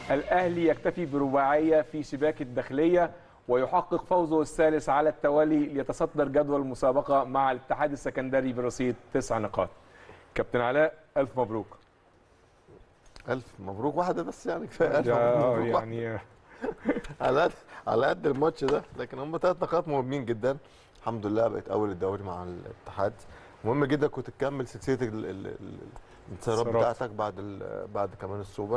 الاهلي يكتفي برباعيه في شباك الداخليه ويحقق فوزه الثالث على التوالي ليتصدر جدول المسابقه مع الاتحاد السكندري برصيد تسع نقاط كابتن علاء الف مبروك الف مبروك واحده بس يعني كفايه الف يا- مبروك واحدة. يعني على قد على قد الماتش ده لكن هم ثلاث نقاط مهمين جدا الحمد لله بقيت اول الدوري مع الاتحاد مهم جدا كنت تكمل سلسله ال- ال- ال- الانتصارات انتصارات. بتاعتك بعد ال- بعد كمان السوبر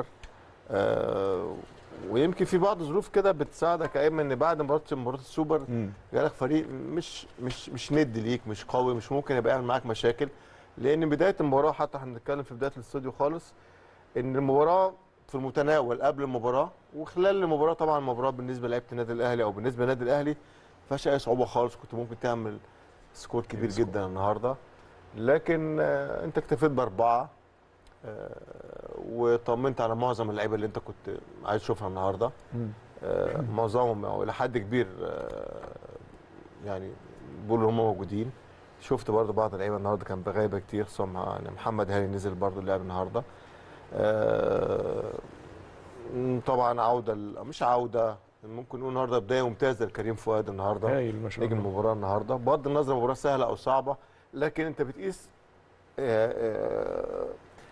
آه ويمكن في بعض الظروف كده بتساعدك يا اما ان بعد مباراه مباراه السوبر مم. جالك فريق مش مش مش ند ليك مش قوي مش ممكن يبقى يعمل معاك مشاكل لان بدايه المباراه حتى احنا بنتكلم في بدايه الاستوديو خالص ان المباراه في المتناول قبل المباراه وخلال المباراه طبعا المباراه بالنسبه لعيبه النادي الاهلي او بالنسبه للنادي الاهلي ما فيهاش اي صعوبه خالص كنت ممكن تعمل سكور كبير سكور. جدا النهارده لكن آه، انت اكتفيت باربعه آه، وطمنت على معظم اللعيبه اللي انت كنت عايز تشوفها النهارده مم. آه، معظمهم او الى حد كبير آه، يعني بيقولوا هم موجودين شفت برضو بعض اللعيبه النهارده كان بغيبه كتير خصوصا مع- يعني محمد هاني نزل برضو لعب النهارده آه، م، طبعا عوده ال- مش عوده ممكن نقول النهارده بدايه ممتازه لكريم فؤاد النهارده هايل ما شاء نجم الله المباراه النهارده بغض النظر مباراه سهله او صعبه لكن انت بتقيس آه، آه،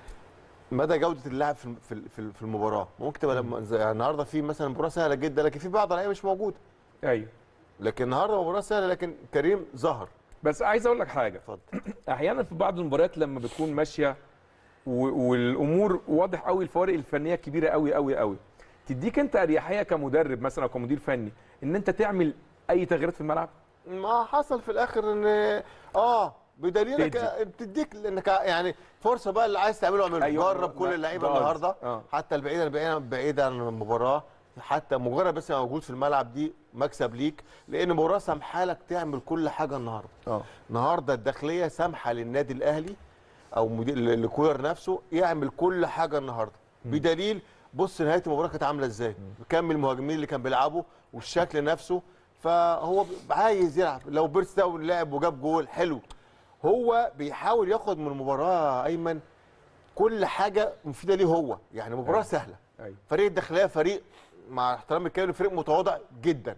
مدى جوده اللاعب في في في- في المباراه ممكن تبقى لما- زي يعني النهارده في مثلا مباراه سهله جدا لكن في بعض اللعيبه مش موجوده ايوه لكن النهارده مباراه سهله لكن كريم ظهر بس عايز اقول لك حاجه اتفضل احيانا في بعض المباريات لما بتكون ماشيه و- والامور واضح قوي الفوارق الفنيه كبيره قوي قوي قوي تديك انت اريحيه كمدرب مثلا او كمدير فني ان انت تعمل اي تغييرات في الملعب ما حصل في الاخر ان اه بدليل تدي. انك بتديك انك يعني فرصه بقى اللي عايز تعمله اعمله أيوة. جرب كل لا، اللعيبه ده النهارده قصدي. آه. حتى البعيد بعيد بعيد عن المباراه حتى مجرد بس موجود في الملعب دي مكسب ليك لان المباراه سامحه لك تعمل كل حاجه النهارده اه النهارده الداخليه سامحه للنادي الاهلي او مدير لكولر نفسه يعمل كل حاجه النهارده بدليل بص نهايه المباراه كانت عامله ازاي كم المهاجمين اللي كان بيلعبوا والشكل نفسه فهو عايز يلعب لو بيرس ده لعب وجاب جول حلو هو بيحاول ياخد من المباراه ايمن كل حاجه مفيده ليه هو يعني مباراه أيوة. سهله ايوه فريق الداخليه فريق مع احترامي الكامل فريق متواضع جدا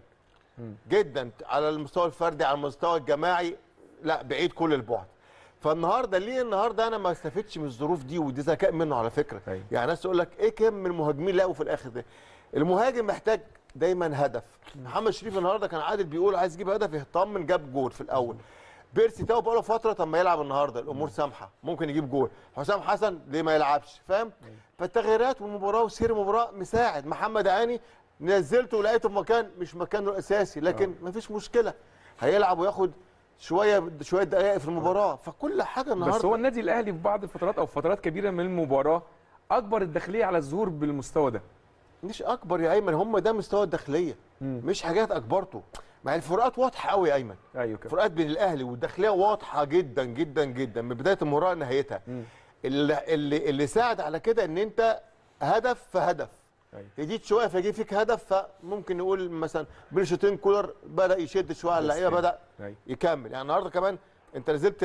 جدا على المستوى الفردي على المستوى الجماعي لا بعيد كل البعد فالنهارده ليه النهارده انا ما استفدتش من الظروف دي ودي ذكاء منه على فكره أيوة. يعني ناس تقول لك ايه كم من المهاجمين لقوا في الاخر ده المهاجم محتاج دايما هدف محمد شريف النهارده كان عادل بيقول عايز يجيب هدف يطمن جاب جول في الاول بيرسي تاو بقاله فتره طب ما يلعب النهارده الامور سامحه ممكن يجيب جول حسام حسن ليه ما يلعبش فاهم فالتغييرات والمباراه وسير المباراه مساعد محمد هاني نزلته ولقيته في مكان مش مكانه الاساسي لكن مفيش مشكله هيلعب وياخد شويه شويه دقائق في المباراه فكل حاجه النهارده بس هو النادي الاهلي في بعض الفترات او فترات كبيره من المباراه اكبر الداخليه على الظهور بالمستوى ده مش اكبر يا ايمن هم ده مستوى الداخليه مش حاجات اكبرته مع الفروقات واضحه قوي يا ايمن ايوه كده الفروقات بين الاهلي والداخليه واضحه جدا جدا جدا من بدايه المباراه لنهايتها اللي, اللي اللي ساعد على كده ان انت هدف في هدف أيوة. يجيك شويه فيجي فيك هدف فممكن نقول مثلا بين الشوطين كولر بدا يشد شويه على اللعيبه تاني. بدا أيوة. يكمل يعني النهارده كمان انت نزلت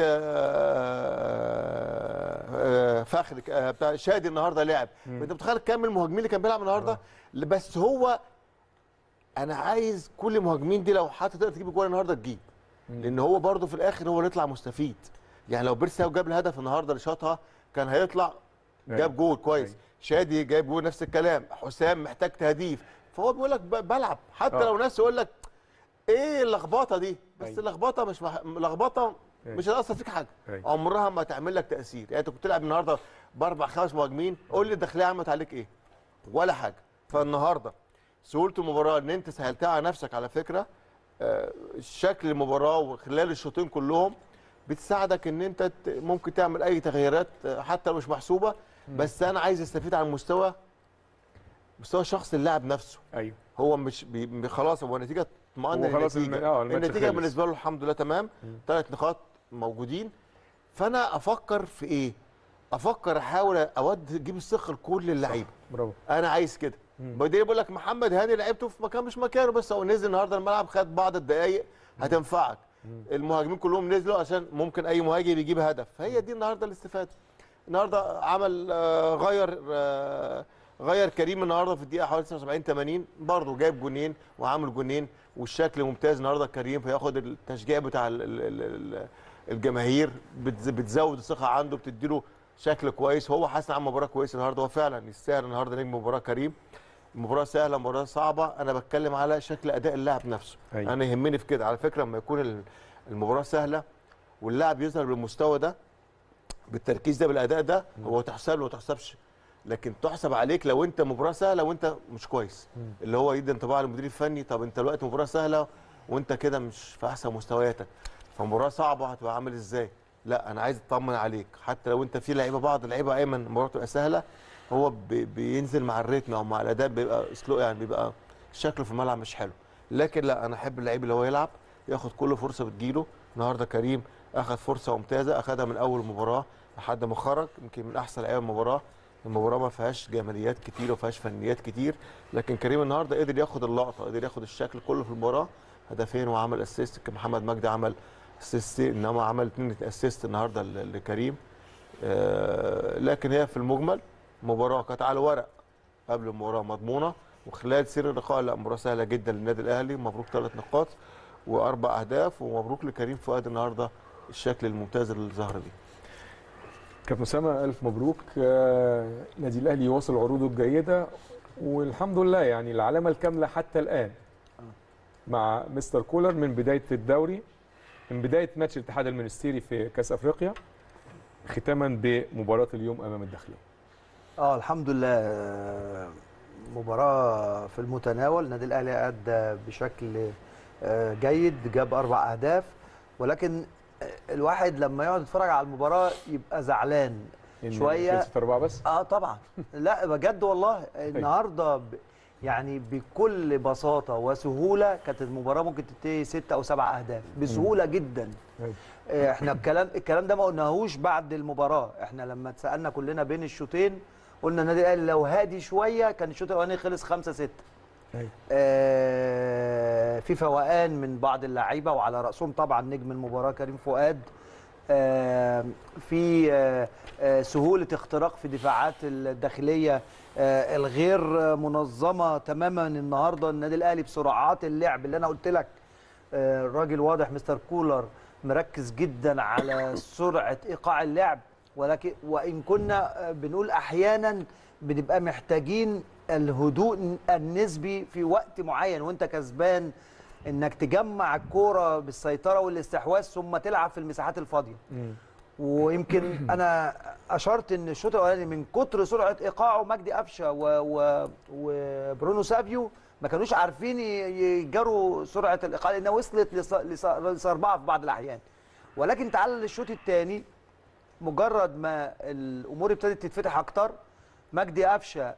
آه، آه، فخر آه، بتاع شادي النهارده لعب انت متخيل كم المهاجمين اللي كان بيلعب النهارده بس هو انا عايز كل المهاجمين دي لو حتى تقدر تجيب جول النهارده تجيب لان هو برده في الاخر هو اللي يطلع مستفيد يعني لو بيرسي جاب الهدف النهارده اللي شاطها كان هيطلع أيوة. جاب جول كويس أيوة. شادي جايب جول نفس الكلام حسام محتاج تهديف فهو بيقول لك ب- بلعب حتى آه. لو ناس يقول لك ايه اللخبطه دي بس أيوة. اللخبطه مش مح... لخبطه أيوة. مش هتاثر فيك حاجه أيوة. عمرها ما تعمل لك تاثير يعني انت كنت تلعب النهارده باربع خمس مهاجمين قول لي الداخليه عملت عليك ايه ولا حاجه فالنهارده سهوله المباراه ان انت سهلتها على نفسك على فكره آه، شكل المباراه وخلال الشوطين كلهم بتساعدك ان انت ت- ممكن تعمل اي تغييرات آه، حتى لو مش محسوبه بس انا عايز استفيد عن مستوى مستوى شخص اللاعب نفسه ايوه هو مش بي بي- خلاص هو نتيجه اطمئن هو خلاص النتيجه الم- آه، الماتش النتيجه خلص. بالنسبه له الحمد لله تمام ثلاث نقاط موجودين فانا افكر في ايه افكر احاول اود اجيب الثقه لكل اللعيبه برافو انا عايز كده بدي بقول لك محمد هاني لعبته في مكان مش مكانه بس هو نزل النهارده الملعب خد بعض الدقائق هتنفعك المهاجمين كلهم نزلوا عشان ممكن اي مهاجم يجيب هدف فهي دي النهارده الاستفاده النهارده عمل آه، غير آه، غير كريم النهارده في الدقيقه حوالي 79 80 برضه جايب جونين وعامل جونين والشكل ممتاز النهارده كريم فياخد التشجيع بتاع ال- ال- ال- ال- الجماهير بتز- بتزود الثقه عنده بتديله شكل كويس هو حاسس عن مباراه كويسه النهارده هو فعلا يستاهل النهارده نجم مباراه كريم مباراه سهله مباراه صعبه انا بتكلم على شكل اداء اللاعب نفسه أيوة. انا يهمني في كده على فكره لما يكون ال- المباراه سهله واللاعب يظهر بالمستوى ده بالتركيز ده بالاداء ده هو تحسب له ما تحسبش لكن تحسب عليك لو انت مباراه سهله وانت مش كويس اللي هو يدي انطباع للمدير الفني طب انت دلوقتي مباراه سهله وانت كده مش في احسن مستوياتك فمباراه صعبه هتبقى عامل ازاي لا انا عايز اطمن عليك حتى لو انت في لعيبه بعض اللعيبه ايمن المباراه تبقى سهله هو بي- بينزل مع الريتم او مع الاداء بيبقى اسلوب يعني بيبقى شكله في الملعب مش حلو لكن لا انا احب اللعيب اللي هو يلعب ياخد كل فرصه بتجيله النهارده كريم اخذ فرصه ممتازه اخذها من اول مباراه لحد ما خرج يمكن من احسن لعيبه المباراه المباراه ما فيهاش جماليات كتير وما فيهاش فنيات كتير لكن كريم النهارده قدر ياخد اللقطه قدر ياخد الشكل كله في المباراه هدفين وعمل اسيست محمد مجدي عمل اسيست انما عمل اثنين اسيست النهارده ل- لكريم آه، لكن هي في المجمل مباراه كانت على الورق قبل المباراه مضمونه وخلال سير اللقاء لا مباراه سهله جدا للنادي الاهلي مبروك ثلاث نقاط واربع اهداف ومبروك لكريم فؤاد النهارده الشكل الممتاز اللي ظهر بيه كابتن اسامه الف مبروك آه، نادي الاهلي يواصل عروضه الجيده والحمد لله يعني العلامه الكامله حتى الان مع مستر كولر من بدايه الدوري من بدايه ماتش الاتحاد المنستيري في كاس افريقيا ختاما بمباراه اليوم امام الداخليه اه الحمد لله آه، مباراة في المتناول النادي الاهلي ادى بشكل آه، جيد جاب اربع اهداف ولكن آه، الواحد لما يقعد يتفرج على المباراة يبقى زعلان إن شوية. خلصت اربعه بس اه طبعا لا بجد والله النهارده ب... يعني بكل بساطه وسهوله كانت المباراه ممكن تنتهي ست او سبع اهداف بسهوله جدا أيوة. آه، احنا الكلام الكلام ده ما قلناهوش بعد المباراه احنا لما اتسالنا كلنا بين الشوطين قلنا النادي الاهلي لو هادي شويه كان الشوط الاولاني خلص 5 6 أيوة. آه، في فوقان من بعض اللعيبه وعلى راسهم طبعا نجم المباراه كريم فؤاد آه، في آه، آه، سهوله اختراق في دفاعات الداخليه آه، الغير منظمه تماما النهارده النادي الاهلي بسرعات اللعب اللي انا قلت لك آه، الراجل واضح مستر كولر مركز جدا على سرعه ايقاع اللعب ولكن وان كنا آه، بنقول احيانا بنبقى محتاجين الهدوء النسبي في وقت معين وانت كسبان انك تجمع الكوره بالسيطره والاستحواذ ثم تلعب في المساحات الفاضيه مم. ويمكن انا اشرت ان الشوط الاولاني من كتر سرعه ايقاعه مجدي قفشه و... و... وبرونو سافيو ما كانوش عارفين ي- يجروا سرعه الايقاع لانها وصلت لص... لص... لصربعه في بعض الاحيان ولكن تعال للشوط الثاني مجرد ما الامور ابتدت تتفتح اكتر مجدي قفشه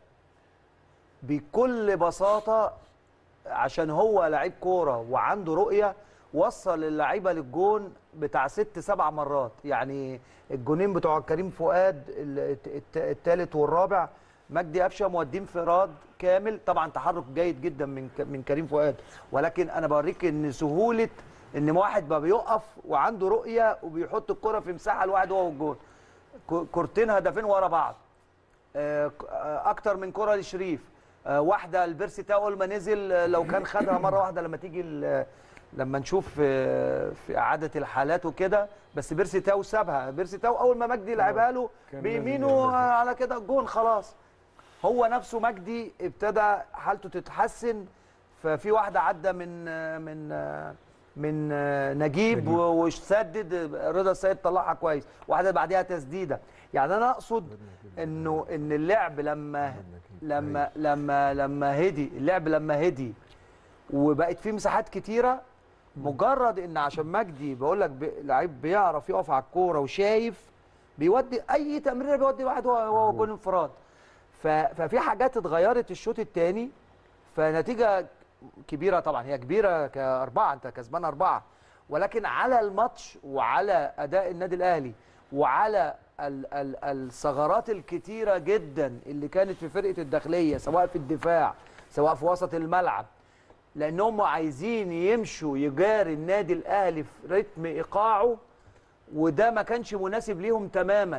بكل بساطه عشان هو لعيب كوره وعنده رؤيه وصل اللعيبه للجون بتاع ست سبع مرات يعني الجونين بتوع كريم فؤاد الثالث والرابع مجدي قفشه مودين انفراد كامل طبعا تحرك جيد جدا من ك- من كريم فؤاد ولكن انا بوريك ان سهوله ان واحد بقى بيقف وعنده رؤيه وبيحط الكره في مساحه الواحد هو والجون ك- كورتين هدفين ورا بعض آه، ك- آه، اكتر من كره لشريف آه، واحده البيرسي تاو اول ما نزل آه، لو كان خدها مره واحده لما تيجي ال- لما نشوف آه، في اعاده الحالات وكده بس بيرسي تاو سابها بيرسي تاو اول ما مجدي لعبها له كان بيمينه لازم يعمل آه، على كده الجون خلاص هو نفسه مجدي ابتدى حالته تتحسن ففي واحده عدى من آه، من آه، من آه، نجيب نجيب. و- وسدد رضا السيد طلعها كويس واحده بعديها تسديده يعني انا اقصد انه ان اللعب لما لما لما لما هدي اللعب لما هدي وبقت فيه مساحات كتيره مجرد ان عشان مجدي بقول لك ب- لعيب بيعرف يقف على الكوره وشايف بيودي اي تمريره بيودي واحد هو هو جول انفراد ف- ففي حاجات اتغيرت الشوط الثاني فنتيجه كبيره طبعا هي كبيره كاربعه انت كسبان اربعه ولكن على الماتش وعلى اداء النادي الاهلي وعلى ال ال الثغرات الكتيره جدا اللي كانت في فرقه الداخليه سواء في الدفاع سواء في وسط الملعب لانهم عايزين يمشوا يجاري النادي الاهلي في رتم ايقاعه وده ما كانش مناسب ليهم تماما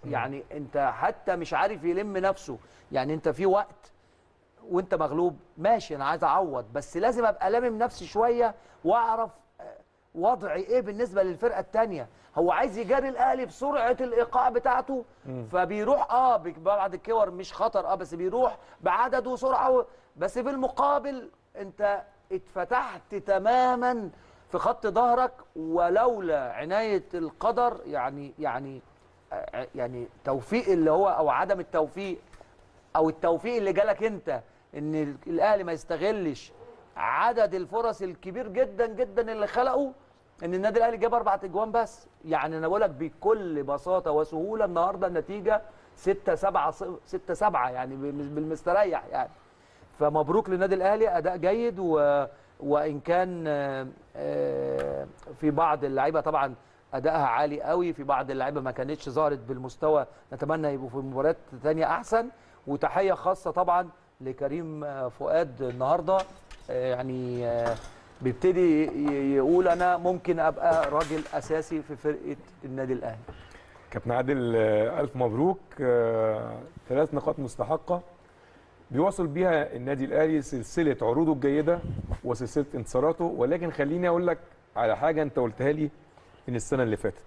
يعني انت حتى مش عارف يلم نفسه يعني انت في وقت وانت مغلوب ماشي انا عايز اعوض بس لازم ابقى لامم نفسي شويه واعرف آه، وضعي ايه بالنسبه للفرقه الثانيه هو عايز يجاري الاهلي بسرعه الايقاع بتاعته فبيروح اه بك- بعد الكور مش خطر اه بس بيروح بعدد وسرعه و... بس في المقابل انت اتفتحت تماما في خط ظهرك ولولا عنايه القدر يعني يعني آه، يعني توفيق اللي هو او عدم التوفيق او التوفيق اللي جالك انت ان الاهلي ما يستغلش عدد الفرص الكبير جدا جدا اللي خلقه ان النادي الاهلي جاب اربع اجوان بس يعني انا بقول لك بكل بساطه وسهوله النهارده النتيجه 6 7 6 7 يعني بال- بالمستريح يعني فمبروك للنادي الاهلي اداء جيد و... وان كان آه، آه، في بعض اللعيبه طبعا ادائها عالي قوي في بعض اللعيبه ما كانتش ظهرت بالمستوى نتمنى يبقوا في مباريات تانية احسن وتحيه خاصه طبعا لكريم آه، فؤاد النهارده آه، يعني آه، بيبتدي ي- يقول انا ممكن ابقى راجل اساسي في فرقه النادي الاهلي كابتن عادل آه، الف مبروك آه، ثلاث نقاط مستحقه بيواصل بيها النادي الاهلي سلسله عروضه الجيده وسلسله انتصاراته ولكن خليني اقول لك على حاجه انت قلتها لي من السنه اللي فاتت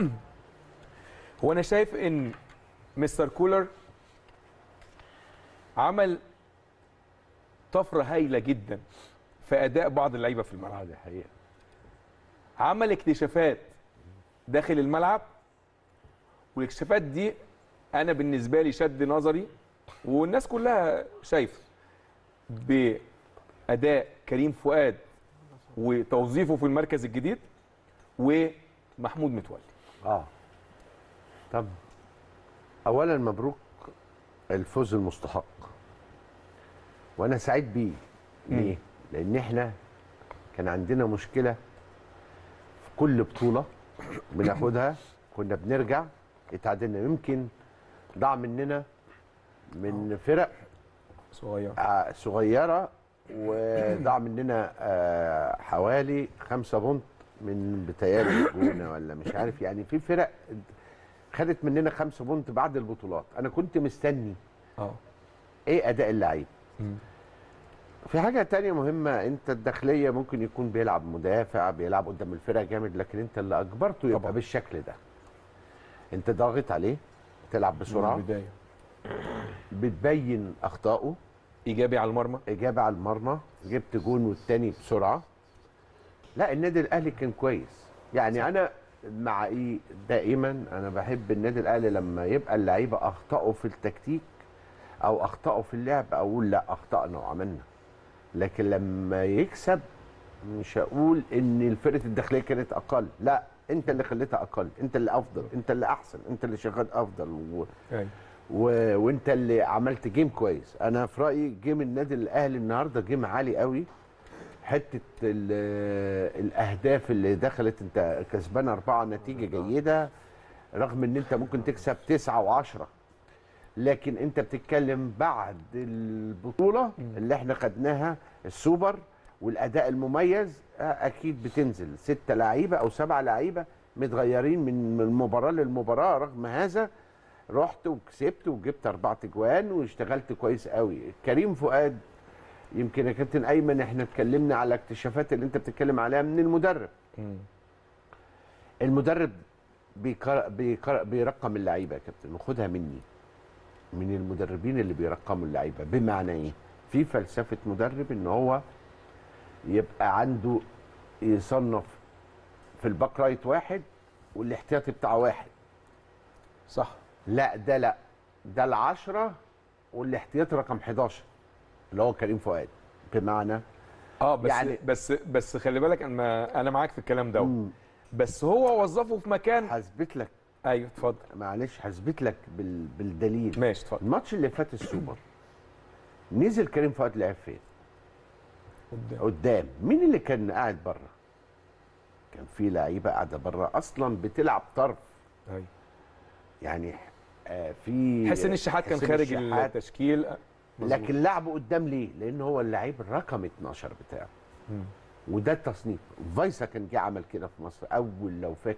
هو انا شايف ان مستر كولر عمل طفره هايله جدا في اداء بعض اللعيبه في الملعب اه دي حقيقه عمل اكتشافات داخل الملعب والاكتشافات دي انا بالنسبه لي شد نظري والناس كلها شايفه باداء كريم فؤاد وتوظيفه في المركز الجديد ومحمود متولي اه طب اولا مبروك الفوز المستحق وانا سعيد بيه ليه لان احنا كان عندنا مشكله في كل بطوله بناخدها كنا بنرجع اتعادلنا يمكن ضاع مننا من فرق صغير آه، صغيره وضاع مننا آه، حوالي خمسة بونت من بتياري الجونه ولا مش عارف يعني في فرق خدت مننا خمسة بونت بعد البطولات انا كنت مستني اه ايه اداء اللعيب مم. في حاجه تانية مهمه انت الداخليه ممكن يكون بيلعب مدافع بيلعب قدام الفرقه جامد لكن انت اللي اجبرته يبقى طبعا. بالشكل ده انت ضاغط عليه تلعب من بسرعه البدايه بتبين اخطائه ايجابي على المرمى اجابه على المرمى جبت جون والتاني بسرعه لا النادي الاهلي كان كويس يعني صح. انا مع ايه دائما انا بحب النادي الاهلي لما يبقى اللعيبه اخطاوا في التكتيك او اخطاوا في اللعب اقول لا اخطانا وعملنا لكن لما يكسب مش هقول ان الفرقه الداخليه كانت اقل لا انت اللي خليتها اقل انت اللي افضل انت اللي احسن انت اللي شغال افضل و... ايوه و... وانت اللي عملت جيم كويس انا في رايي جيم النادي الاهلي النهارده جيم عالي قوي حته ال... الاهداف اللي دخلت انت كسبان اربعه نتيجه جيده رغم ان انت ممكن تكسب تسعه وعشره لكن انت بتتكلم بعد البطوله اللي احنا خدناها السوبر والاداء المميز آه، اكيد بتنزل ستة لعيبه او سبعة لعيبه متغيرين من من مباراه للمباراه رغم هذا رحت وكسبت وجبت اربع تجوان واشتغلت كويس قوي كريم فؤاد يمكن يا كابتن ايمن احنا اتكلمنا على اكتشافات اللي انت بتتكلم عليها من المدرب مم. المدرب بيكر... بيكر... بيرقم اللعيبه يا كابتن وخدها مني من المدربين اللي بيرقموا اللعيبه بمعنى ايه في فلسفه مدرب ان هو يبقى عنده يصنف في الباك رايت واحد والاحتياطي بتاعه واحد صح لا ده لا ده العشرة والاحتياطي رقم 11 اللي هو كريم فؤاد بمعنى اه بس يعني- يعني بس بس خلي بالك انا انا معاك في الكلام ده مم. بس هو وظفه في مكان هثبت لك ايوه اتفضل معلش هثبت لك بال... بالدليل ماشي اتفضل الماتش اللي فات السوبر نزل كريم فؤاد لعب فين؟ قدام قدام مين اللي كان قاعد بره؟ كان في لعيبه قاعده بره اصلا بتلعب طرف ايوه يعني آه في حسين الشحات كان حسين خارج الشحات. التشكيل آه، مظبوط. لكن لعبه قدام ليه؟ لان هو اللعيب الرقم 12 بتاعه مم. وده التصنيف فايسا كان جه عمل كده في مصر اول لو فاكر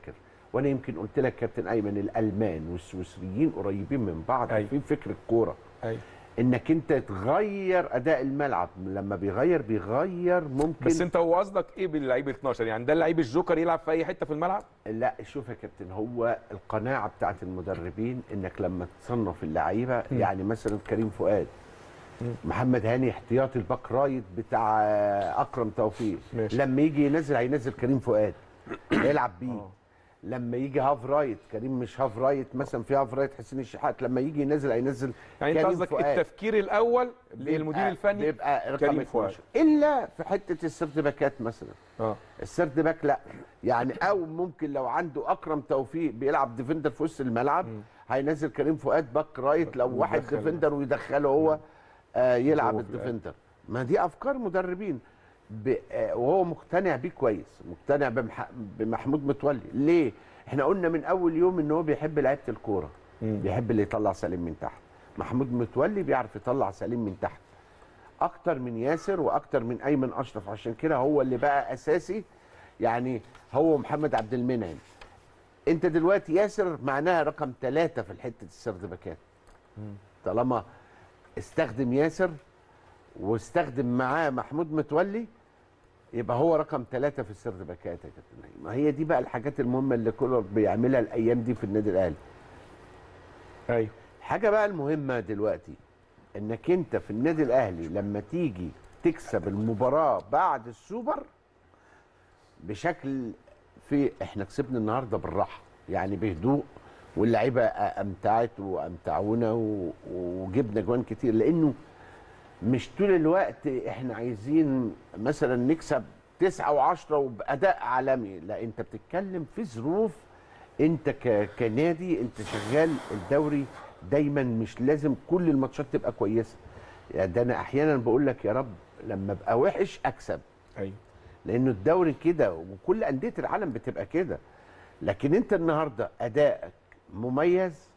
وانا يمكن قلت لك كابتن ايمن الالمان والسويسريين قريبين من بعض أيوة. في فكر الكوره ايوه انك انت تغير اداء الملعب لما بيغير بيغير ممكن بس انت هو قصدك ايه باللعيب 12 يعني ده اللعيب الجوكر يلعب في اي حته في الملعب لا شوف يا كابتن هو القناعه بتاعت المدربين انك لما تصنف اللعيبه م. يعني مثلا كريم فؤاد محمد هاني احتياطي الباك رايت بتاع اكرم توفيق ماشي. لما يجي ينزل هينزل كريم فؤاد يلعب بيه آه. لما يجي هاف رايت كريم مش هاف رايت مثلا في هاف رايت حسين الشحات لما يجي ينزل هينزل يعني انت كريم قصدك فؤاد. التفكير الاول للمدير بيبقى- الفني بيبقى رقم كريم 12 فؤاد. الا في حته السيرد باكات مثلا اه السيرد باك لا يعني او ممكن لو عنده اكرم توفيق بيلعب ديفندر في وسط الملعب هينزل كريم فؤاد باك رايت لو واحد ويدخل- ديفندر ويدخله هو آه يلعب هو في الآخر. الديفندر ما دي افكار مدربين ب- آه، وهو مقتنع بيه كويس مقتنع بمح... بمحمود متولي ليه احنا قلنا من اول يوم ان هو بيحب لعيبه الكوره مم. بيحب اللي يطلع سليم من تحت محمود متولي بيعرف يطلع سليم من تحت اكتر من ياسر واكتر من ايمن اشرف عشان كده هو اللي بقى اساسي يعني هو محمد عبد المنعم انت دلوقتي ياسر معناها رقم ثلاثة في الحته السرد باكات طالما استخدم ياسر واستخدم معاه محمود متولي يبقى هو رقم ثلاثة في السرد باكات يا كابتن نايم. ما هي دي بقى الحاجات المهمه اللي كولر بيعملها الايام دي في النادي الاهلي ايوه الحاجة بقى المهمة دلوقتي انك انت في النادي الاهلي لما تيجي تكسب المباراة بعد السوبر بشكل في احنا كسبنا النهارده بالراحة يعني بهدوء واللعيبة امتعت وامتعونا و- وجبنا جوان كتير لانه مش طول الوقت احنا عايزين مثلا نكسب تسعة وعشرة وبأداء عالمي لا انت بتتكلم في ظروف انت ك... كنادي انت شغال الدوري دايما مش لازم كل الماتشات تبقى كويسه يعني ده انا احيانا بقول لك يا رب لما ابقى وحش اكسب ايوه لانه الدوري كده وكل انديه العالم بتبقى كده لكن انت النهارده ادائك مميز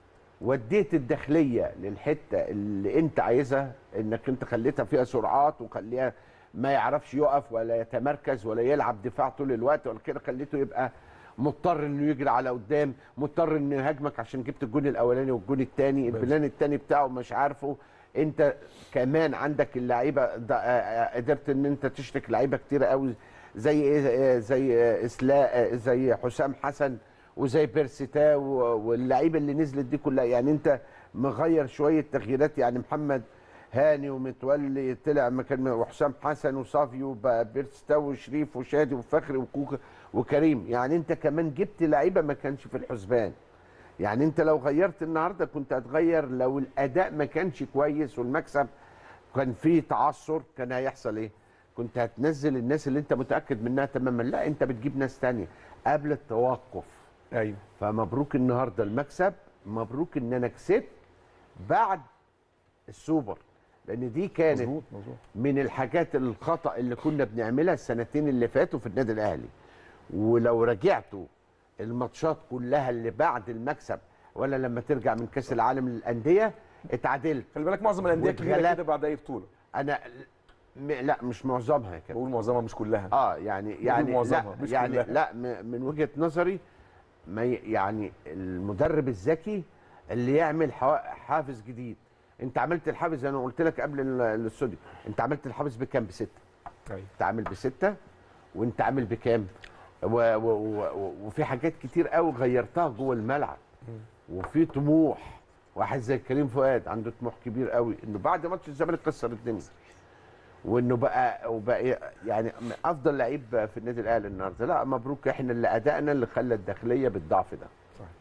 وديت الداخليه للحته اللي انت عايزها انك انت خليتها فيها سرعات وخليها ما يعرفش يقف ولا يتمركز ولا يلعب دفاع طول الوقت ولا كده خليته يبقى مضطر انه يجري على قدام مضطر انه يهاجمك عشان جبت الجون الاولاني والجون الثاني البلان الثاني بتاعه مش عارفه انت كمان عندك اللعيبه ده- آه، آه، قدرت ان انت تشرك لعيبه كتيره قوي زي ايه آه، زي آه، اسلاء آه، زي حسام حسن وزي بيرسيتا و- واللعيبه اللي نزلت دي كلها يعني انت مغير شويه تغييرات يعني محمد هاني ومتولي طلع مكان وحسام حسن وصافيو بقى بيرسيتا وشريف وشادي وفخري وكوكا وكريم يعني انت كمان جبت لعيبه ما كانش في الحسبان يعني انت لو غيرت النهارده كنت هتغير لو الاداء ما كانش كويس والمكسب كان فيه تعثر كان هيحصل ايه كنت هتنزل الناس اللي انت متاكد منها تماما لا انت بتجيب ناس تانية قبل التوقف ايوه فمبروك النهارده المكسب مبروك ان انا كسبت بعد السوبر لان دي كانت مظبوط مظبوط من الحاجات الخطا اللي كنا بنعملها السنتين اللي فاتوا في النادي الاهلي ولو رجعتوا الماتشات كلها اللي بعد المكسب ولا لما ترجع من كاس العالم للانديه اتعادلت خلي بالك معظم الانديه الكبيره واتغلبت. كده بعد اي بطوله انا م... لا مش معظمها يا كابتن بقول معظمها مش كلها اه يعني يعني معظمها، لا مش يعني كلها. لا م- من وجهه نظري ما ي- يعني المدرب الذكي اللي يعمل حوا- حافز جديد انت عملت الحافز انا قلت لك قبل ال- الاستوديو انت عملت الحافز بكام بسته ايوه انت عامل بسته وانت عامل بكام و و و و وفي حاجات كتير قوي غيرتها جوه الملعب وفي طموح واحد زي كريم فؤاد عنده طموح كبير قوي انه بعد ماتش الزمالك كسر الدنيا وانه بقى وبقى يعني افضل لعيب في النادي الاهلي النهارده لا مبروك احنا اللي ادائنا اللي خلى الداخليه بالضعف ده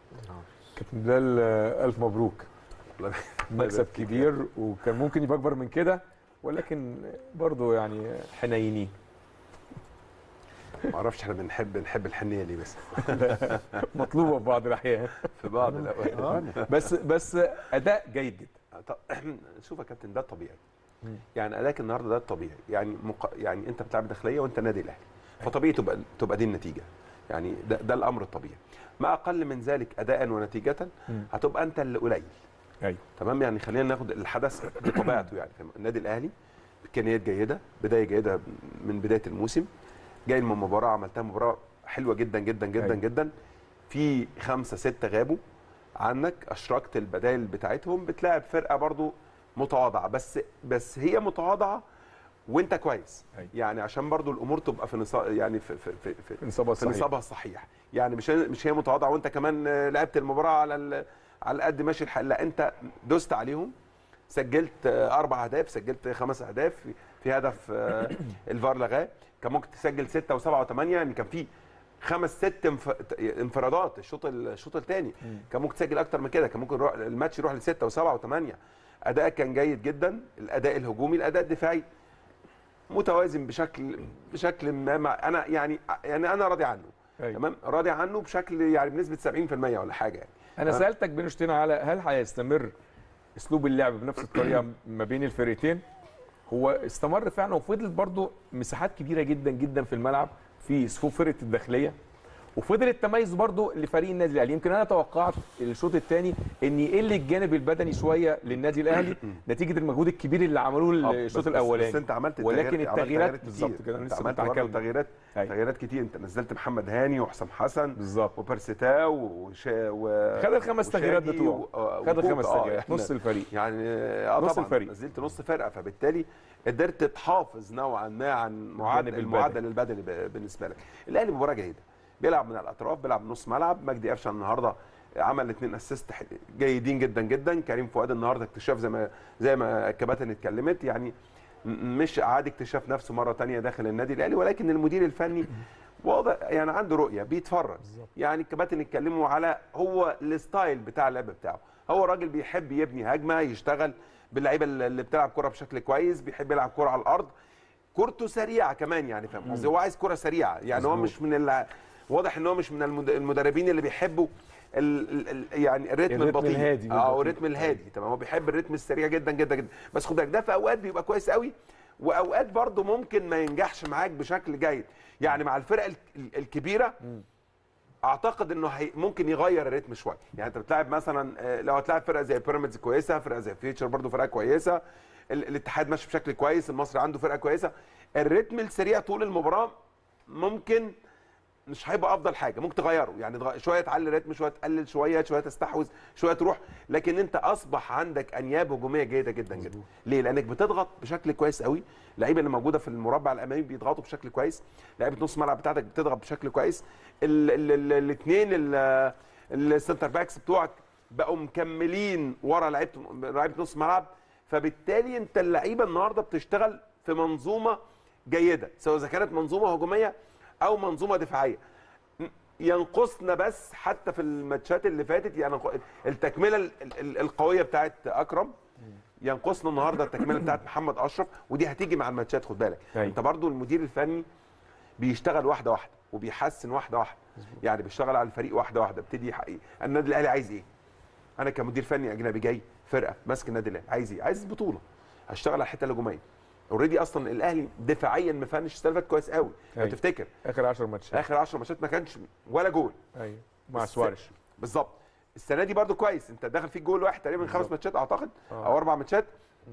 كابتن بلال آه، الف مبروك مكسب كبير وكان ممكن يبقى اكبر من كده ولكن برضه يعني حنينين ما اعرفش احنا بنحب نحب الحنيه ليه بس مطلوبه في بعض الاحيان في بعض الاوقات بس بس اداء جيد جدا طب شوف يا كابتن ده الطبيعي يعني اداك النهارده ده الطبيعي يعني مق... يعني انت بتلعب داخليه وانت نادي الاهلي فطبيعي تبقى تبقى دي النتيجه يعني ده, ده الامر الطبيعي ما اقل من ذلك اداء ونتيجه هتبقى انت اللي قليل ايوه تمام يعني خلينا ناخد الحدث بطبيعته يعني فاهم؟ النادي الاهلي امكانيات جيده بدايه جيده من بدايه الموسم جاي من مباراه عملتها مباراه حلوه جدا جدا جدا أيوة. جدا في خمسه سته غابوا عنك اشركت البدائل بتاعتهم بتلاعب فرقه برضو متواضعه بس بس هي متواضعه وانت كويس أيوة. يعني عشان برضو الامور تبقى في نصاب يعني في في في, في, في نصابها في الصحيح. نصابها الصحيح يعني مش هي- مش هي متواضعه وانت كمان آه، لعبت المباراه على ال- على قد ماشي الحال لا انت دوست عليهم سجلت آه، اربع اهداف سجلت خمس اهداف في- في هدف آه، الفار لغاه كان ممكن تسجل سته وسبعه وثمانيه يعني كان في خمس ست انف- انفرادات الشوط ال- الشوط الثاني كان ممكن تسجل اكتر من كده كان ممكن يروح الماتش يروح لسته وسبعه وثمانيه ادائك كان جيد جدا الاداء الهجومي الاداء الدفاعي متوازن بشكل بشكل ما مع انا يعني يعني انا راضي عنه أيوة. تمام راضي عنه بشكل يعني بنسبه 70% ولا حاجه يعني انا أه. سالتك بين شوطين على هل هيستمر اسلوب اللعب بنفس الطريقه ما بين الفرقتين هو استمر فعلا وفضلت برضو مساحات كبيره جدا جدا في الملعب في صفوف فرقه الداخليه وفضل التميز برضو لفريق النادي الاهلي يمكن انا توقعت الشوط الثاني ان يقل الجانب البدني شويه للنادي الاهلي نتيجه المجهود الكبير اللي عملوه آه، الشوط بس- بس- الاولاني بس انت عملت ولكن التغييرات- عملت التغييرات كتير. بالظبط كده انا انت لسه عملت كنت برضه هكمل تغييرات أيوة. تغييرات كتير انت نزلت محمد هاني وحسام حسن بالظبط وبرسيتاو وشا و خد الخمس تغييرات وشادي بتوعه و- آه، خد الخمس وكوكا. آه، تغييرات إحنا- نص الفريق يعني اه نص طبعا الفريق. نزلت نص فرقه فبالتالي قدرت تحافظ نوعا ما عن معدل البدني. المعدل البدني ب- بالنسبه لك الاهلي مباراه جيده بيلعب من الاطراف بيلعب نص ملعب مجدي قفشه النهارده عمل اثنين اسيست جيدين جدا جدا كريم فؤاد النهارده اكتشاف زي ما زي ما الكباتن اتكلمت يعني م- مش اعاد اكتشاف نفسه مره تانية داخل النادي الاهلي ولكن المدير الفني واضح يعني عنده رؤيه بيتفرج يعني الكباتن اتكلموا على هو الستايل بتاع اللعب بتاعه هو راجل بيحب يبني هجمه يشتغل باللعيبه اللي بتلعب كره بشكل كويس بيحب يلعب كره على الارض كورته سريعه كمان يعني فاهم قصدي هو عايز كره سريعه يعني هو مش من الع... واضح ان هو مش من المد- المدربين اللي بيحبوا ال... ال... ال... يعني الريتم, الريتم البطيء الهادي اه والبطيء. الريتم الهادي تمام هو بيحب الريتم السريع جدا جدا جدا بس خد بالك ده في اوقات بيبقى كويس قوي واوقات برضه ممكن ما ينجحش معاك بشكل جيد يعني مع الفرق ال- ال- الكبيره اعتقد انه هي ممكن يغير الريتم شويه يعني انت بتلاعب مثلا آه، لو هتلاعب فرقه زي بيراميدز كويسه فرقه زي فيوتشر برضو فرقه كويسه ال- الاتحاد ماشي بشكل كويس المصري عنده فرقه كويسه الريتم السريع طول المباراه ممكن مش هيبقى افضل حاجه ممكن تغيره يعني تغ- شويه تعلي الريتم شويه تقلل شويه شويه تستحوذ شويه تروح لكن انت اصبح عندك انياب هجوميه جيده جدا جدا ليه لانك بتضغط بشكل كويس قوي اللعيبه اللي موجوده في المربع الامامي بيضغطوا بشكل كويس لعيبه نص الملعب بتاعتك بتضغط بشكل كويس الاثنين السنتر باكس بتوعك بقوا مكملين ورا لعيبه لعيبه نص ملعب فبالتالي انت اللعيبه النهارده بتشتغل في منظومه جيده سواء اذا كانت منظومه هجوميه او منظومه دفاعيه ينقصنا بس حتى في الماتشات اللي فاتت يعني التكمله ال- ال- القويه بتاعت اكرم ينقصنا النهارده التكمله بتاعت محمد اشرف ودي هتيجي مع الماتشات خد بالك أيوة. انت برضو المدير الفني بيشتغل واحده واحده وبيحسن واحده واحده يعني بيشتغل على الفريق واحده واحده ابتدي يحقق النادي الاهلي عايز ايه انا كمدير فني اجنبي جاي فرقه ماسك النادي الاهلي عايز ايه عايز بطوله هشتغل على الحته الهجوميه اوريدي اصلا الاهلي دفاعيا مفنش السنه اللي فاتت كويس قوي لو أيوة. تفتكر اخر 10 ماتشات اخر 10 ماتشات ما كانش ولا جول ايوه مع بس- سوارش بالظبط السنه دي برضو كويس انت داخل فيك جول واحد تقريبا من خمس بالظبط. ماتشات اعتقد آه. او اربع ماتشات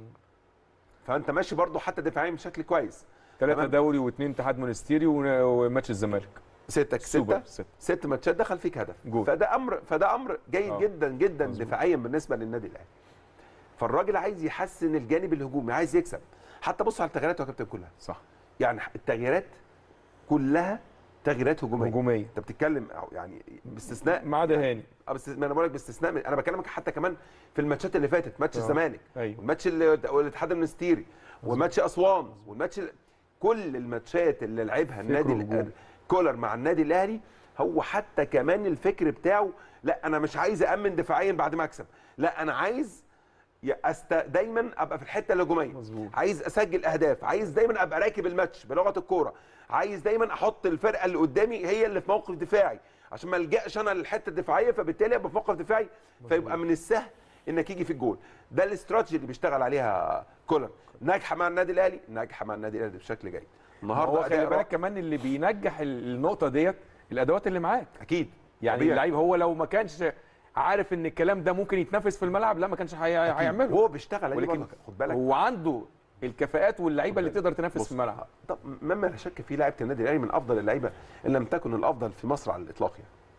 فانت ماشي برضو حتى دفاعيا بشكل كويس ثلاثة تمام. دوري واثنين اتحاد مونستيري ون- وماتش الزمالك ستة سوبر ستة ستة ست ماتشات دخل فيك هدف جول. فده امر فده امر جيد آه. جدا جدا مظبوط. دفاعيا بالنسبه للنادي الاهلي فالراجل عايز يحسن الجانب الهجومي عايز يكسب حتى بص على التغييرات يا كابتن كلها صح يعني التغييرات كلها تغييرات هجوميه هجوميه انت بتتكلم أو يعني باستثناء ما عدا هاني اه بس ما انا بقول لك باستثناء من انا بكلمك حتى كمان في الماتشات اللي فاتت ماتش آه. الزمالك ايوه والماتش اللي الاتحاد المنستيري وماتش اسوان والماتش ال- كل الماتشات اللي لعبها النادي ال- هجوم. كولر مع النادي الاهلي هو حتى كمان الفكر بتاعه لا انا مش عايز امن دفاعيا بعد ما اكسب لا انا عايز يا أست... دايما ابقى في الحته الهجوميه مظبوط. عايز اسجل اهداف عايز دايما ابقى راكب الماتش بلغه الكوره عايز دايما احط الفرقه اللي قدامي هي اللي في موقف دفاعي عشان ما الجاش انا للحته الدفاعيه فبالتالي ابقى في موقف دفاعي فيبقى من السهل انك يجي في الجول ده الاستراتيجي اللي بيشتغل عليها كولر ناجحه مع النادي الاهلي ناجحه مع النادي الاهلي بشكل جيد النهارده هو خلي أداء بالك رائع. كمان اللي بينجح ال- النقطه ديت الادوات اللي معاك اكيد يعني طبيعي. اللعيب هو لو ما كانش عارف ان الكلام ده ممكن يتنفذ في الملعب لا ما كانش هي- هيعمله وهو بيشتغل عليه ولكن برضه، خد بالك هو عنده الكفاءات واللعيبه اللي بالك. تقدر تنافس بص، في الملعب طب مما لا شك فيه لاعيبه النادي الاهلي من افضل اللعيبه ان لم تكن الافضل في مصر على الاطلاق يعني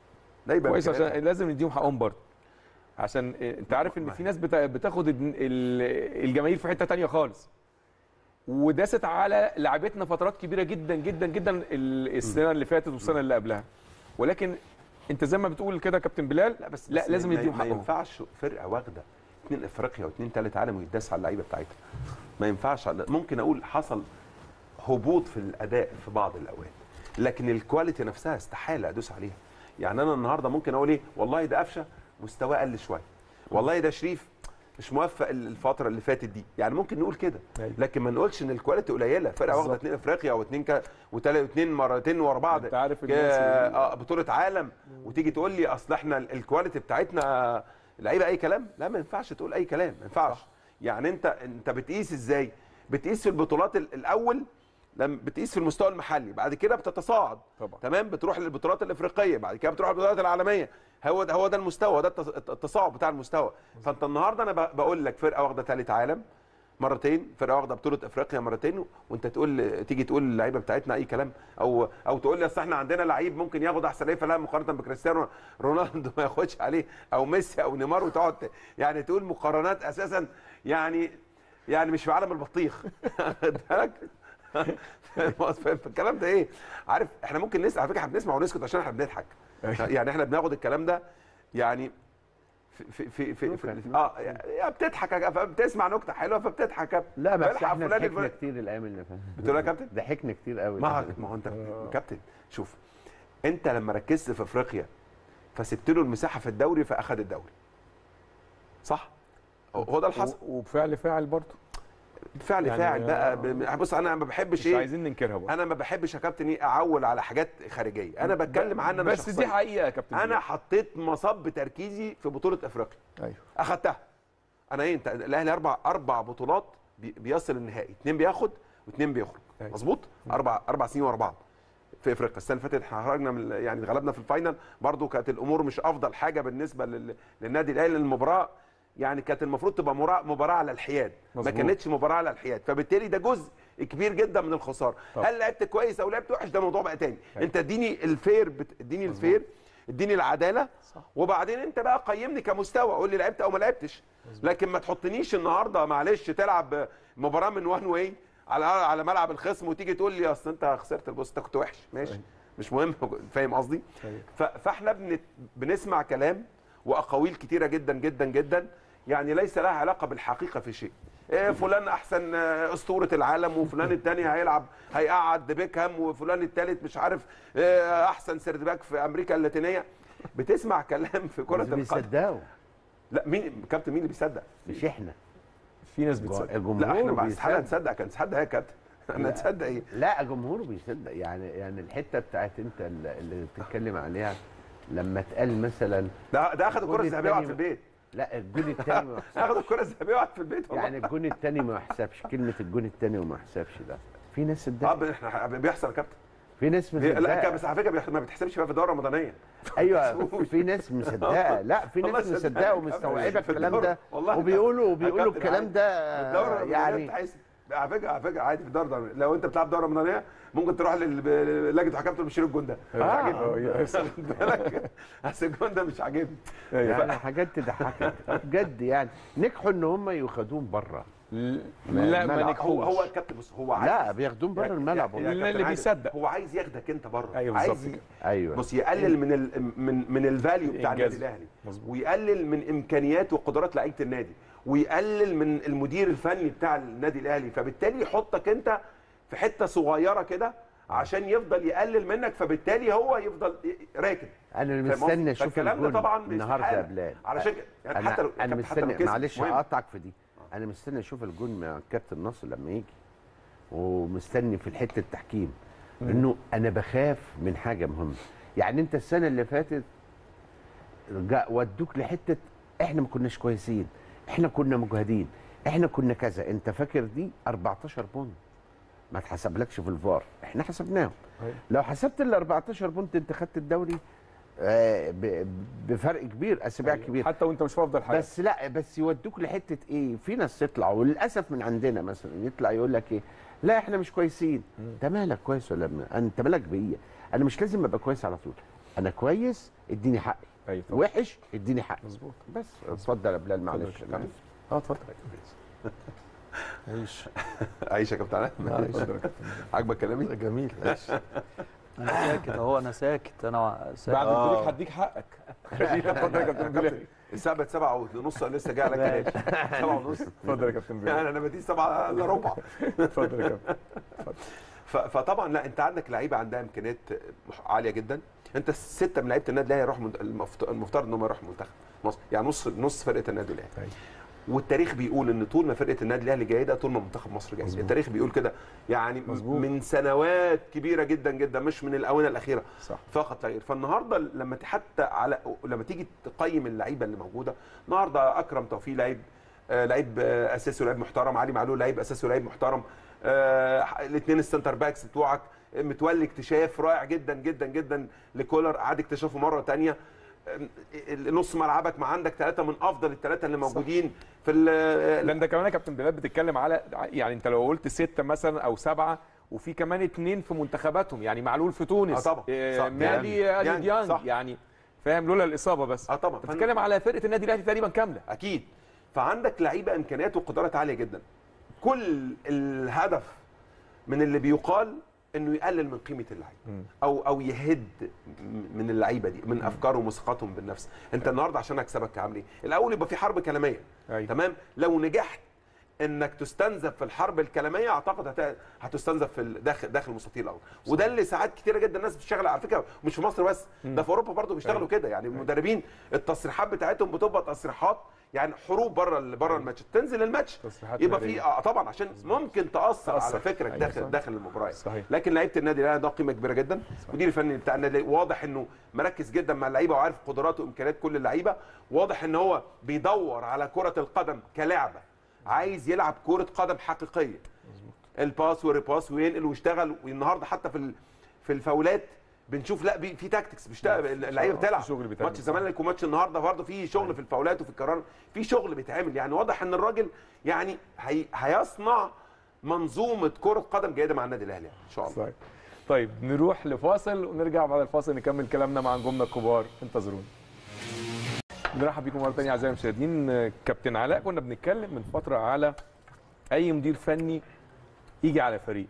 يبقى كويس إمكانيات. عشان لازم نديهم حقهم برضه عشان إيه، انت عارف ان في ناس بتا- بتاخد ال- ال- الجماهير في حته تانية خالص وداست على لعبتنا فترات كبيره جدا جدا جدا ال- السنه اللي فاتت والسنه اللي قبلها ولكن انت زي ما بتقول كده يا كابتن بلال لا بس لا بس لازم ما- نديهم ما حقهم ينفعش فرقه واخده اثنين افريقيا واثنين ثالث عالم ويتداس على اللعيبه بتاعتها ما ينفعش ممكن اقول حصل هبوط في الاداء في بعض الاوقات لكن الكواليتي نفسها استحاله ادوس عليها يعني انا النهارده ممكن اقول ايه والله ده قفشه مستواه قل شويه والله ده شريف مش موفق الفتره اللي فاتت دي يعني ممكن نقول كده أيوة. لكن ما نقولش ان الكواليتي قليله فرقه واخده بالظبط. اثنين افريقيا او اثنين ك... وتل... اثنين مرتين ورا بعض انت عارف ك- الناس اللي- اه بطوله عالم وتيجي تقول لي اصل احنا ال- الكواليتي بتاعتنا لعيبه اي كلام لا ما ينفعش تقول اي كلام ما ينفعش يعني انت انت بتقيس ازاي بتقيس في البطولات ال- الاول لما بتقيس في المستوى المحلي بعد كده بتتصاعد طبعا. تمام بتروح للبطولات الافريقيه بعد كده بتروح للبطولات العالميه هو ده هو ده المستوى ده التص- التصاعد بتاع المستوى فانت النهارده انا ب- بقول لك فرقه واخده ثالث عالم مرتين فرقه واخده بطوله افريقيا مرتين وانت تقول تيجي تقول اللعيبه بتاعتنا اي كلام او او تقول لي اصل احنا عندنا لعيب ممكن ياخد احسن لعيب في العالم مقارنه بكريستيانو رونالدو ما ياخدش عليه او ميسي او نيمار وتقعد ت- يعني تقول مقارنات اساسا يعني يعني مش في عالم البطيخ خد بالك فالكلام ده ايه عارف احنا ممكن نسال على فكره احنا بنسمع ونسكت عشان احنا بنضحك يعني احنا بناخد الكلام ده يعني في في في, في, في اه يا بتضحك يا كابتن، بتسمع نكته حلوه فبتضحك يا كابتن. لا بس بلحق احنا فلان ضحكنا الفلاني. كتير الايام اللي فاتت بتقول يا كابتن ضحكنا كتير قوي ما ما هو انت كابتن شوف انت لما ركزت في افريقيا فسبت له المساحه في الدوري فاخذ الدوري صح هو- هو ده اللي حصل و- وبفعل فاعل برضه فعل يعني فاعل بقى آه، ب- بص انا ما بحبش مش ايه عايزين ننكرها برضه انا ما بحبش يا كابتن ايه اعول على حاجات خارجيه انا بتكلم عن انا بس دي شخصياً. حقيقه يا كابتن انا بلال. حطيت مصب تركيزي في بطوله افريقيا ايوه اخدتها انا ايه انت الاهلي اربع اربع بطولات بي- بيصل النهائي اثنين بياخد واثنين بيخرج أيوة. مظبوط اربع اربع سنين ورا بعض في افريقيا السنه اللي فاتت احنا خرجنا من يعني اتغلبنا في الفاينل برضو كانت الامور مش افضل حاجه بالنسبه لل... للنادي الاهلي المباراه يعني كانت المفروض تبقى مرا- مباراه على الحياد ما مظبوط. كانتش مباراه على الحياد فبالتالي ده جزء كبير جدا من الخساره طبعا. هل لعبت كويس او لعبت وحش ده موضوع بقى تاني انت اديني الفير بت... اديني الفير اديني العداله صح. وبعدين انت بقى قيمني كمستوى قول لي لعبت او ما لعبتش لكن ما تحطنيش النهارده معلش تلعب مباراه من وان واي على على ملعب الخصم وتيجي تقول لي اصل انت خسرت البص انت كنت وحش ماشي أيوة. مش مهم فاهم قصدي أيوة. ف- فاحنا بنت... بنسمع كلام واقاويل كتيره جدا جدا جدا يعني ليس لها علاقه بالحقيقه في شيء إيه فلان احسن آه، اسطوره العالم وفلان الثاني هيلعب هيقعد بيكهام وفلان الثالث مش عارف آه، احسن سيرد باك في امريكا اللاتينيه بتسمع كلام في كره بس القدم بيصدقوا لا مين كابتن مين اللي بيصدق مش احنا في ناس بتصدق الجمهور لا احنا مع استحاله بيصدق. نصدق كان نصدق ايه يا كابتن انا نصدق ايه لا جمهور بيصدق يعني يعني الحته بتاعت انت اللي اللي بتتكلم عليها لما اتقال مثلا ده ده اخذ الكره الجون الذهبيه وقعد في التاني- البيت لا الجون الثاني ما اخذ الكره الذهبيه وقعد في البيت والله يعني الجون الثاني ما يحسبش كلمه الجون الثاني وما يحسبش ده في ناس اه صدقت ب- احنا بيحصل يا كابتن في ناس بي- لا مصدقه بس على فكره بيح- ما بتحسبش بقى في الدوره الرمضانيه ايوه في ناس مصدقه لا في والله ناس صدقني مصدقه يا ومستوعبه كابتن. في الكلام الدورة. ده والله وبيقولوا يا وبيقولوا كابتن الكلام عادي. ده في الدوره الرمضانيه يعني بتحسب على فكره على فكره عادي في الدوره الرمضانية. لو انت بتلعب دوره رمضانيه ممكن تروح لل- للجنه حكام تقول مش الجون ده مش آه. عاجبني آه، خد بالك اصل الجون ده مش عاجبني يعني حاجات تضحكك بجد يعني نجحوا ان هم ياخدوهم بره لا ما الملعب. هو نجحوش هو الكابتن بص هو عايز لا بياخدوهم بره الملعب يا والله. اللي كابتن عادل، بيصدق. هو عايز ياخدك انت بره أيوة عايز بالظبط ي- ايوه بص يقلل من ال من من الفاليو بتاع النادي إنجاز. الاهلي مظبوط. ويقلل من امكانيات وقدرات لعيبه النادي ويقلل من المدير الفني بتاع النادي الاهلي فبالتالي يحطك انت في حته صغيره كده عشان يفضل يقلل منك فبالتالي هو يفضل ي- راكب انا فاهم قصدي؟ مستني اشوف فالكلام ده الجون طبعا النهارده يا باستحالة. بلال علشان كده- يعني انا حتى لو انا كابتن حتى لو مستني كسب، معلش مهم. اقطعك في دي انا مستني اشوف الجون مع الكابتن ناصر لما يجي ومستني في الحته التحكيم انه انا بخاف من حاجه مهمه يعني انت السنه اللي فاتت جا- ودوك لحته احنا ما كناش كويسين احنا كنا مجهدين احنا كنا كذا انت فاكر دي 14 بونت ما اتحسبلكش في الفار احنا حسبناهم أيوة. لو حسبت ال 14 بونت انت خدت الدوري آه، ب- بفرق كبير اسابيع كبير حتى وانت مش في افضل حاجه بس لا بس يودوك لحته ايه في ناس تطلع وللاسف من عندنا مثلا يطلع يقول لك ايه لا احنا مش كويسين انت مالك كويس ولا م- انت مالك بيا انا مش لازم ابقى كويس على طول انا كويس اديني حقي ايوه طبعا. وحش اديني حقي مظبوط بس اتفضل يا بلال معلش اتفضل يا كابتن. اه اتفضل عيش عايش يا كابتن علاء اتفضل يا كابتن. عاجبك كلامي جميل عيش انا ساكت اهو انا ساكت انا ساكت بعد آه. البريك هديك حقك اتفضل يا كابتن بلال الساعه بقت 7 ونص أنا لسه جاي على كلام 7 ونص اتفضل يا كابتن بلال يعني انا بدي 7 الا ربع اتفضل يا كابتن ف- فطبعا لا انت عندك لعيبه عندها امكانيات عاليه جدا انت سته من لعيبه النادي الاهلي يروحوا من- المفت- المفترض ان هم يروحوا منتخب مصر يعني نص نص فرقه النادي الاهلي أيوة. والتاريخ بيقول ان طول ما فرقه النادي الاهلي جيده طول ما منتخب مصر جيد مظبوط. التاريخ بيقول كده يعني م- مظبوط. من سنوات كبيره جدا جدا مش من الاونه الاخيره صح فقط لا غير فالنهارده لما ت- حتى على لما تيجي تقيم اللعيبه اللي موجوده النهارده اكرم توفيق لعيب آه، لعيب آه، اساسي ولعيب محترم علي معلول لعيب اساسي ولعيب محترم الاثنين السنتر باكس بتوعك متولي اكتشاف رائع جدا جدا جدا لكولر قعد اكتشافه مره ثانيه نص ملعبك ما عندك ثلاثه من افضل الثلاثه اللي موجودين في ال- لان ده كمان يا كابتن بلال بتتكلم على يعني انت لو قلت سته مثلا او سبعه وفي كمان اتنين في منتخباتهم يعني معلول في تونس آه طبعا. آه، صح. مالي ديانج. ادي ديانج. ديانج صح. يعني فاهم لولا الاصابه بس اه طبعا انت بتتكلم على فرقه النادي الاهلي تقريبا كامله اكيد فعندك لعيبه امكانيات وقدرات عاليه جدا كل الهدف من اللي بيقال انه يقلل من قيمه اللعيب مم. او او يهد من اللعيبه دي من افكارهم وثقتهم بالنفس انت النهارده عشان اكسبك عامل ايه الاول يبقى في حرب كلاميه أيوة. تمام لو نجحت انك تستنزف في الحرب الكلاميه اعتقد هت- هتستنزف في ال- داخل داخل المستطيل الاول وده اللي ساعات كتيره جدا الناس بتشتغل على فكره مش في مصر بس ده في اوروبا برضو بيشتغلوا كده يعني المدربين التصريحات بتاعتهم بتبقى تصريحات يعني حروب بره ال- بره الماتش تنزل الماتش تصريحات يبقى نارية. في آه طبعا عشان ممكن تاثر على تأثر. فكرك أيوة داخل صح. داخل المباراه صحيح. لكن لعيبه النادي الاهلي ده قيمه كبيره جدا المدير الفني بتاع النادي الأهلي واضح انه مركز جدا مع اللعيبه وعارف قدرات وامكانيات كل اللعيبه واضح ان هو بيدور على كره القدم كلعبه عايز يلعب كره قدم حقيقيه الباس والريباس وينقل ويشتغل والنهارده حتى في ال- في الفاولات بنشوف لا بي- في تاكتكس بيشتغل اللعيبه في بتلعب شغل بيتعمل. ماتش الزمالك وماتش النهارده برضه في شغل في الفاولات وفي القرار في شغل بيتعمل يعني واضح ان الراجل يعني هي هيصنع منظومه كره قدم جيده مع النادي الاهلي يعني ان شاء الله صحيح. طيب نروح لفاصل ونرجع بعد الفاصل نكمل كلامنا مع نجومنا الكبار انتظرونا نرحب بيكم مره ثانيه اعزائي المشاهدين آه، كابتن علاء كنا بنتكلم من فتره على اي مدير فني يجي على فريق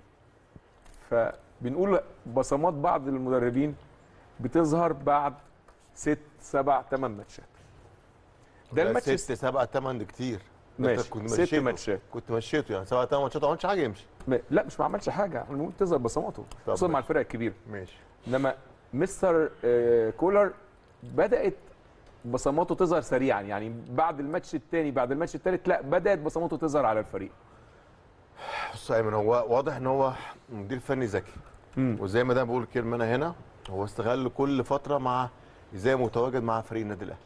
فبنقول بصمات بعض المدربين بتظهر بعد ست سبع ثمان ماتشات ده الماتش ست سبعة ثمان كتير ماشي. أنت كنت ست مشيته. ماتشات. كنت مشيته يعني سبعة ثمان ماتشات ما عملتش حاجه يمشي م- لا مش ما عملش حاجه المهم تظهر بصماته طب خصوصا مع ماشي. الفرق الكبيره ماشي انما مستر آه، كولر بدات بصماته تظهر سريعا يعني بعد الماتش الثاني بعد الماتش الثالث لا بدات بصماته تظهر على الفريق بص يا ايمن هو واضح ان هو مدير فني ذكي وزي ما ده بقول كلمه انا هنا هو استغل كل فتره مع ازاي متواجد مع فريق النادي الاهلي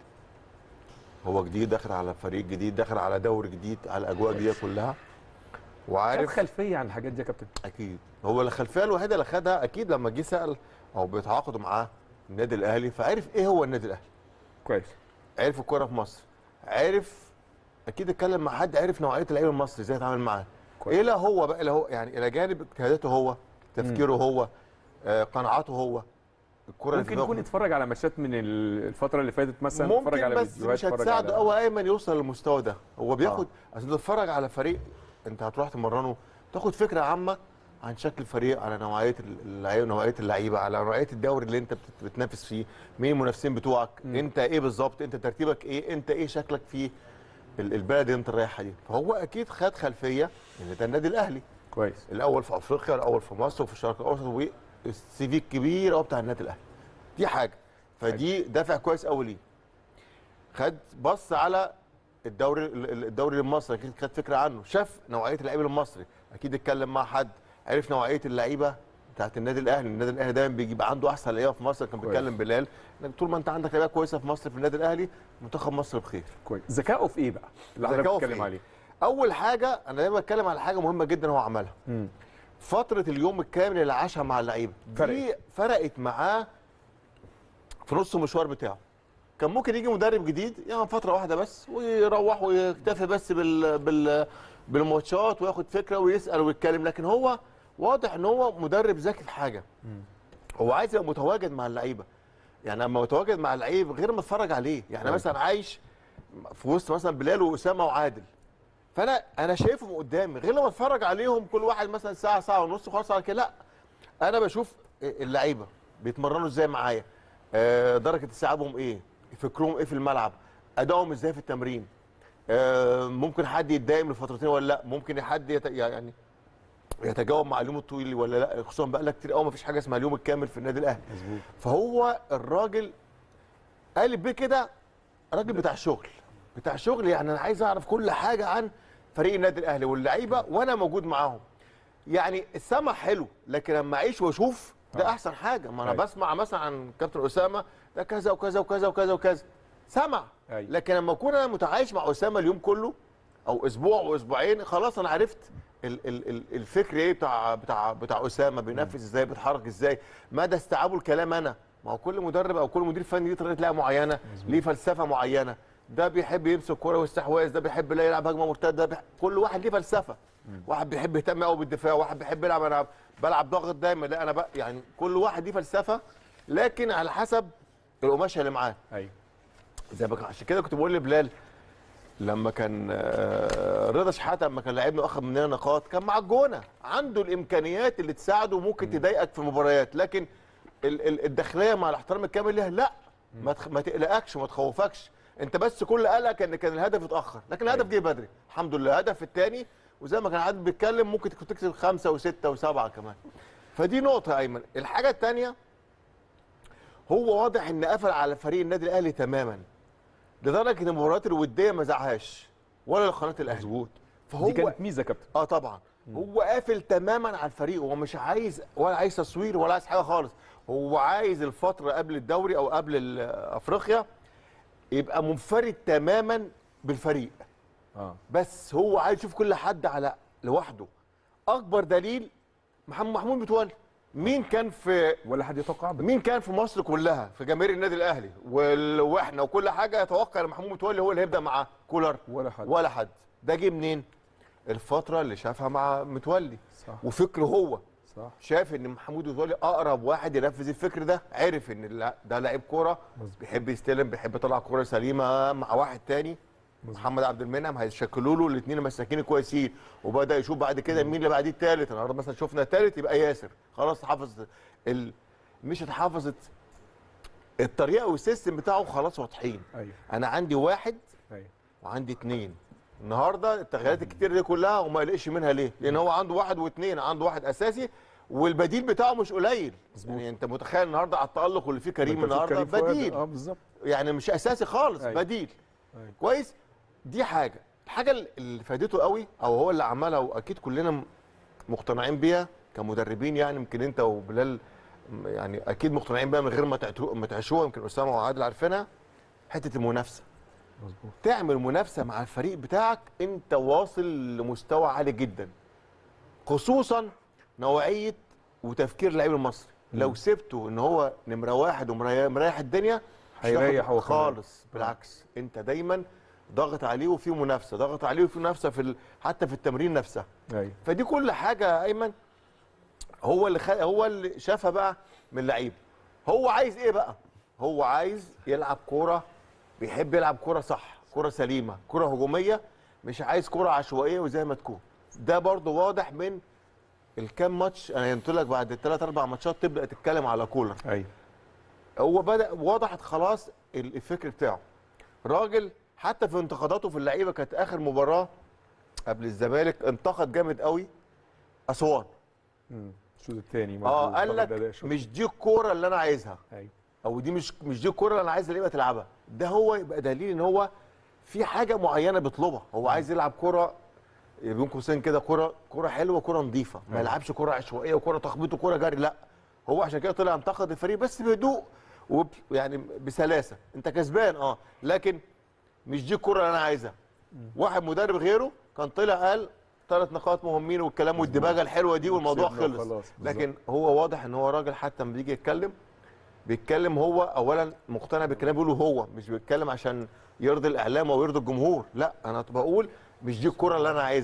هو جديد داخل على فريق جديد داخل على دوري جديد على الاجواء دي كلها خد وعارف خلفيه عن الحاجات دي يا كابتن اكيد هو الخلفيه الوحيده اللي خدها اكيد لما جه سال او بيتعاقدوا معاه النادي الاهلي فعرف ايه هو النادي الاهلي كويس عرف الكوره في مصر عرف اكيد اتكلم مع حد عرف نوعيه اللعيب المصري ازاي يتعامل معاه كويس. ايه لا هو بقى اللي هو يعني الى جانب اجتهاداته هو تفكيره هو آه قناعاته هو الكوره اللي في ممكن دماغه. يكون اتفرج على ماتشات من ال- الفتره اللي فاتت مثلا اتفرج ممكن على بس فيديوهات مش اتفرج هتساعده على قوي ايمن يوصل للمستوى ده هو بياخد عشان تتفرج على فريق انت هتروح تمرنه تاخد فكره عامه عن شكل الفريق على نوعيه اللعيبه نوعيه اللعيبه على نوعيه الدوري اللي انت بت- بتنافس فيه مين المنافسين بتوعك م. انت ايه بالظبط انت ترتيبك ايه انت ايه شكلك في ال- البلد اللي انت رايحها دي فهو اكيد خد خلفيه ان ده النادي الاهلي كويس الاول في افريقيا الاول في مصر وفي الشرق الاوسط والسي في الكبير قوي بتاع النادي الاهلي دي حاجه فدي دافع كويس قوي ليه خد بص على الدوري الدوري المصري اكيد خد فكره عنه شاف نوعيه اللعيب المصري اكيد اتكلم مع حد عرف نوعيه اللعيبه بتاعت النادي الاهلي النادي الاهلي دايما بيجيب عنده احسن لعيبه في مصر كان كويس. بيتكلم بلال انك طول ما انت عندك لعيبه كويسه في مصر في النادي الاهلي منتخب مصر بخير كويس ذكائه في ايه بقى اللي حضرتك ذكائه في بتتكلم إيه؟ عليه اول حاجه انا دايما بتكلم على حاجه مهمه جدا هو عملها مم. فتره اليوم الكامل اللي عاشها مع اللعيبه دي فرقت معاه في نص المشوار بتاعه كان ممكن يجي مدرب جديد يعني فتره واحده بس ويروح ويكتفي بس بال بال بالماتشات وياخد فكره ويسال ويتكلم لكن هو واضح ان هو مدرب ذكي في حاجه هو عايز يبقى متواجد مع اللعيبه يعني لما اتواجد مع اللعيب غير ما اتفرج عليه يعني أنا مثلا عايش في وسط مثلا بلال واسامه وعادل فانا انا شايفهم قدامي غير لما اتفرج عليهم كل واحد مثلا ساعه ساعه ونص خلاص على كده لا انا بشوف اللعيبه بيتمرنوا ازاي معايا آه، درجه استيعابهم ايه فكرهم ايه في الملعب ادائهم ازاي في التمرين آه، ممكن حد يتضايق من فترتين ولا لا ممكن حد يت... يعني يتجاوب مع اليوم الطويل ولا لا خصوصا بقى لك كتير قوي ما فيش حاجه اسمها اليوم الكامل في النادي الاهلي مظبوط فهو الراجل قالب بيه كده راجل بتاع شغل بتاع شغل يعني انا عايز اعرف كل حاجه عن فريق النادي الاهلي واللعيبه وانا موجود معاهم يعني السمع حلو لكن لما اعيش واشوف ده آه. احسن حاجه ما انا أيوة. بسمع مثلا عن كابتن اسامه ده كذا وكذا وكذا وكذا وكذا سمع أيوة. لكن لما اكون انا متعايش مع اسامه اليوم كله او اسبوع واسبوعين خلاص انا عرفت ال ال ال الفكر ايه بتاع بتاع بتاع اسامه بينفذ ازاي بيتحرك ازاي مدى استيعابه الكلام انا ما هو كل مدرب او كل مدير فني ليه طريقه لعب معينه ليه فلسفه معينه ده بيحب يمسك كوره واستحواذ ده بيحب لا يلعب هجمه مرتده ده بيح... كل واحد ليه فلسفه واحد بيحب يهتم قوي بالدفاع واحد بيحب يلعب انا بلعب ضاغط دايما لا انا بقى يعني كل واحد ليه فلسفه لكن على حسب القماشه اللي معاه ايوه زي ما كان- عشان كده كنت بقول لبلال لما كان آه، رضا شحاته لما كان لعبنا واخد مننا نقاط كان مع الجونه عنده الامكانيات اللي تساعده ممكن تضايقك في المباريات لكن ال- ال- الداخليه مع الاحترام الكامل ليها لا ما تخ- ما تقلقكش وما تخوفكش انت بس كل قلقك ان كان الهدف اتاخر لكن الهدف جه بدري الحمد لله الهدف الثاني وزي ما كان عادل بيتكلم ممكن كنت تكسب خمسه وسته وسبعه كمان فدي نقطه يا ايمن الحاجه الثانيه هو واضح ان قفل على فريق النادي الاهلي تماما لدرجه ان المباريات الوديه ما زعهاش ولا لقناه الاهلي مظبوط فهو دي كانت ميزه يا كابتن اه طبعا هو قافل تماما على الفريق هو مش عايز ولا عايز تصوير ولا عايز حاجه خالص هو عايز الفتره قبل الدوري او قبل ال- افريقيا يبقى منفرد تماما بالفريق اه بس هو عايز يشوف كل حد على لوحده اكبر دليل محمد محمود متولي مين كان في ولا حد يتوقع مين كان في مصر كلها في جماهير النادي الاهلي وال- واحنا وكل حاجه يتوقع ان محمود متولي هو اللي هيبدا مع كولر ولا حد ولا حد ده جه منين الفتره اللي شافها مع متولي صح وفكره هو صح شاف ان محمود متولي اقرب واحد ينفذ الفكر ده عرف ان لا- ده لعيب كوره بيحب يستلم بيحب يطلع كوره سليمه مع واحد تاني محمد عبد المنعم هيشكلوا له الاثنين المساكين كويسين وبدا يشوف بعد كده مين اللي بعديه الثالث النهارده مثلا شفنا الثالث يبقى ياسر خلاص حافظ ال... مش اتحافظت الطريقه والسيستم بتاعه خلاص واضحين ايوه انا عندي واحد ايوه وعندي اثنين النهارده التغييرات الكتير دي كلها وما يقلقش منها ليه؟ لان هو عنده واحد واثنين عنده واحد اساسي والبديل بتاعه مش قليل يعني انت متخيل النهارده على التالق اللي فيه كريم النهارده بديل اه بالظبط يعني مش اساسي خالص أيوة. بديل أيوة. كويس دي حاجه الحاجه اللي فادته قوي او هو اللي عملها واكيد كلنا م- مقتنعين بيها كمدربين يعني يمكن انت وبلال م- يعني اكيد مقتنعين بيها من غير ما تعتو- ما تعيشوها يمكن اسامه وعادل عارفينها حته المنافسه مظبوط تعمل منافسه مع الفريق بتاعك انت واصل لمستوى عالي جدا خصوصا نوعيه وتفكير اللعيب المصري لو سبته ان هو نمره واحد ومريح الدنيا مش هيريح هتاخد هو كمان. خالص بالعكس انت دايما ضاغط عليه وفي منافسه ضاغط عليه وفي منافسه في ال... حتى في التمرين نفسها ايوه فدي كل حاجه يا ايمن هو اللي خ... هو اللي شافها بقى من اللعيبه هو عايز ايه بقى هو عايز يلعب كوره بيحب يلعب كوره صح كوره سليمه كوره هجوميه مش عايز كوره عشوائيه وزي ما تكون ده برضو واضح من الكام ماتش انا قلت لك بعد الثلاث اربع ماتشات تبدا تتكلم على كولر ايوه هو بدا وضحت خلاص ال- الفكر بتاعه راجل حتى في انتقاداته في اللعيبه كانت اخر مباراه قبل الزمالك انتقد جامد قوي اسوان مم. الشوط الثاني اه قال لك مش دي الكوره اللي انا عايزها ايوه او دي مش مش دي الكوره اللي انا عايز اللعيبه تلعبها ده هو يبقى دليل ان هو في حاجه معينه بيطلبها هو عايز يلعب كوره بين قوسين كده كوره كوره حلوه كوره نظيفه ما أيوة. يلعبش كوره عشوائيه وكوره تخبيط وكوره جري لا هو عشان كده طلع انتقد الفريق بس بهدوء وب يعني بسلاسه انت كسبان اه لكن مش دي الكوره اللي انا عايزها واحد مدرب غيره كان طلع قال ثلاث نقاط مهمين والكلام والدباجه الحلوه دي والموضوع وكسبنا خلص وخلاص. لكن هو واضح ان هو راجل حتى لما بيجي يتكلم بيتكلم هو اولا مقتنع بالكلام بيقوله هو مش بيتكلم عشان يرضي الاعلام او يرضي الجمهور لا انا بقول مش دي الكره اللي انا عايزها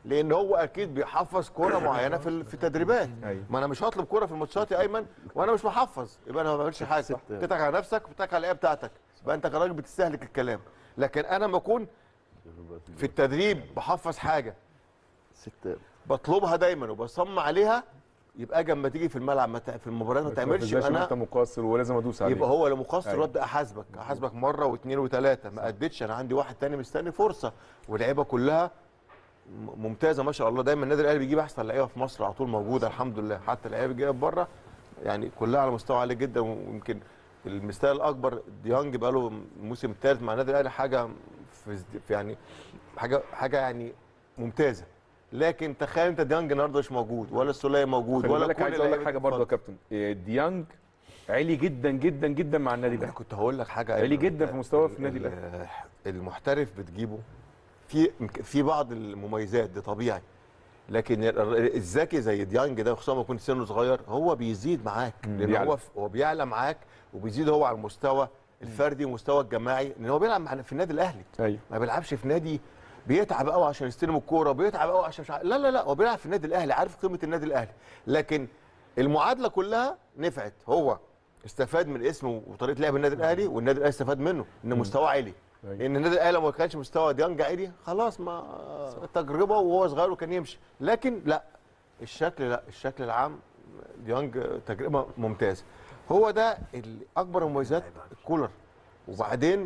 لان هو اكيد بيحفظ كوره معينه في ال- في التدريبات أيوة. ما انا مش هطلب كوره في الماتشات يا ايمن وانا مش محفظ يبقى انا ما بعملش حاجه بتتك على نفسك وبتتك على الايه بتاعتك يبقى انت كراجل بتستهلك الكلام لكن انا لما اكون في التدريب بحفظ حاجه ست بطلبها دايما وبصمم عليها يبقى اجي اما تيجي في الملعب ما ت- في المباريات ما تعملش يبقى انا انا انت مقصر ولازم ادوس عليه يبقى هو لو مقصر أيوة. وابدا احاسبك احاسبك مره واثنين وثلاثه ما اديتش انا عندي واحد تاني مستني فرصه واللعيبه كلها م- ممتازه ما شاء الله دايما النادي الاهلي بيجيب احسن لعيبه في مصر على طول موجوده الحمد لله حتى اللعيبه اللي جايه بره يعني كلها على مستوى عالي جدا ويمكن المثال الاكبر ديانج بقى له الموسم الثالث مع النادي الاهلي حاجه في ازد- في يعني حاجه حاجه يعني ممتازه لكن تخيل انت ديانج النهارده مش موجود ولا السوليه موجود خلي ولا بالك كل عايز اقول لك اللعيبة حاجه دي. برضه يا اتفضل. كابتن إيه، ديانج عالي جدا جدا جدا مع النادي انا الاهلي كنت هقول لك حاجه عالي أيمن. جدا في مستواه في ال- النادي ال- الأهلي. المحترف بتجيبه في في بعض المميزات دي طبيعي لكن ال- ال- الذكي زي ديانج ده خصوصا لما يكون سنه صغير هو بيزيد معاك لان بيعلى. هو هو بيعلى معاك وبيزيد هو على المستوى الفردي والمستوى الجماعي لان هو بيلعب مع في النادي الاهلي ايوه ما بيلعبش في نادي بيتعب قوي عشان يستلم الكوره بيتعب قوي عشان مش عارف لا لا لا هو بيلعب في النادي الاهلي عارف قيمه النادي الاهلي لكن المعادله كلها نفعت هو استفاد من اسمه وطريقه لعب النادي الاهلي والنادي الاهلي استفاد منه ان مستواه عالي أيوة. ان النادي الاهلي لو ما كانش مستوى ديانج عالي خلاص ما تجربه وهو صغير وكان يمشي لكن لا الشكل لا الشكل العام ديانج تجربه ممتازه هو ده ال- اكبر مميزات الكولر وبعدين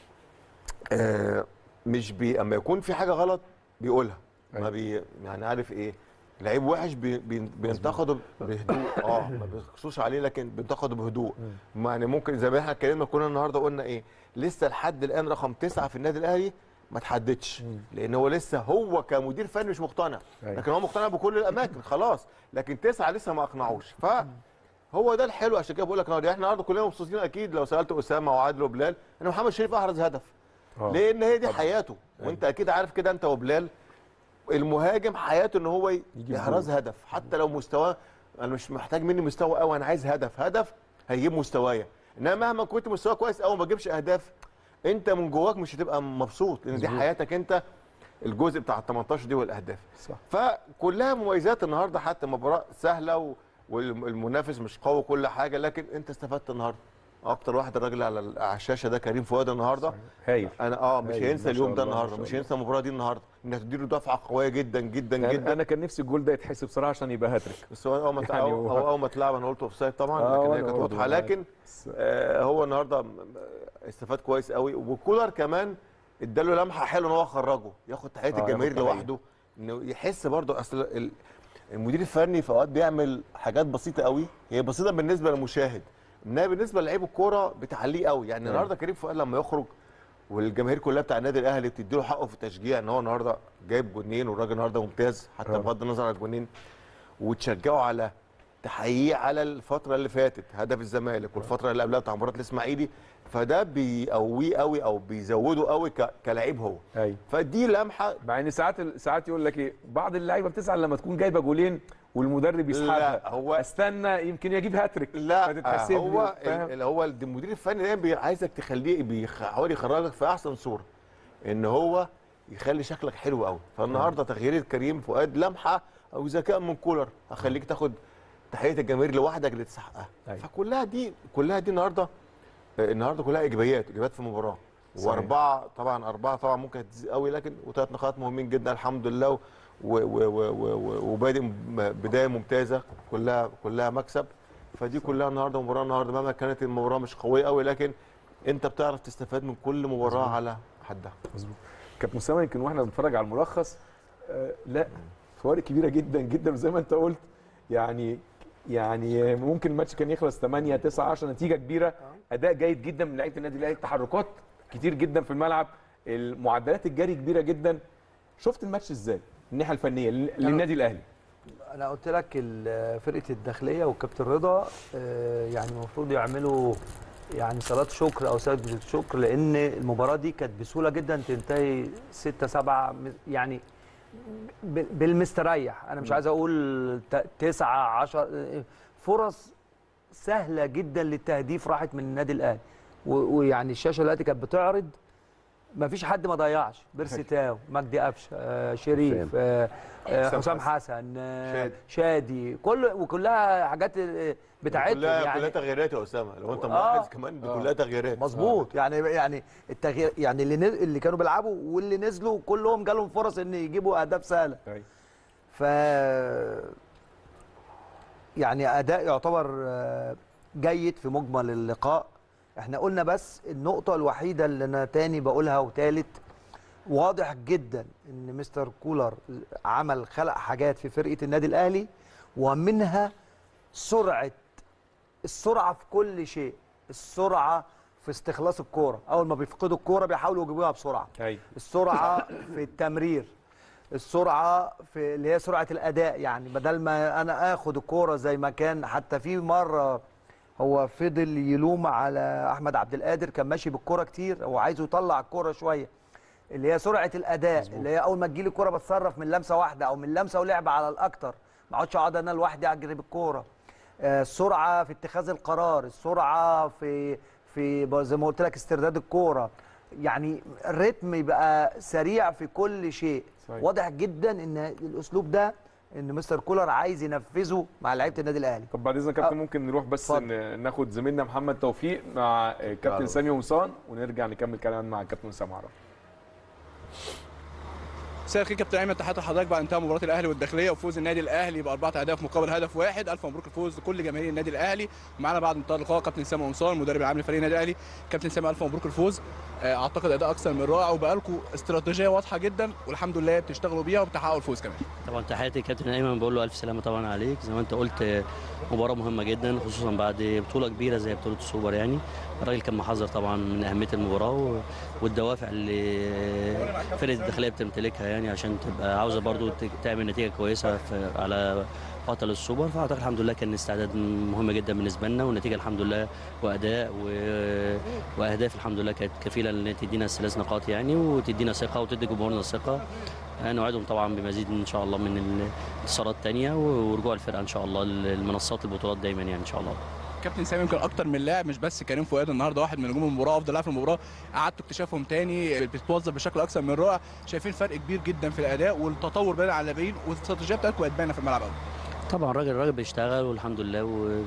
آه مش بي اما يكون في حاجه غلط بيقولها ما أيوة. بي يعني عارف ايه لعيب وحش بي بي بينتقده بهدوء اه ما بيقصوش عليه لكن بينتقده بهدوء ما يعني ممكن زي ما احنا اتكلمنا كنا النهارده قلنا ايه لسه لحد الان رقم تسعه في النادي الاهلي ما تحددش لان هو لسه هو كمدير فني مش مقتنع أيوة. لكن هو مقتنع بكل الاماكن خلاص لكن تسعه لسه ما اقنعوش ف هو ده الحلو عشان كده بقول لك النهارده احنا النهارده كلنا مبسوطين اكيد لو سالت اسامه وعادل وبلال ان محمد شريف احرز هدف آه. لان هي دي حياته وانت اكيد عارف كده انت وبلال المهاجم حياته ان هو ي- يجيب يحرز هدف حتى لو مستواه انا مش محتاج مني مستوى قوي انا عايز هدف هدف هيجيب مستوايا انما مهما كنت مستواك كويس قوي ما تجيبش اهداف انت من جواك مش هتبقى مبسوط لان دي حياتك انت الجزء بتاع ال 18 دي والاهداف صح. فكلها مميزات النهارده حتى مباراه سهله و... والمنافس مش قوي كل حاجه لكن انت استفدت النهارده اكتر واحد الراجل على ال- على الشاشه ده كريم فؤاد النهارده هايل انا اه مش أيوة، هينسى ما شاء اليوم ده الله، ما النهارده شاء مش الله. هينسى المباراه دي النهارده انك تديله دفعه قويه جدا جدا يعني جدا انا كان نفسي الجول ده يتحسب بصراحه عشان يبقى هاتريك بس هو اول ما يعني هو هو- اول ما اتلعب انا قلت اوف سايد طبعا آه، لكن هي وأنا كانت برضه واضحه معاك. لكن بس- آه هو النهارده م- م- استفاد كويس قوي وكولر كمان اداله لمحه حلوه ان هو خرجه ياخد تحيه آه، الجماهير ياخد تحية. لوحده انه يحس برضه اصل ال- المدير الفني في اوقات بيعمل حاجات بسيطه قوي هي بسيطه بالنسبه للمشاهد انها بالنسبه للعيب الكوره بتعليه قوي يعني النهارده كريم فؤاد لما يخرج والجماهير كلها بتاع النادي الاهلي بتدي له حقه في التشجيع ان هو النهارده جايب جونين والراجل النهارده ممتاز حتى آه. بغض النظر عن الجونين وتشجعوا على تحييه على الفتره اللي فاتت هدف الزمالك والفتره اللي قبلها بتاع مباراه الاسماعيلي فده بيقويه قوي او بيزوده قوي ك- كلاعب هو ايوه فدي لمحه مع ان ساعات ساعات يقول لك ايه بعض اللعيبه بتزعل لما تكون جايبه جولين والمدرب يسحبها لا، هو- استنى يمكن يجيب هاتريك لا فتتحسب لي، هو فاهم؟ ال- هو المدير الفني دايما بي- عايزك تخليه بيحاول يخرجك في احسن صوره ان هو يخلي شكلك حلو قوي فالنهارده تغيير كريم فؤاد لمحه او ذكاء من كولر هخليك تاخد تحيه الجماهير لوحدك اللي تستحقها أيوة. فكلها دي كلها دي النهارده النهارده كلها ايجابيات ايجابيات في المباراه صحيح. واربعه طبعا اربعه طبعا ممكن تزيد قوي لكن وثلاث نقاط مهمين جدا الحمد لله و- و- و- و- و- وبادئ م- بدايه ممتازه كلها كلها مكسب فدي كلها النهارده مباراه النهارده مهما كانت المباراه مش قويه قوي لكن انت بتعرف تستفاد من كل مباراه على حدها مظبوط كابتن اسامه يمكن واحنا بنتفرج على الملخص آه لا فوارق كبيره جدا جدا زي ما انت قلت يعني يعني ممكن الماتش كان يخلص 8 9 10 نتيجه كبيره اداء جيد جدا من لعيبه النادي الاهلي تحركات كتير جدا في الملعب المعدلات الجري كبيره جدا شفت الماتش ازاي الناحيه الفنيه لل- للنادي الاهلي انا قلت لك ال- فرقه الداخليه والكابتن رضا آه، يعني المفروض يعملوا يعني صلاه شكر او سجده شكر لان المباراه دي كانت بسهوله جدا تنتهي 6 7 يعني ب- بالمستريح انا مش عايز اقول 9 10 فرص سهله جدا للتهديف راحت من النادي الاهلي و- ويعني الشاشه دلوقتي كانت بتعرض ما فيش حد ما ضيعش بيرسي تاو مجدي قفشه آه شريف آه آه حسام حسام حسن آه شادي. شادي كل وكلها حاجات آه، بتاعتهم كلها كلها يعني تغييرات يا اسامه لو انت آه. ملاحظ كمان دي كلها تغييرات مظبوط يعني يعني التغيير يعني اللي نز... اللي كانوا بيلعبوا واللي نزلوا كلهم جالهم فرص ان يجيبوا اهداف سهله أيوة. ف يعني اداء يعتبر آه، جيد في مجمل اللقاء احنا قلنا بس النقطه الوحيده اللي انا تاني بقولها وتالت واضح جدا ان مستر كولر عمل خلق حاجات في فرقه النادي الاهلي ومنها سرعه السرعه في كل شيء السرعه في استخلاص الكوره اول ما بيفقدوا الكوره بيحاولوا يجيبوها بسرعه ايوه السرعه في التمرير السرعه في اللي هي سرعه الاداء يعني بدل ما انا اخد الكوره زي ما كان حتى في مره هو فضل يلوم على احمد عبد القادر كان ماشي بالكوره كتير هو عايزه يطلع الكوره شويه اللي هي سرعه الاداء مزبوط. اللي هي اول ما تجيلي الكوره بتصرف من لمسه واحده او من لمسه ولعب على الاكتر ما اقعدش اقعد انا لوحدي اجري بالكوره آه، السرعه في اتخاذ القرار السرعه في في ب- زي ما قلت لك استرداد الكوره يعني الريتم يبقى سريع في كل شيء صحيح. واضح جدا ان الاسلوب ده ان مستر كولر عايز ينفذه مع لعيبه النادي الاهلي طب بعد اذنك يا كابتن آه. ممكن نروح بس اتفضل. ن- ناخد زميلنا محمد توفيق مع آه، كابتن يلا. سامي ومصان ونرجع نكمل كلامنا مع كابتن اسامه عرب مساء الخير كابتن ايمن تحياتي لحضرتك بعد انتهاء مباراه الاهلي والداخليه وفوز النادي الاهلي باربعه اهداف مقابل هدف واحد الف مبروك الفوز لكل جماهير النادي الاهلي معانا بعد انتهاء اللقاء كابتن سامي قمصان المدرب العام لفريق النادي الاهلي كابتن سامي الف مبروك الفوز آه، اعتقد اداء اكثر من رائع وبقالكم استراتيجيه واضحه جدا والحمد لله بتشتغلوا بيها وبتحققوا الفوز كمان طبعا تحياتي كابتن ايمن بقول له الف سلامه طبعا عليك زي ما انت قلت آه، مباراه مهمه جدا خصوصا بعد بطوله كبيره زي بطوله السوبر يعني الراجل كان محذر طبعا من اهميه المباراه و- والدوافع اللي فرقه الداخليه بتمتلكها يعني عشان تبقى عاوزه برضو ت- تعمل نتيجه كويسه في على بطل السوبر فاعتقد الحمد لله كان استعداد مهم جدا بالنسبه لنا والنتيجه الحمد لله واداء و... واهداف الحمد لله كانت كفيله ان تدينا الثلاث نقاط يعني وتدينا ثقه وتدي جمهورنا ثقه نوعدهم طبعا بمزيد ان شاء الله من الانتصارات تانية ورجوع الفرقه ان شاء الله للمنصات البطولات دايما يعني ان شاء الله كابتن سامي يمكن اكتر من لاعب مش بس كريم فؤاد النهارده واحد من نجوم المباراه افضل لاعب في المباراه قعدتوا اكتشافهم تاني بتتوظف بشكل اكثر من رائع شايفين فرق كبير جدا في الاداء والتطور بين على اللاعبين والاستراتيجيه بتاعتكم بقت باينه في الملعب قوي طبعا الراجل الراجل بيشتغل والحمد لله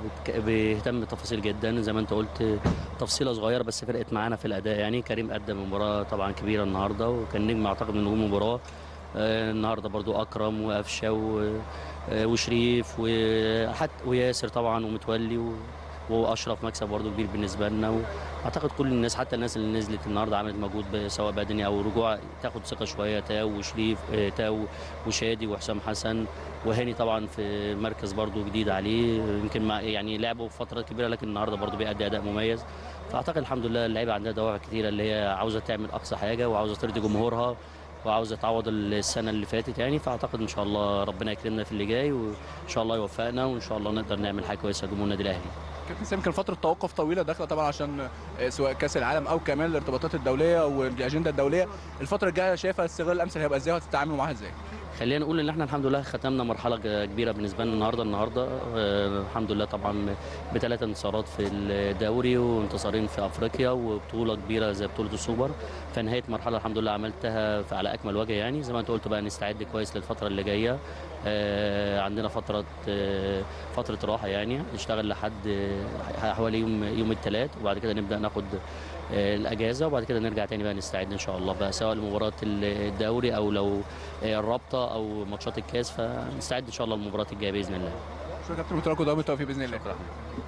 وبيهتم بالتفاصيل جدا زي ما انت قلت تفصيله صغيره بس فرقت معانا في الاداء يعني كريم قدم مباراه طبعا كبيره النهارده وكان نجم اعتقد من نجوم المباراه آه، النهارده برضو اكرم وقفشه و- آه، وشريف وحتى وياسر طبعا ومتولي و- واشرف مكسب برضو كبير بالنسبه لنا واعتقد كل الناس حتى الناس اللي نزلت النهارده عملت مجهود ب- سواء بدني او رجوع تاخد ثقه شويه تاو وشريف آه، تاو وشادي وحسام حسن وهاني طبعا في مركز برضو جديد عليه يمكن مع يعني لعبوا في فترات كبيره لكن النهارده برضو بيأدي اداء مميز فاعتقد الحمد لله اللعيبه عندها دوافع كتيره اللي هي عاوزه تعمل اقصى حاجه وعاوزه ترضي جمهورها وعاوزه تعوض السنه اللي فاتت يعني فاعتقد ان شاء الله ربنا يكرمنا في اللي جاي وان شاء الله يوفقنا وان شاء الله نقدر نعمل حاجه كويسه لجمهور النادي الاهلي كابتن سامي كان فتره توقف طويله داخله طبعا عشان آه، سواء كاس العالم او كمان الارتباطات الدوليه والاجنده الدوليه الفتره الجايه شايفه الاستغلال الامثل هيبقى ازاي وهتتعاملوا معاها ازاي خلينا نقول ان احنا الحمد لله ختمنا مرحله ج- كبيره بالنسبه لنا النهارده النهارده آه، الحمد لله طبعا بثلاث انتصارات في الدوري وانتصارين في افريقيا وبطوله كبيره زي بطوله السوبر فنهايه مرحله الحمد لله عملتها في- على اكمل وجه يعني زي ما انت قلت بقى نستعد كويس للفتره اللي جايه آه، عندنا فتره آه، فتره راحه يعني نشتغل لحد آه، حوالي يوم يوم الثلاث وبعد كده نبدا ناخد آه، الاجازه وبعد كده نرجع تاني بقى نستعد ان شاء الله بقى سواء لمباراه الدوري او لو آه، الرابطه او ماتشات الكاس فنستعد ان شاء الله للمباراه الجايه باذن الله شكرا كابتن متولي دوام التوفيق باذن الله شكرا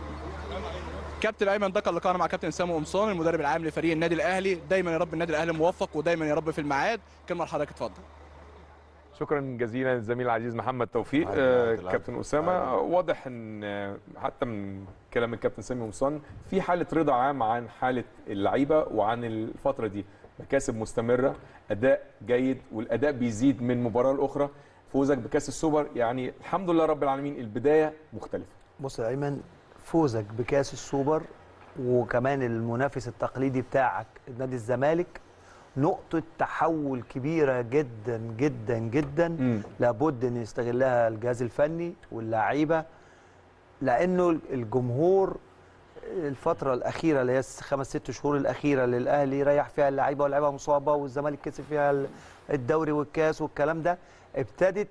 كابتن ايمن ده كان لقاءنا مع كابتن سامو قمصان المدرب العام لفريق النادي الاهلي دايما يا رب النادي الاهلي موفق ودايما يا رب في الميعاد كلمه لحضرتك اتفضل شكرا جزيلا للزميل العزيز محمد توفيق عادي، آه، عادي، العفو. كابتن اسامه عادي. واضح ان آه، حتى من كلام الكابتن سامي ومصان في حاله رضا عام عن حاله اللعيبه وعن الفتره دي مكاسب مستمره اداء جيد والاداء بيزيد من مباراه لاخرى فوزك بكاس السوبر يعني الحمد لله رب العالمين البدايه مختلفه بص يا ايمن فوزك بكاس السوبر وكمان المنافس التقليدي بتاعك نادي الزمالك نقطة تحول كبيرة جدا جدا جدا مم. لابد ان يستغلها الجهاز الفني واللعيبة لانه الجمهور الفترة الأخيرة اللي هي الخمس ست شهور الأخيرة اللي الأهلي ريح فيها اللعيبة واللعيبة مصابة والزمالك كسب فيها ال- الدوري والكاس والكلام ده ابتدت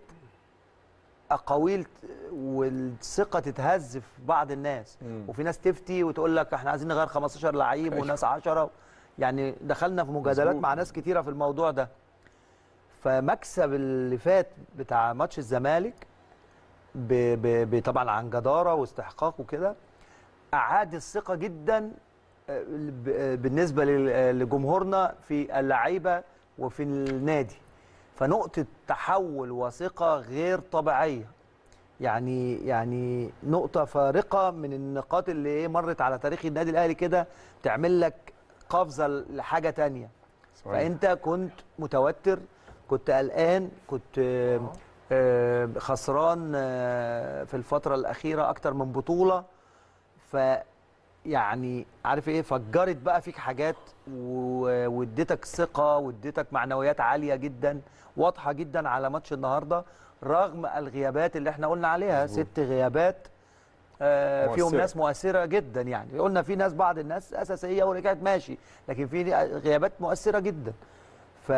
أقاويل والثقة تتهز في بعض الناس مم. وفي ناس تفتي وتقول لك احنا عايزين نغير 15 لعيب أيوة. وناس 10 يعني دخلنا في مجادلات مظبوط. مع ناس كتيرة في الموضوع ده فمكسب اللي فات بتاع ماتش الزمالك ب ب ب طبعا عن جداره واستحقاق وكده اعاد الثقه جدا آه، ب- آه، بالنسبه لل- آه، لجمهورنا في اللعيبه وفي النادي فنقطه تحول وثقه غير طبيعيه يعني يعني نقطه فارقه من النقاط اللي ايه مرت على تاريخ النادي الاهلي كده تعمل لك قفزه لحاجه تانية صحيح. فانت كنت متوتر كنت قلقان كنت آه، آه، خسران آه، في الفتره الاخيره اكتر من بطوله ف يعني عارف ايه فجرت بقى فيك حاجات و- واديتك ثقه واديتك معنويات عاليه جدا واضحه جدا على ماتش النهارده رغم الغيابات اللي احنا قلنا عليها مظبوط. ست غيابات آه، فيهم مؤثرة. ناس مؤثره جدا يعني قلنا في ناس بعض الناس اساسيه ورجعت ماشي لكن في غيابات مؤثره جدا ف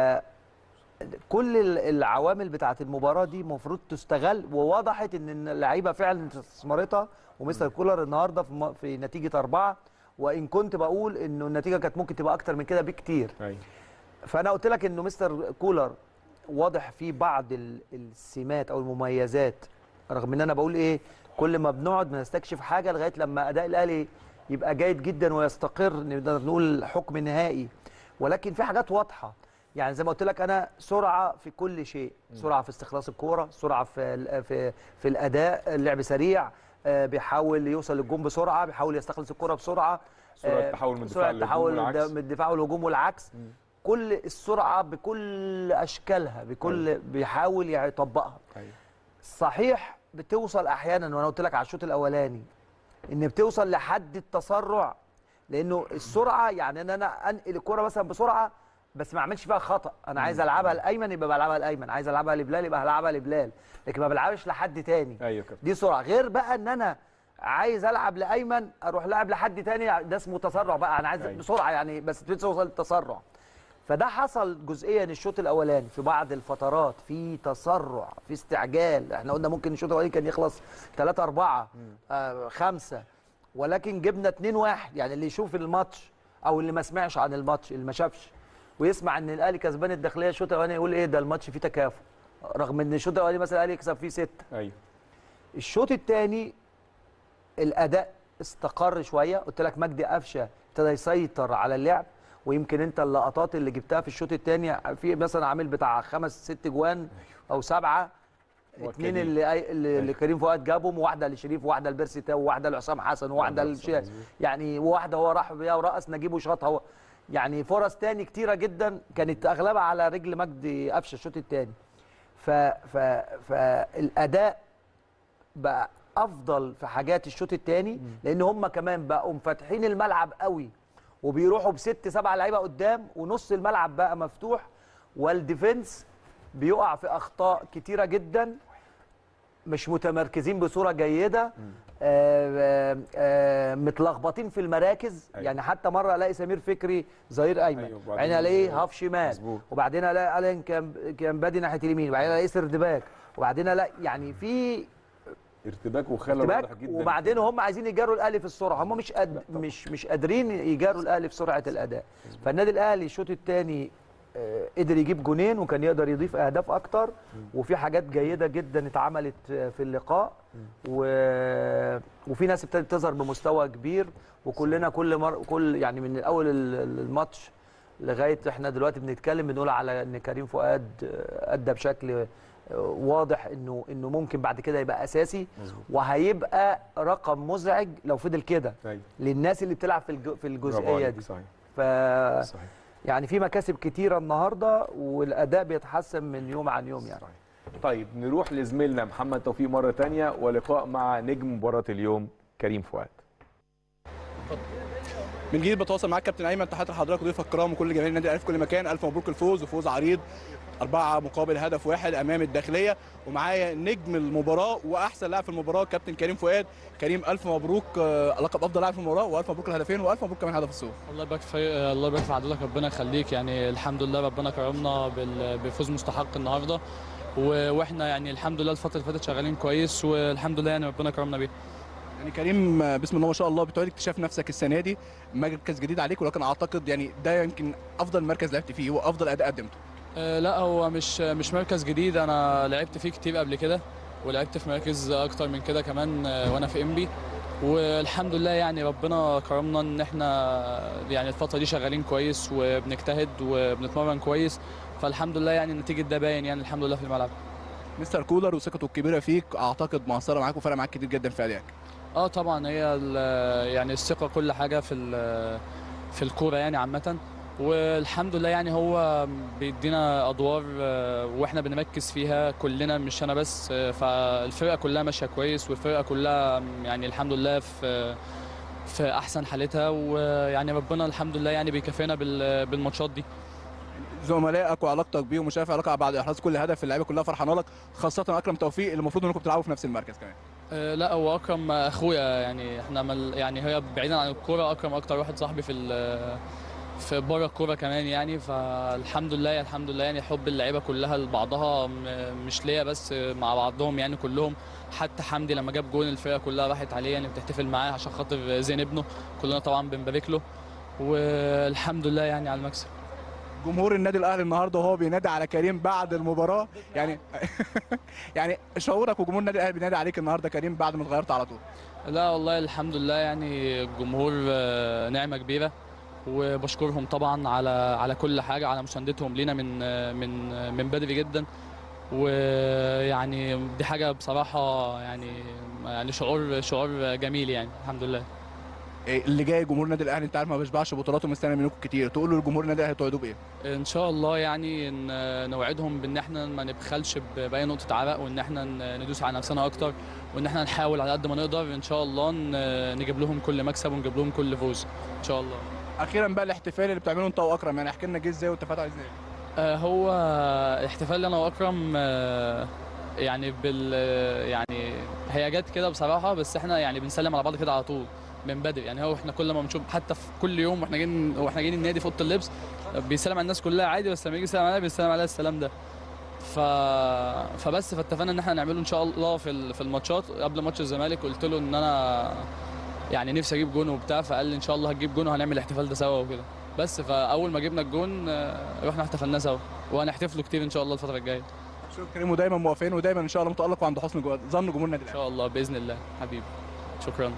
كل ال- العوامل بتاعه المباراه دي المفروض تستغل ووضحت ان اللعيبه فعلا استثمرتها ومستر كولر النهارده في, م- في نتيجه اربعه وان كنت بقول انه النتيجه كانت ممكن تبقى اكتر من كده بكتير أيوة. فانا قلت لك انه مستر كولر واضح فيه بعض ال- السمات او المميزات رغم ان انا بقول ايه كل ما بنقعد بنستكشف حاجه لغايه لما اداء الاهلي يبقى جيد جدا ويستقر نقدر نقول حكم نهائي ولكن في حاجات واضحه يعني زي ما قلت لك انا سرعه في كل شيء سرعه في استخلاص الكوره سرعه في ال- في في الاداء اللعب سريع آه، بيحاول يوصل للجون بسرعه بيحاول يستخلص الكوره بسرعه سرعة آه، تحول من سرعه الدفاع للهجوم تحول والعكس. من الدفاع والهجوم والعكس كل السرعه بكل اشكالها بكل بيحاول يطبقها أيوة. صحيح بتوصل احيانا وانا قلت لك على الشوط الاولاني ان بتوصل لحد التسرع لانه السرعه يعني ان انا انقل الكره مثلا بسرعه بس ما اعملش فيها خطا انا عايز العبها الايمن يبقى بلعبها الايمن عايز العبها لبلال يبقى هلعبها لبلال لكن ما بلعبش لحد تاني ايوه كابتن دي سرعه غير بقى ان انا عايز العب لايمن اروح لاعب لحد تاني ده اسمه تسرع بقى انا عايز أيوة. بسرعه يعني بس توصل للتسرع فده حصل جزئيا الشوط الاولاني في بعض الفترات في تسرع في استعجال احنا قلنا ممكن الشوط الاولاني كان يخلص 3 4 آه 5 ولكن جبنا 2 1 يعني اللي يشوف الماتش او اللي ما سمعش عن الماتش اللي ما شافش ويسمع ان الاهلي كسبان الداخليه الشوط الاولاني يقول ايه ده الماتش فيه تكافؤ رغم ان الشوط الاولاني مثلا الاهلي يكسب فيه 6 ايوه الشوط الثاني الاداء استقر شويه قلت لك مجدي قفشه ابتدى يسيطر على اللعب ويمكن انت اللقطات اللي جبتها في الشوط الثاني في مثلا عامل بتاع خمس ست جوان او سبعه هو اثنين كريم. اللي أي- اللي, اللي كريم فؤاد جابهم وواحده لشريف وواحده لبيرسي تاو وواحده لحسام حسن وواحده واحدة لشيخ مظبوط. يعني وواحده هو راح بيها ورقص نجيب وشاطها هو يعني فرص تاني كتيره جدا كانت اغلبها على رجل مجدي قفشه الشوط الثاني ف ف فالاداء بقى افضل في حاجات الشوط الثاني لان هم كمان بقوا فاتحين الملعب قوي وبيروحوا بست سبع لعيبه قدام ونص الملعب بقى مفتوح والديفنس بيقع في اخطاء كتيره جدا مش متمركزين بصوره جيده آه آه آه متلخبطين في المراكز أيوة. يعني حتى مره الاقي سمير فكري ظهير ايمن أيوة، أيوة وبعدين بعدين الاقيه هاف شمال مظبوط. وبعدين الاقي الين كان كان بادي ناحيه اليمين وبعدين الاقي سرد باك وبعدين الاقي يعني في ارتباك وخلل ارتباك واضح جدا وبعدين هم عايزين يجاروا الاهلي في السرعه هم مش قد مش مش قادرين يجاروا الاهلي في سرعه الاداء فالنادي الاهلي الشوط الثاني قدر يجيب جونين وكان يقدر يضيف اهداف اكتر وفي حاجات جيده جدا اتعملت آه، في اللقاء و... وفي ناس ابتدت تظهر بمستوى كبير وكلنا كل مر... كل يعني من اول ال- ال- الماتش لغايه احنا دلوقتي بنتكلم بنقول على ان كريم فؤاد آه، ادى بشكل آه، واضح انه انه ممكن بعد كده يبقى اساسي مظبوط. وهيبقى رقم مزعج لو فضل كده ايوه للناس اللي بتلعب في الج... في برافو الجزئيه عليك، دي صحيح ف صحيح يعني في مكاسب كتيره النهارده والاداء بيتحسن من يوم عن يوم يعني صحيح. طيب نروح لزميلنا محمد توفيق مره تانية ولقاء مع نجم مباراه اليوم كريم فؤاد من جديد بتواصل معاك كابتن ايمن تحياتي لحضرتك وضيوفك الكرام وكل جماهير النادي الاهلي في كل مكان الف مبروك الفوز وفوز عريض أربعة مقابل هدف واحد أمام الداخلية ومعايا نجم المباراة وأحسن لاعب في المباراة كابتن كريم فؤاد كريم ألف مبروك آه، لقب أفضل لاعب في المباراة وألف مبروك الهدفين وألف مبروك كمان هدف السوق الله يبارك في الله يبارك في عدولك ربنا يخليك يعني الحمد لله ربنا كرمنا بال- بفوز مستحق النهارده و- واحنا يعني الحمد لله الفتره اللي فاتت شغالين كويس والحمد لله يعني ربنا كرمنا بيه يعني كريم آه، بسم الله ما شاء الله بتعيد اكتشاف نفسك السنة دي مركز جديد عليك ولكن أعتقد يعني ده يمكن أفضل مركز لعبت فيه وأفضل أداء قدمته آه، لا هو مش مش مركز جديد انا لعبت فيه كتير قبل كده ولعبت في مراكز اكتر من كده كمان آه، وانا في انبي والحمد لله يعني ربنا كرمنا ان احنا يعني الفتره دي شغالين كويس وبنجتهد وبنتمرن كويس فالحمد لله يعني نتيجه ده باين يعني الحمد لله في الملعب مستر كولر وثقته الكبيرة فيك أعتقد مؤثرة معاك وفرق معاك كتير جدا في أدائك اه طبعا هي ال- يعني الثقه كل حاجه في ال- في الكوره يعني عامه والحمد لله يعني هو بيدينا ادوار آه، واحنا بنركز فيها كلنا مش انا بس آه، فالفرقه كلها ماشيه كويس والفرقه كلها يعني الحمد لله في في احسن حالتها ويعني ربنا الحمد لله يعني بيكافئنا بال- بالماتشات دي زملائك وعلاقتك بيهم وشايف علاقة بعد إحراز كل هدف اللعيبة كلها فرحانة لك خاصة أكرم توفيق اللي المفروض إنكم بتلعبوا في نفس المركز كمان آه، لا هو اكرم اخويا يعني احنا مل يعني هي بعيدا عن الكوره اكرم اكتر واحد صاحبي في ال- في بره الكوره كمان يعني فالحمد لله الحمد لله يعني حب اللعيبه كلها لبعضها م- مش ليا بس مع بعضهم يعني كلهم حتى حمدي لما جاب جون الفرقه كلها راحت عليه يعني بتحتفل معاه عشان خاطر زين ابنه كلنا طبعا بنبارك له والحمد لله يعني على المكسب جمهور النادي الاهلي النهارده وهو بينادي على كريم بعد المباراه يعني يعني شعورك وجمهور النادي الاهلي بينادي عليك النهارده كريم بعد ما اتغيرت على طول لا والله الحمد لله يعني الجمهور آه، نعمة كبيرة وبشكرهم طبعا على على كل حاجة على مساندتهم لينا من آه، من آه، من بدري جدا ويعني دي حاجة بصراحة يعني يعني شعور شعور جميل يعني الحمد لله إيه اللي جاي جمهور النادي الاهلي انت عارف ما بيشبعش بطولات ومستني منكم كتير تقولوا لجمهور النادي الاهلي توعدوه بايه ان شاء الله يعني ن- نوعدهم بان احنا ما نبخلش ب- باي نقطه عرق وان احنا ن- ندوس على نفسنا اكتر وان احنا نحاول على قد ما نقدر ان شاء الله ن- نجيب لهم كل مكسب ونجيب لهم كل فوز ان شاء الله اخيرا بقى الاحتفال اللي بتعمله انت واكرم يعني احكي لنا جه ازاي واتفقتوا عليه ازاي آه، هو احتفال انا واكرم آه، يعني بال يعني هي جت كده بصراحه بس احنا يعني بنسلم على بعض كده على طول من بدري يعني هو احنا كل ما بنشوف حتى في كل يوم واحنا جايين واحنا جايين النادي في اوضه اللبس بيسلم على الناس كلها عادي بس لما يجي يسلم عليا بيسلم عليا السلام ده ف... فبس فاتفقنا ان احنا نعمله ان شاء الله في ال- في الماتشات قبل ماتش الزمالك قلت له ان انا يعني نفسي اجيب جون وبتاع فقال لي ان شاء الله هتجيب جون وهنعمل الاحتفال ده سوا وكده بس فاول ما جبنا الجون آه، رحنا احتفلنا سوا وهنحتفلوا كتير ان شاء الله الفتره الجايه شكرا كريم ودايما موافقين ودايما ان شاء الله متالق وعند حسن جو- ظن جمهور النادي ان الاهلي شاء الله باذن الله حبيبي شكرا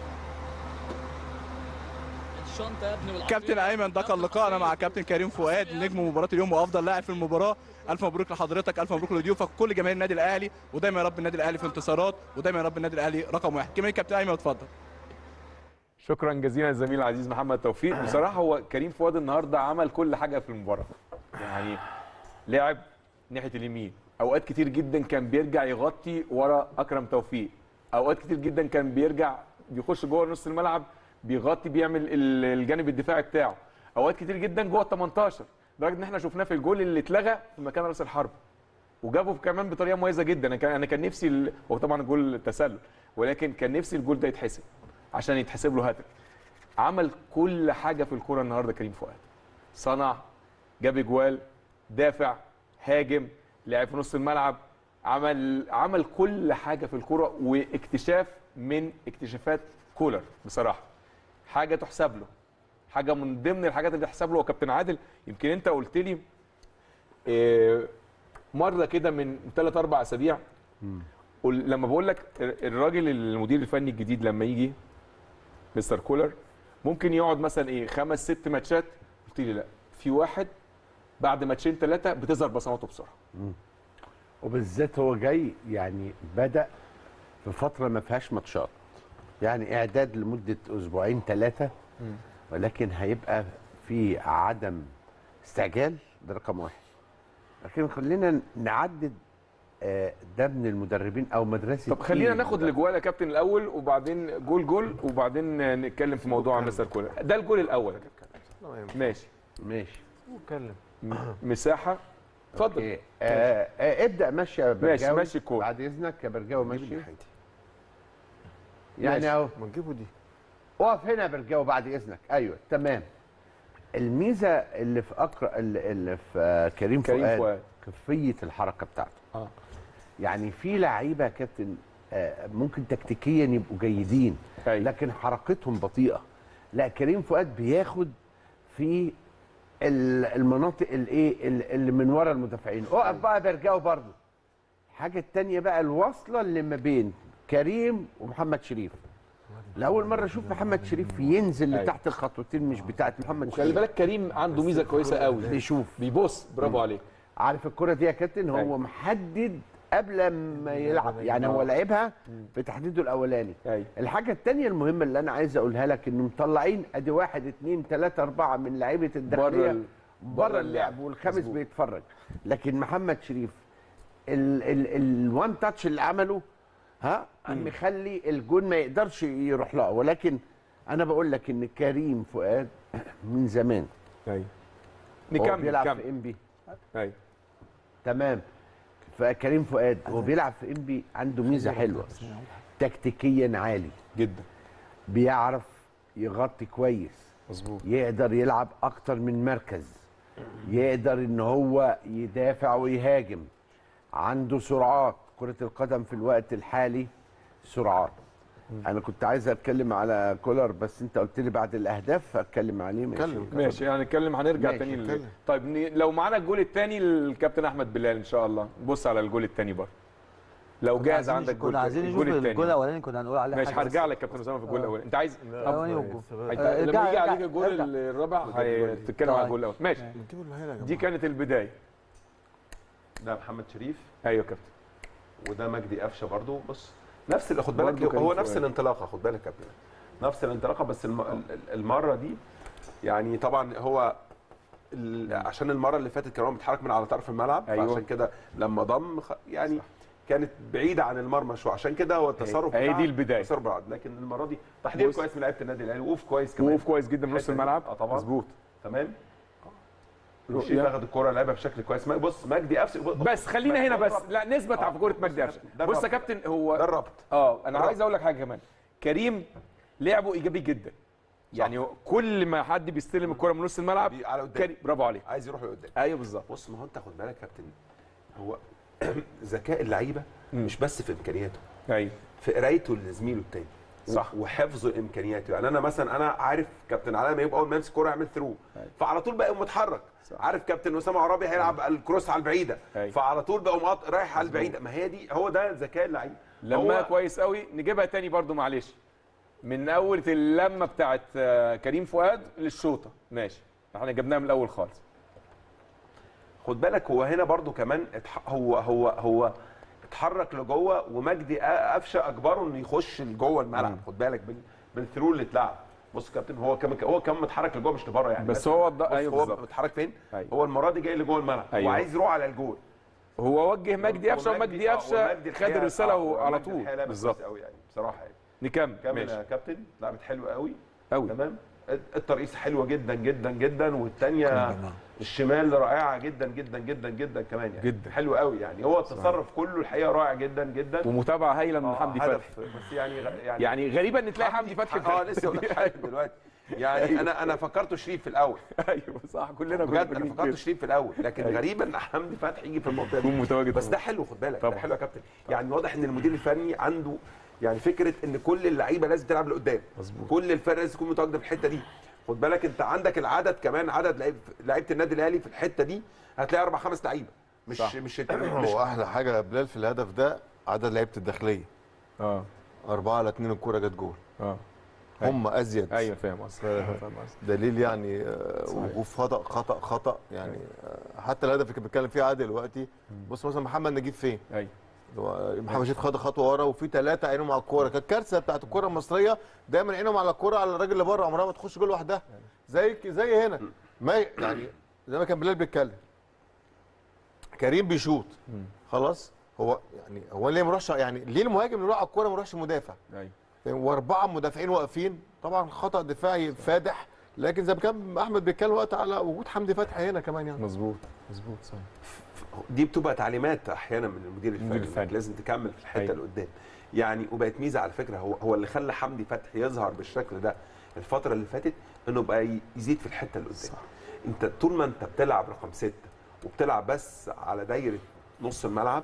الشنطه يا ابني كابتن ايمن ده كان لقائنا مع كابتن كريم فؤاد نجم مباراه اليوم وافضل لاعب في المباراه الف مبروك لحضرتك الف مبروك لضيوفك كل جماهير النادي الاهلي ودايما يا رب النادي الاهلي في انتصارات ودايما يا رب النادي الاهلي رقم واحد كمان كابتن ايمن اتفضل شكرا جزيلا للزميل العزيز محمد توفيق بصراحه هو كريم فؤاد النهارده عمل كل حاجه في المباراه يعني لعب ناحيه اليمين اوقات كتير جدا كان بيرجع يغطي ورا اكرم توفيق اوقات كتير جدا كان بيرجع بيخش جوه نص الملعب بيغطي بيعمل ال- الجانب الدفاعي بتاعه اوقات كتير جدا جوه ال 18 لدرجه ان احنا شفناه في الجول اللي اتلغى في مكان راس الحرب وجابه كمان بطريقه مميزه جدا انا كان انا كان نفسي ال... هو طبعا الجول تسلل ولكن كان نفسي الجول ده يتحسب عشان يتحسب له هدف عمل كل حاجه في الكوره النهارده كريم فؤاد صنع جاب اجوال دافع هاجم لعب في نص الملعب عمل عمل كل حاجه في الكوره واكتشاف من اكتشافات كولر بصراحه حاجه تحسب له حاجه من ضمن الحاجات اللي تحسب له وكابتن عادل يمكن انت قلت لي إيه، مره كده من ثلاث اربع اسابيع قل- لما بقول لك الراجل المدير الفني الجديد لما يجي مستر كولر ممكن يقعد مثلا ايه خمس ست ماتشات قلت لي لا في واحد بعد ماتشين ثلاثه بتظهر بصماته بسرعه وبالذات هو جاي يعني بدا في فتره ما فيهاش ماتشات يعني اعداد لمده اسبوعين ثلاثه ولكن هيبقى في عدم استعجال ده رقم واحد لكن خلينا نعدد آه، ده من المدربين او مدرسه طب خلينا إيه ناخد المدرب؟ الاجوال يا كابتن الاول وبعدين جول جول وبعدين نتكلم في موضوع مستر كولر ده الجول الاول ماشي ماشي اتكلم م- مساحه اتفضل اوكي آه آه ابدا ماشي يا برجاوي ماشي الكورة. بعد اذنك يا برجاوي ماشي ماشي يعني ماشي. اهو ما تجيبوا دي اقف هنا يا برجاوي بعد اذنك ايوه تمام الميزه اللي في اقرا اللي اللي في آه، كريم, كريم فؤاد, فؤاد. كيفيه الحركه بتاعته اه يعني في لعيبه يا كابتن آه، ممكن تكتيكيا يبقوا جيدين أيوة. لكن حركتهم بطيئه لا كريم فؤاد بياخد في ال- المناطق الايه ال- اللي من ورا المدافعين اقف بقى برجعوا برضه الحاجه الثانيه بقى الوصله اللي ما بين كريم ومحمد شريف لاول مره اشوف محمد شريف ينزل أيوة. لتحت الخطوتين مش بتاعت محمد وخلي شريف بالك كريم عنده ميزه كويسه قوي بيشوف بيبص برافو عليك عارف الكرة دي يا كابتن هو أيوة. محدد قبل ما يلعب يعني هو لعبها في تحديده الاولاني أيوة. الحاجه الثانيه المهمه اللي انا عايز اقولها لك انه مطلعين ادي واحد اثنين ثلاثه اربعه من لعيبه الداخليه ال- بره بره اللعب اللعب. والخامس مظبوط. بيتفرج لكن محمد شريف الوان تاتش اللي عمله ها مخلي الجون ما يقدرش يروح له ولكن انا بقول لك ان كريم فؤاد من زمان ايوه هو نكمل بيلعب في نكمل ام بي ايوه تمام فكريم فؤاد هو بيلعب في ام بي عنده ميزه حلوه تكتيكيا عالي جدا بيعرف يغطي كويس مظبوط يقدر يلعب اكتر من مركز يقدر ان هو يدافع ويهاجم عنده سرعات كرة القدم في الوقت الحالي سرعات انا كنت عايز اتكلم على كولر بس انت قلت لي بعد الاهداف اتكلم عليه ماشي اتكلم. ماشي يعني نتكلم هنرجع ماشي، تاني ل... اتكلم. طيب ن... لو معانا الجول الثاني الكابتن احمد بلال ان شاء الله بص على الجول الثاني برضه لو جاهز عندك جول كنا عايزين نشوف الجول الجول الثاني الاولاني كنا هنقول عليه ماشي حاجة هرجع بس. لك كابتن اسامه في الجول الاول انت عايز الأولاني والجول. انت آه، لما ارجع- يجي عليك ارجع- الجول ارجع. الرابع هتتكلم على طيب. الجول الاول ماشي نجيبوا اللي هنا يا جماعه دي كانت البدايه ده محمد شريف ايوه يا كابتن وده مجدي قفشه برضو بص نفس اللي خد بالك برضو كريم هو فؤاد. نفس الانطلاقه خد بالك يا ابني نفس الانطلاقه بس الم... ال- المره دي يعني طبعا هو ال... عشان المره اللي فاتت كان هو بيتحرك من على طرف الملعب أيوة. فعشان كده لما ضم خ... يعني كانت بعيده عن المرمى شويه عشان كده هو التصرف هي دي بتاعها البداية. تصرف بعد لكن المره دي تحضير بص. كويس من لعيبه النادي الاهلي وقوف كويس كمان وقوف كويس جدا من نص الحتة دي. الملعب اه طبعا مظبوط تمام رؤية. شريف اخد الكوره لعبها بشكل كويس بص مجدي قفشه بس خلينا هنا بس لا نثبت آه. على كوره مجدي قفشه ده بص يا الربط. كابتن ده هو الربط اه انا الربط. عايز اقول لك حاجه كمان كريم لعبه ايجابي جدا يعني هو كل ما حد بيستلم الكوره من نص الملعب بي- على قدام. كريم برافو عليك عايز يروح لقدام ايوه بالظبط بص ما هو انت خد بالك يا كابتن هو ذكاء اللعيبه مش بس في امكانياته ايوه في قرايته لزميله التاني صح. وحفظه امكانياته يعني انا مثلا انا عارف كابتن علاء ما يبقى اول ما يمسك كوره يعمل ثرو فعلى طول بقى يقوم متحرك صح. عارف كابتن اسامه عرابي هيلعب الكروس على البعيده أيوة. فعلى طول بقى مقط... رايح على البعيده ما هي دي هو ده ذكاء اللعيب لما هو كويس قوي نجيبها تاني برضو معلش من اول اللمه بتاعت آه، كريم فؤاد للشوطه ماشي احنا جبناها من الاول خالص خد بالك هو هنا برضو كمان اتح... هو هو هو اتحرك لجوه ومجدي قفشه اجبره انه يخش لجوه الملعب خد بالك بال... بالثرو اللي اتلعب بص يا كابتن هو كمان هو كمان متحرك لجوه مش لبره يعني بس هو وضح- بص أيوة هو بالظبط. متحرك فين أيوة. هو المره دي جاي لجوه الملعب أيوة. وعايز يروح على الجول هو وجه مجدي قفشه ومجدي آه، قفشه ومجدي خد الحقيقة- الرساله آه، على ومجدي طول الحقيقة لعب بالظبط كويس قوي يعني بصراحه يعني نكمل كمل ماشي يا كابتن لعبت حلوه قوي قوي تمام الترقيص حلوه جدا جدا جدا والثانيه الشمال رائعه جدا جدا جدا جدا كمان يعني جدا. حلو قوي يعني هو التصرف كله الحقيقه رائع جدا جدا ومتابعه هايله من آه، حمدي هدف، فتحي بس يعني غ- يعني يعني غريبا ان تلاقي حمدي فتحي اه لسه اقول لك حاجه دلوقتي يعني انا انا فكرته شريف في الاول ايوه صح كلنا كنا بجد انا فاكرين فكرته كده. شريف في الاول لكن أيوة. غريبا ان حمدي فتحي يجي في المنطقه يكون دي متواجد بس في ده حلو خد بالك طبعا. ده حلو يا كابتن يعني واضح ان المدير الفني عنده يعني فكره ان كل اللعيبه لازم تلعب لقدام مظبوط. كل الفرق لازم تكون متواجده في الحته دي خد بالك انت عندك العدد كمان عدد لعيب لعيبه النادي الاهلي في الحته دي هتلاقي اربع خمس لعيبه مش صح. مش مش هو احلى حاجه يا بلال في الهدف ده عدد لعيبه الداخليه اه أربعة على اتنين الكوره جت جول اه هم ازيد ايوه فاهم قصدك فاهم قصدك دليل يعني آه، وقوف خطا خطا خطا يعني آه، حتى الهدف اللي كان بيتكلم فيه عادل دلوقتي بص مثلا محمد نجيب فين ايوه هو محمد شريف خد خطوه ورا وفي ثلاثه عينهم على الكوره كانت كارثه بتاعت الكوره المصريه دايما عينهم على الكوره على الراجل اللي بره عمرها ما تخش جول لوحدها زي زي هنا ما يعني زي ما كان بلال بيتكلم كريم بيشوط خلاص هو يعني هو ليه مرشح يعني ليه المهاجم اللي يروح على الكوره ما يروحش مدافع ايوه واربعه مدافعين واقفين طبعا خطا دفاعي فادح لكن زي ما كان احمد بيتكلم وقت على وجود حمدي فتحي هنا كمان يعني مظبوط مظبوط صحيح دي بتبقى تعليمات احيانا من المدير الفني المدير الفني. إنك لازم تكمل في الحته أيوة. اللي قدام يعني وبقت ميزه على فكره هو هو اللي خلى حمدي فتحي يظهر بالشكل ده الفتره اللي فاتت انه بقى ي- يزيد في الحته اللي قدام انت طول ما انت بتلعب رقم ستة وبتلعب بس على دايره نص الملعب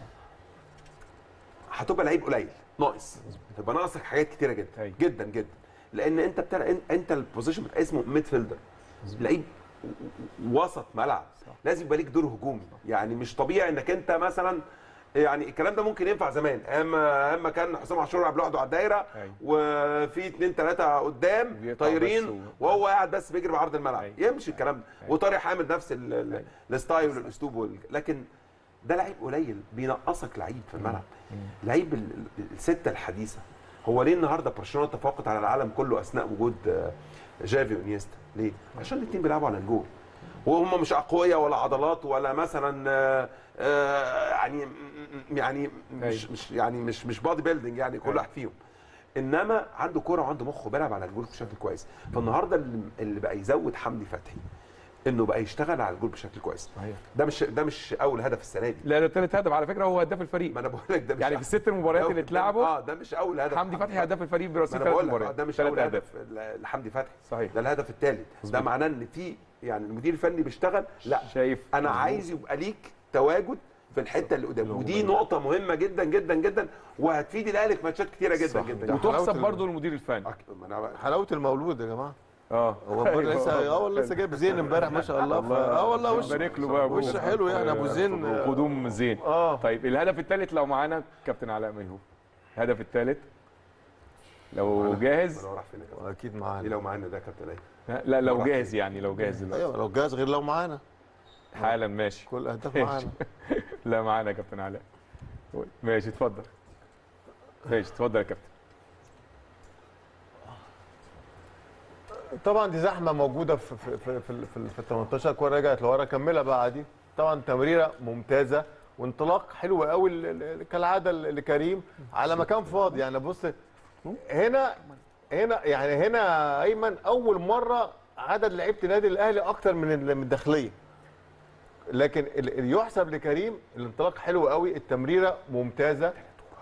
هتبقى لعيب قليل ناقص هتبقى ناقصك حاجات كتيره جدا أيوة. جدا جدا لان انت بتلعب انت البوزيشن بتاع اسمه ميد فيلدر لعيب وسط ملعب لازم يبقى ليك دور هجومي يعني مش طبيعي انك انت مثلا يعني الكلام ده ممكن ينفع زمان اما اما كان حسام عاشور يلعب لوحده على الدايره أيوة. وفي اثنين ثلاثه قدام بيقطع بس طايرين و- وهو قاعد بس بيجري بعرض الملعب أيوة. يمشي الكلام ده أيوة. وطارق حامد نفس ال- ال- أيوة. الستايل والاسلوب وال- لكن ده لعيب قليل بينقصك لعيب في الملعب لعيب ال- ال- السته الحديثه هو ليه النهارده برشلونه تفوقت على العالم كله اثناء وجود آه، جافي وانيستا ليه عشان الاثنين بيلعبوا على الجول وهم مش اقوياء ولا عضلات ولا مثلا آه، آه، يعني يعني مش أيوة. مش يعني مش مش بادي بيلدينج يعني كل واحد فيهم انما عنده كوره وعنده مخ وبيلعب على الجول بشكل كويس فالنهارده اللي اللي بقى يزود حمدي فتحي انه بقى يشتغل على الجول بشكل كويس صحيح ده مش ده مش اول هدف السنه دي لا ده تالت هدف على فكره هو هداف الفريق ما انا بقول لك ده مش يعني في الست المباريات اللي اتلعبوا اه ده مش اول هدف حمدي فتحي هداف الفريق ما برصيد انا ثلاث بقول لك آه، مباريات ده مش ثلاث اول اهداف هدف ل- لحمدي فتحي صحيح ده الهدف الثالث ده مظبوط. معناه ان في يعني المدير الفني بيشتغل لا شايف انا مظبوط. عايز يبقى ليك تواجد في الحته اللي قدام اللي ودي قدام. نقطه مهمه جدا جدا جدا وهتفيد الاهلي في ماتشات كتيره جدا صح. جدا ده جدا وتحسب حلاوة برضه للمدير الفني أك- ما أنا- حلاوه المولود يا جماعه اه هو بقول لسه اه والله لسه جايب زين امبارح ما شاء الله ف- اه والله وش بارك له بقى وش حلو يعني ابو زين آه، قدوم زين اه طيب الهدف الثالث لو معانا كابتن علاء ميهوب الهدف الثالث لو جاهز أنا راح فين يا كابتن؟ اكيد إيه معانا لو معانا ده يا كابتن ايه لا لو جاهز يعني لو جاهز دلوقتي ايوه لو جاهز غير لو معانا حالا ماشي كل الاهداف ماشي. معانا لا معانا يا كابتن علاء ماشي اتفضل ماشي اتفضل يا كابتن طبعا دي زحمه موجوده في في في في, في, في ال 18 كوره رجعت لورا كملها بقى عادي طبعا تمريره ممتازه وانطلاق حلو قوي ل- ل- كالعاده ل- لكريم على مكان فاضي يعني بص هنا هنا يعني هنا ايمن اول مره عدد لعيبه النادي الاهلي اكتر من ال- من الداخليه لكن ال- اللي يحسب لكريم الانطلاق حلو قوي التمريره ممتازه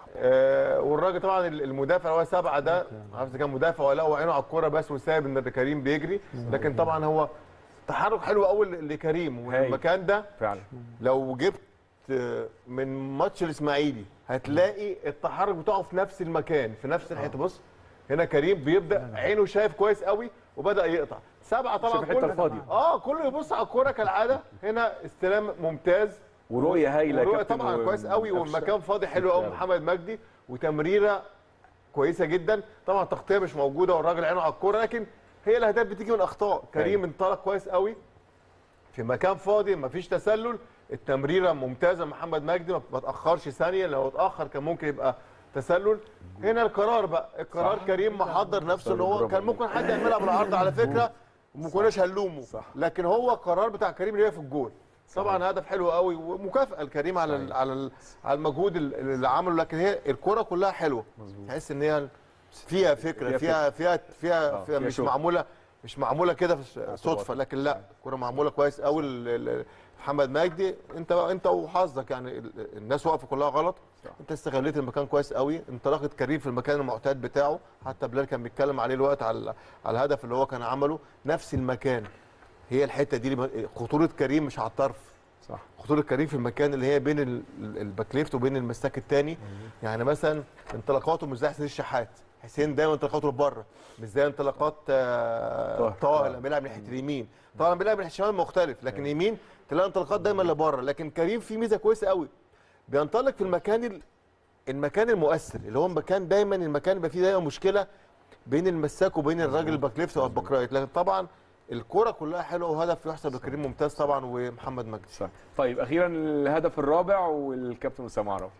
آه والراجل طبعا ال- المدافع اللي هو سبعه ده ما اعرفش إذا كان مدافع ولا هو عينه على الكوره بس وسايب ان كريم بيجري لكن طبعا هو تحرك حلو قوي ل- لكريم هايل. والمكان ده فعلا لو جبت آه، من ماتش الاسماعيلي هتلاقي التحرك بتاعه في نفس المكان في نفس الحته بص هنا كريم بيبدا عينه شايف كويس قوي وبدا يقطع سبعه طبعا شايف الحتة كل- الفاضية. اه كله يبص على الكوره كالعاده هنا استلام ممتاز ورؤيه هايله يا ورؤية كابتن طبعا و- كويس قوي والمكان فاضي حلو قوي محمد مجدي وتمريره كويسه جدا طبعا تغطيه مش موجوده والراجل عينه على الكوره لكن هي الاهداف بتيجي من اخطاء كريم انطلق كويس قوي في مكان فاضي مفيش تسلل التمريره ممتازه محمد مجدي ما تاخرش ثانيه لو اتاخر كان ممكن يبقى تسلل هنا القرار بقى القرار صح. كريم محضر نفسه ان هو برافو كان ممكن حد يعملها بالعرض على فكره وما كناش هنلومه صح. لكن هو القرار بتاع كريم اللي هي في الجول طبعا هدف حلو قوي ومكافاه لكريم على ال على ال على المجهود ال- اللي عمله لكن هي الكره كلها حلوه تحس ان هي فيها فكره فيها فيها فيها فيها, آه، فيها فيها مش شغل. معموله مش معموله كده في صدفه لكن لا الكره معموله كويس قوي ال- ال- محمد مجدي انت انت وحظك يعني ال- الناس واقفه كلها غلط انت استغليت المكان كويس قوي انطلقت كريم في المكان المعتاد بتاعه حتى بلال كان بيتكلم عليه الوقت على على الهدف اللي هو كان عمله نفس المكان هي الحته دي اللي- خطوره كريم مش على الطرف صح خطوره كريم في المكان اللي هي بين ال- ال- الباك ليفت وبين المساك الثاني يعني مثلا انطلاقاته مش زي حسين الشحات حسين دايما انطلاقاته لبره مش زي انطلاقات آه، طاهر. طاهر لما بيلعب ناحيه اليمين طبعا بيلعب ناحيه الشمال مختلف لكن يمين تلاقي انطلاقات دايما لبره لكن كريم فيه ميزه كويسه قوي بينطلق في المكان ال- المكان المؤثر اللي هو مكان دايما المكان يبقى فيه دايما مشكله بين المساك وبين الراجل الباك ليفت او الباك رايت لكن طبعا الكرة كلها حلوه وهدف يحسب لكريم ممتاز طبعا ومحمد مجدي صح طيب اخيرا الهدف الرابع والكابتن اسامه عرفه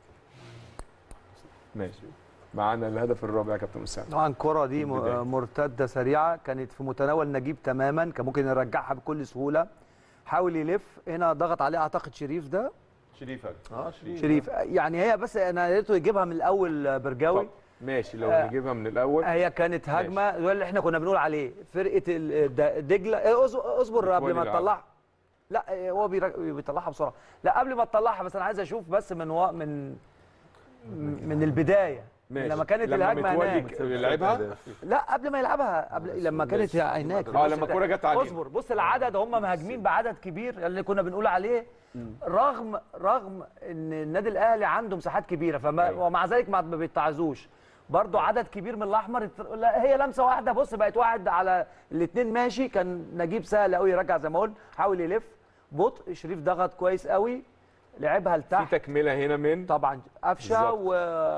ماشي معانا الهدف الرابع يا كابتن اسامه طبعا الكره دي م- البداية. مرتده سريعه كانت في متناول نجيب تماما كان ممكن يرجعها بكل سهوله حاول يلف هنا ضغط عليه اعتقد شريف ده شريف اه شريف شريف يعني هي بس انا قلت يجيبها من الاول برجاوي طب ماشي لو آه. نجيبها من الاول هي كانت هجمه ده اللي احنا كنا بنقول عليه فرقه ال- د- دجله إيه، أص- اصبر قبل ما يلعب. تطلعها لا إيه، هو بيرا- بيطلعها بسرعه لا قبل ما تطلعها بس انا عايز اشوف بس من و... من من البدايه ماشي لما كانت لما الهجمه متولي هناك ك- لعبها لا قبل ما يلعبها قبل لما كانت هناك اه لما الكوره جت عليه اصبر بص العدد هم مهاجمين بعدد كبير اللي كنا بنقول عليه رغم رغم ان النادي الاهلي عنده مساحات كبيره فما أيوة. ومع ذلك ما بيتعزوش برضه عدد كبير من الاحمر ات- لا، هي لمسه واحده بص بقت واحد على الاثنين ماشي كان نجيب سهل قوي يرجع زي ما قلت حاول يلف بطء شريف ضغط كويس قوي لعبها في لتحت تكمله هنا من طبعا قفشه بالظبط. و...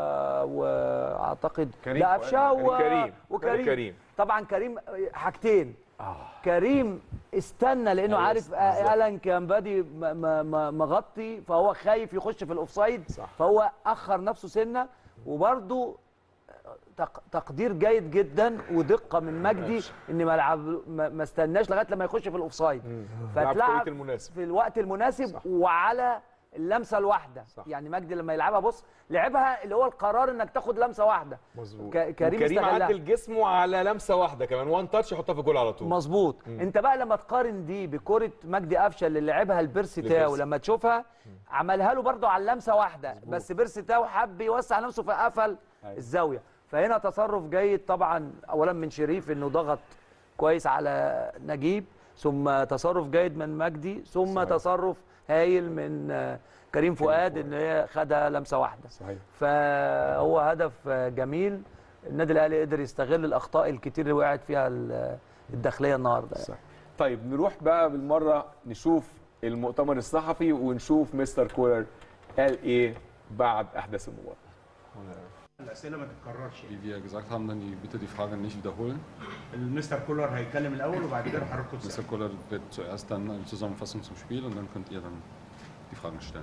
واعتقد كريم لا قفشه و... كريم وكريم كريم طبعا كريم حاجتين كريم استنى لانه أيوة، عارف بالظبط. الان كان بادي م- م- م- مغطي فهو خايف يخش في الاوفسايد صح. فهو اخر نفسه سنه وبرده تق- تقدير جيد جدا ودقه من مجدي ان ما لعب ما ما استناش لغايه لما يخش في الاوفسايد لعب في التوقيت فتلعب المناسب في الوقت المناسب صح. وعلى اللمسه الواحده صح. يعني مجدي لما يلعبها بص لعبها اللي هو القرار انك تاخد لمسه واحده مظبوط ك- كريم كريم استغلها. عدل جسمه على لمسه واحده كمان وان تاتش يحطها في الجول على طول مظبوط انت بقى لما تقارن دي بكره مجدي قفشه اللي لعبها لبيرسي تاو لبيرسي. لما تشوفها عملها له برده على لمسه واحده بس بيرسي تاو حب يوسع نفسه فقفل أيوة. الزاويه فهنا تصرف جيد طبعا اولا من شريف انه ضغط كويس على نجيب ثم تصرف جيد من مجدي ثم صحيح. تصرف هايل من آه، كريم فؤاد ان هي خدها لمسه واحده صحيح فهو هدف آه، جميل النادي الاهلي قدر يستغل الاخطاء الكتير اللي وقعت فيها ال- الداخليه النهارده يعني. صح طيب نروح بقى بالمره نشوف المؤتمر الصحفي ونشوف مستر كولر قال ايه بعد احداث المباراه الاسئله ما تتكررش يعني. Wie wir gesagt haben, dann die, bitte die Frage nicht wiederholen. المستر كولر هيتكلم الاول وبعد كده حضرتك Mr. تسال Koller wird zuerst dann eine Zusammenfassung zum Spiel und dann könnt ihr dann die Fragen stellen.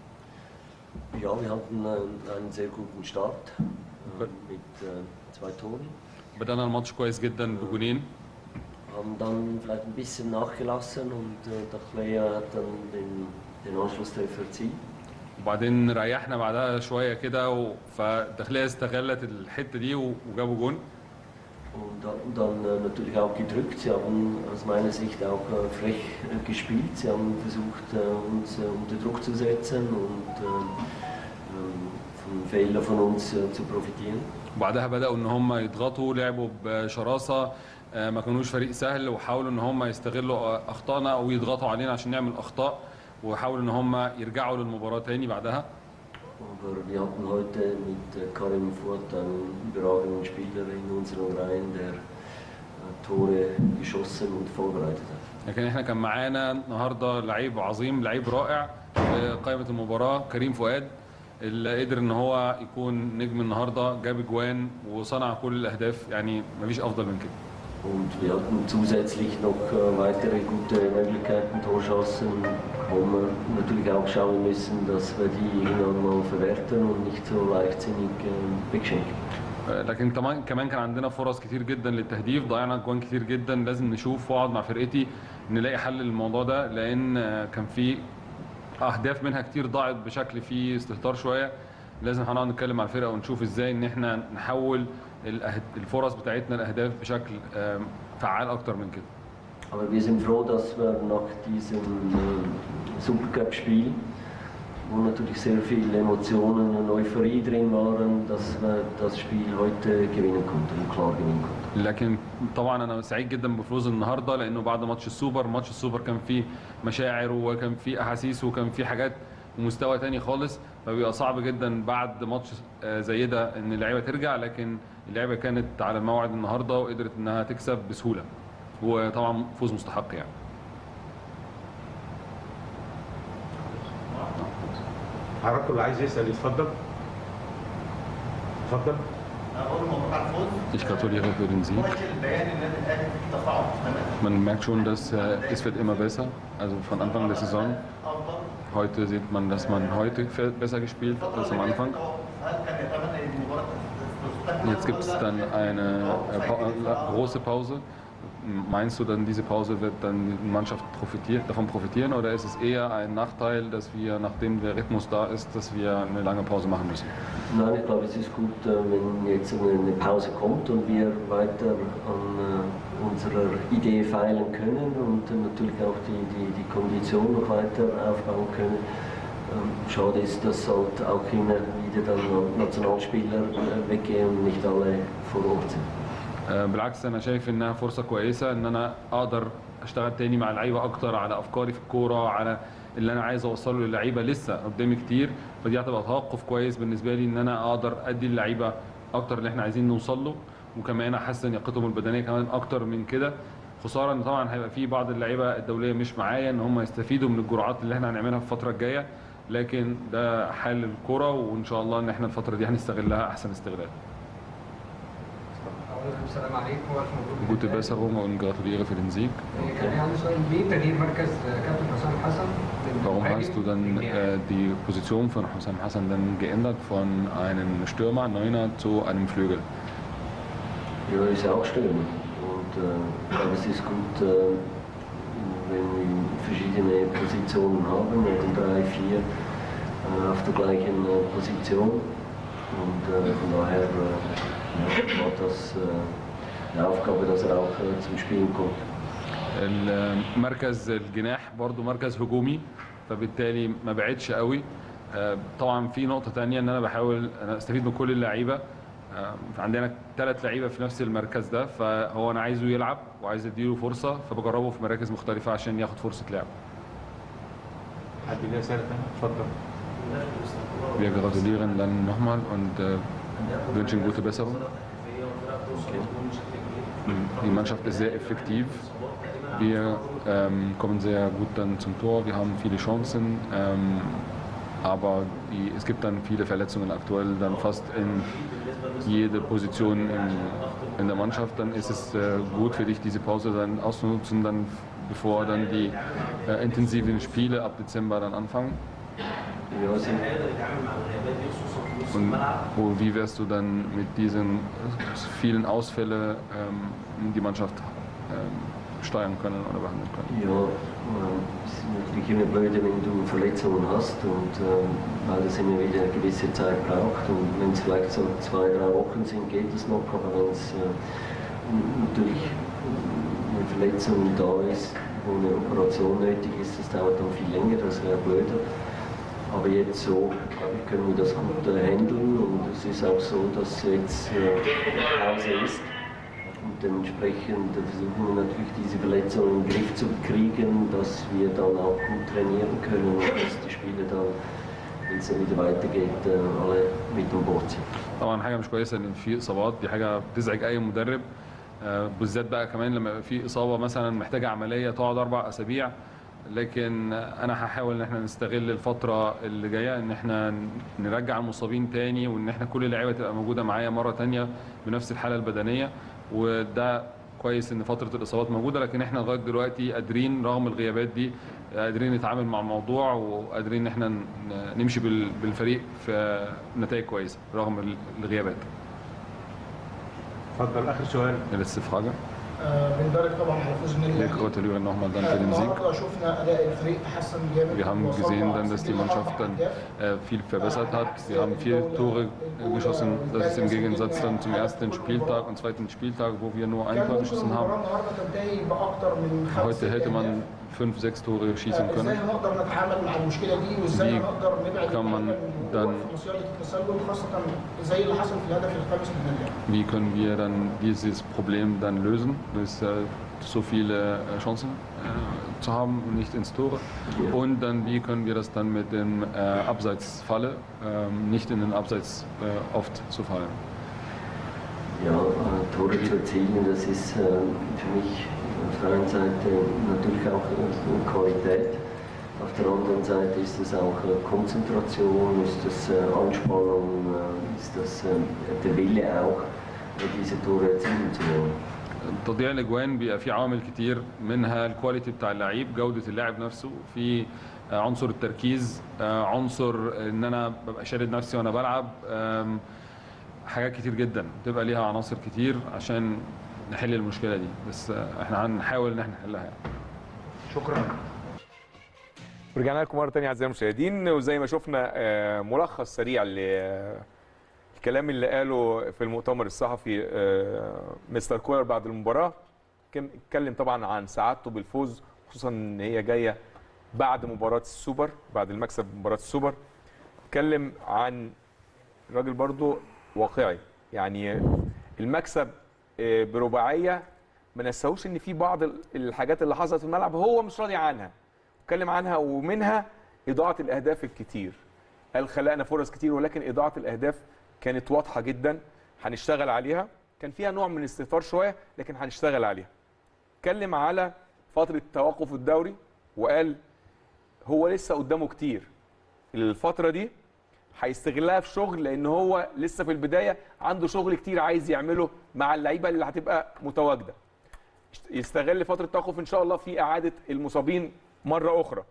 Ja, wir hatten äh, einen sehr guten Start äh, mit äh, zwei Toren. بدأنا الماتش كويس جدا بجونين Haben dann vielleicht ein bisschen nachgelassen und äh, Dachleia hat dann den, den Anschlusstreffer erzielt. وبعدين ريحنا بعدها شويه كده و- فالداخليه استغلت الحته دي و- وجابوا جون Und hatten dann äh, natürlich auch gedrückt. Sie haben aus meiner Sicht auch äh, frech äh, gespielt. Sie haben versucht, äh, uns äh, unter Druck zu setzen und äh, ähm, von Fehlern von uns äh, zu profitieren. وبعدها بداوا ان هم يضغطوا لعبوا بشراسه آه، ما كانوش فريق سهل وحاولوا ان هم يستغلوا آه، اخطائنا او يضغطوا علينا عشان نعمل اخطاء وحاولوا ان هم يرجعوا للمباراه تاني بعدها Aber wir hatten heute mit äh, Karim Furt einen überragenden Spieler in unseren Reihen, der äh, Tore geschossen und vorbereitet hat. لكن احنا كان معانا النهارده لعيب عظيم لعيب رائع في قائمه المباراه كريم فؤاد اللي قدر ان هو يكون نجم النهارده جاب اجوان وصنع كل الاهداف يعني مفيش افضل من كده Und wir hatten zusätzlich noch äh, weitere gute Möglichkeiten, Torschancen, wo wir natürlich auch schauen müssen, dass wir die irgendwann mal verwerten und nicht so leichtsinnig äh, wegschenken. آه، لكن كمان كمان كان عندنا فرص كتير جدا للتهديف ضيعنا اجوان كتير جدا لازم نشوف واقعد مع فرقتي نلاقي حل للموضوع ده لان آه، كان في اهداف منها كتير ضاعت بشكل فيه استهتار شويه لازم هنقعد نتكلم مع الفرقه ونشوف ازاي ان احنا نحول الأهد- الفرص بتاعتنا لاهداف بشكل آم، فعال اكتر من كده Aber wir sind froh, dass wir nach diesem äh, Supercup-Spiel, wo natürlich sehr viele Emotionen und Euphorie drin waren, dass wir das Spiel heute gewinnen konnten und klar gewinnen konnten. لكن طبعا انا سعيد جدا بفوز النهارده لانه بعد ماتش السوبر ماتش السوبر كان فيه مشاعر وكان فيه احاسيس وكان فيه حاجات ومستوى تاني خالص فبيبقى صعب جدا بعد ماتش آه، زي ده ان اللعيبه ترجع لكن اللعيبه كانت على الموعد النهارده وقدرت انها تكسب بسهوله وطبعا فوز مستحق يعني حضرتك اللي عايز يسال يتفضل اتفضل اقول مبروك على الفوز Ich gratuliere für den Sieg. مؤشر البيان النادي الاهلي في تفاعل تمام Man merkt schon, dass äh, es wird immer besser. Also von Anfang der Saison. افضل Heute sieht man, dass man heute fe- besser gespielt hat als am Anfang. هل كان يتمنى المباراه تستمر Jetzt gibt es dann eine äh, Pa- äh, große Pause. meinst du dann, diese Pause wird dann die Mannschaft profitiert, davon profitieren oder ist es eher ein Nachteil, dass wir, nachdem der Rhythmus da ist, dass wir eine lange Pause machen müssen? Nein, ich glaube, es ist gut, äh, wenn jetzt eine eine Pause kommt und wir weiter an äh, unserer Idee feilen können und äh, natürlich auch die, die, die Kondition noch weiter aufbauen können. Ähm, Schade ist, dass halt auch immer wieder dann Nationalspieler äh, weggehen und nicht alle vor Ort sind. آه، بالعكس انا شايف انها فرصه كويسه ان انا اقدر اشتغل تاني مع اللعيبه اكتر على افكاري في الكوره على اللي انا عايز اوصله للعيبه لسه قدامي كتير فدي هتبقى توقف كويس بالنسبه لي ان انا اقدر ادي اللعيبه اكتر اللي احنا عايزين نوصل له وكمان احسن لياقتهم البدنيه كمان اكتر من كده خساره ان طبعا هيبقى في بعض اللعيبه الدوليه مش معايا ان هم يستفيدوا من الجرعات اللي احنا هنعملها في الفتره الجايه لكن ده حال الكوره وان شاء الله ان احنا الفتره دي هنستغلها احسن استغلال السلام عليكم والف مبروك Gute Besserung und gratuliere für den Sieg. كان لي عندي سؤال ليه تغيير مركز كابتن حسام حسن من Warum مهاجم hast du dann äh, die Position von Hosam Hassan dann geändert von einem Stürmer, Neuner, zu einem Flügel? Ja, ist auch Stürmer. Und äh, ich glaube, es ist gut, äh, wenn wir verschiedene Positionen haben, oder drei, vier äh, auf der gleichen äh, Position. Und äh, von daher äh, ja, war das äh, eine Aufgabe, dass er auch äh, zum Spielen kommt. المركز الجناح برضو مركز هجومي فبالتالي ما بعدش قوي آه، طبعا في نقطة تانية ان انا بحاول انا استفيد من كل اللعيبة آه، عندنا ثلاث لعيبة في نفس المركز ده فهو انا عايزه يلعب وعايز اديله فرصة فبجربه في مراكز مختلفة عشان ياخد فرصة لعب حد ليه رساله ثانيه؟ اتفضل Wir gratulieren dann nochmal und äh, wünschen gute Besserung. Die Mannschaft ist sehr effektiv. Wir ähm, kommen sehr gut dann zum Tor. Wir haben viele Chancen. Ähm, aber die, es gibt dann viele Verletzungen aktuell, dann fast in jede Position in, in der Mannschaft. Dann ist es äh, gut für dich, diese Pause dann auszunutzen, dann, bevor dann die äh, intensiven Spiele ab Dezember dann anfangen. Ja, sie, Und wo, wie wirst du dann mit diesen vielen Ausfällen ähm, die Mannschaft ähm, steuern können oder behandeln können? Ja, äh, es ist natürlich immer blöd, wenn du Verletzungen hast und ähm, weil das immer wieder eine gewisse Zeit braucht und wenn es vielleicht so zwei, drei Wochen sind, geht es noch, aber wenn es äh, natürlich eine Verletzung da ist, wo eine Operation nötig ist, das dauert dann viel länger, das wäre blöder. Aber jetzt so, glaube ich, können wir das gut äh, handeln und es ist auch so, dass jetzt äh, Pause ist. Und dementsprechend versuchen wir natürlich diese Verletzung in den Griff zu kriegen, dass wir dann auch gut trainieren können und dass die Spieler dann, wenn es dann wieder weitergeht, äh, alle mit an Bord sind. طبعا حاجه مش كويسه ان في اصابات دي حاجه بتزعج اي مدرب آه، بالذات بقى كمان لما يبقى في اصابه مثلا محتاجه عمليه تقعد اربع اسابيع لكن انا هحاول ان احنا نستغل الفتره اللي جايه ان احنا نرجع المصابين تاني وان احنا كل اللعيبه تبقى موجوده معايا مره تانيه بنفس الحاله البدنيه وده كويس ان فتره الاصابات موجوده لكن احنا لغايه دلوقتي قادرين رغم الغيابات دي قادرين نتعامل مع الموضوع وقادرين ان احنا ن- نمشي بال- بالفريق في نتائج كويسه رغم الغيابات. اتفضل اخر سؤال Letzte Frage. آه، بنبارك طبعا على فوز النادي Wir الاهلي gratulieren nochmal dann آه، für den Sieg. النهارده شفنا اداء الفريق تحسن جامد Wir haben وصلنا gesehen dann, dass die سجلنا Mannschaft أربع dann أهداف. äh, viel verbessert hat. Wir haben vier Tore äh, geschossen. Das ist im Gegensatz dann zum ersten Spieltag und zweiten Spieltag, wo wir nur ein كان Tor ممكن geschossen المباراه haben. النهارده تنتهي باكتر من خمس Heute hätte man fünf, sechs Tore schießen ازاي können. هنقدر نتعامل مع المشكله دي وازاي Wie هنقدر نبعد kann man اللعيبة من dann الوقوع في مصيده التسلل خاصه زي اللي حصل في الهدف الخامس من النادي Wie können wir dann dieses Problem dann lösen, dass äh, so viele äh, Chancen äh, zu haben und nicht ins Tor? Und dann wie können wir das dann mit dem äh, Abseitsfalle ähm, nicht in den Abseits äh, oft zu fallen? Ja, äh, Tore zu erzielen, das ist äh, für mich auf der einen Seite natürlich auch äh, Qualität. Auf der anderen Seite ist es auch äh, Konzentration, ist das äh, Anspannung, äh, ist das äh, der Wille auch, äh, diese Tore erzielen zu wollen. تضييع الاجوان بيبقى فيه عوامل كتير منها الكواليتي بتاع اللعيب جوده اللاعب نفسه في آه، عنصر التركيز آه، عنصر ان انا ببقى شادد نفسي وانا بلعب آم، حاجات كتير جدا بتبقى ليها عناصر كتير عشان نحل المشكله دي بس آه، احنا هنحاول ان احنا نحلها يعني. شكرا ورجعنا لكم مره ثانيه اعزائي المشاهدين وزي ما شفنا آه، ملخص سريع للكلام اللي قاله في المؤتمر الصحفي آه، مستر كولر بعد المباراه كان اتكلم طبعا عن سعادته بالفوز خصوصا ان هي جايه بعد مباراه السوبر بعد المكسب مباراه السوبر اتكلم عن الراجل برضو واقعي يعني المكسب آه، برباعيه ما نساهوش ان في بعض ال- الحاجات اللي حصلت في الملعب هو مش راضي عنها اتكلم عنها ومنها اضاعه الاهداف الكتير قال خلقنا فرص كتير ولكن اضاعه الاهداف كانت واضحه جدا هنشتغل عليها كان فيها نوع من الاستهتار شويه لكن هنشتغل عليها اتكلم على فتره توقف الدوري وقال هو لسه قدامه كتير الفتره دي هيستغلها في شغل لان هو لسه في البدايه عنده شغل كتير عايز يعمله مع اللعيبه اللي هتبقى متواجده يستغل فتره التوقف ان شاء الله في اعاده المصابين مره اخرى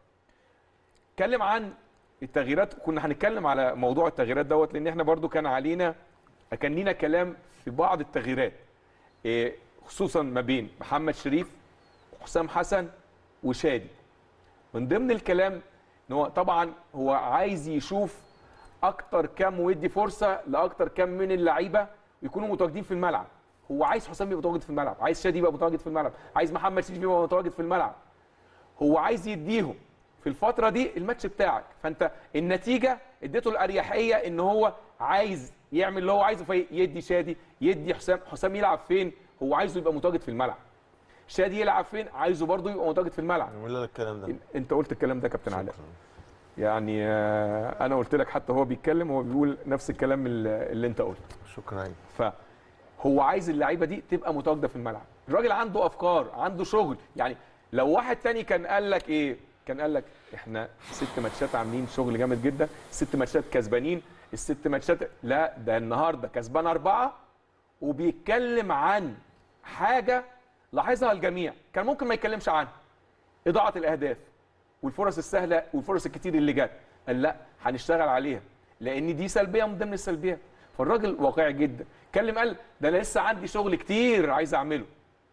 اتكلم عن التغييرات كنا هنتكلم على موضوع التغييرات دوت لان احنا برضو كان علينا كان لينا كلام في بعض التغييرات إيه، خصوصا ما بين محمد شريف وحسام حسن وشادي من ضمن الكلام ان هو طبعا هو عايز يشوف اكتر كام ويدي فرصه لاكتر كام من اللعيبه يكونوا متواجدين في الملعب هو عايز حسام يبقى متواجد في الملعب عايز شادي يبقى متواجد في الملعب عايز محمد شريف يبقى متواجد في الملعب هو عايز يديهم في الفتره دي الماتش بتاعك فانت النتيجه اديته الاريحيه ان هو عايز يعمل اللي هو عايزه فيدي شادي يدي حسام حسام يلعب فين هو عايزه يبقى متواجد في الملعب شادي يلعب فين عايزه برضه يبقى متواجد في الملعب ولا الكلام ده انت قلت الكلام ده يا كابتن علاء يعني آه، انا قلت لك حتى هو بيتكلم هو بيقول نفس الكلام اللي اللي انت قلته شكرا فهو عايز اللعيبه دي تبقى متواجده في الملعب الراجل عنده افكار عنده شغل يعني لو واحد تاني كان قال لك ايه كان قال لك احنا ست ماتشات عاملين شغل جامد جدا ست ماتشات كسبانين الست ماتشات لا ده النهارده كسبان اربعه وبيتكلم عن حاجه لاحظها الجميع كان ممكن ما يتكلمش عنها اضاعه الاهداف والفرص السهله والفرص الكتير اللي جت قال لا هنشتغل عليها لان دي سلبيه من ضمن السلبيات فالراجل واقعي جدا اتكلم قال ده انا لسه عندي شغل كتير عايز اعمله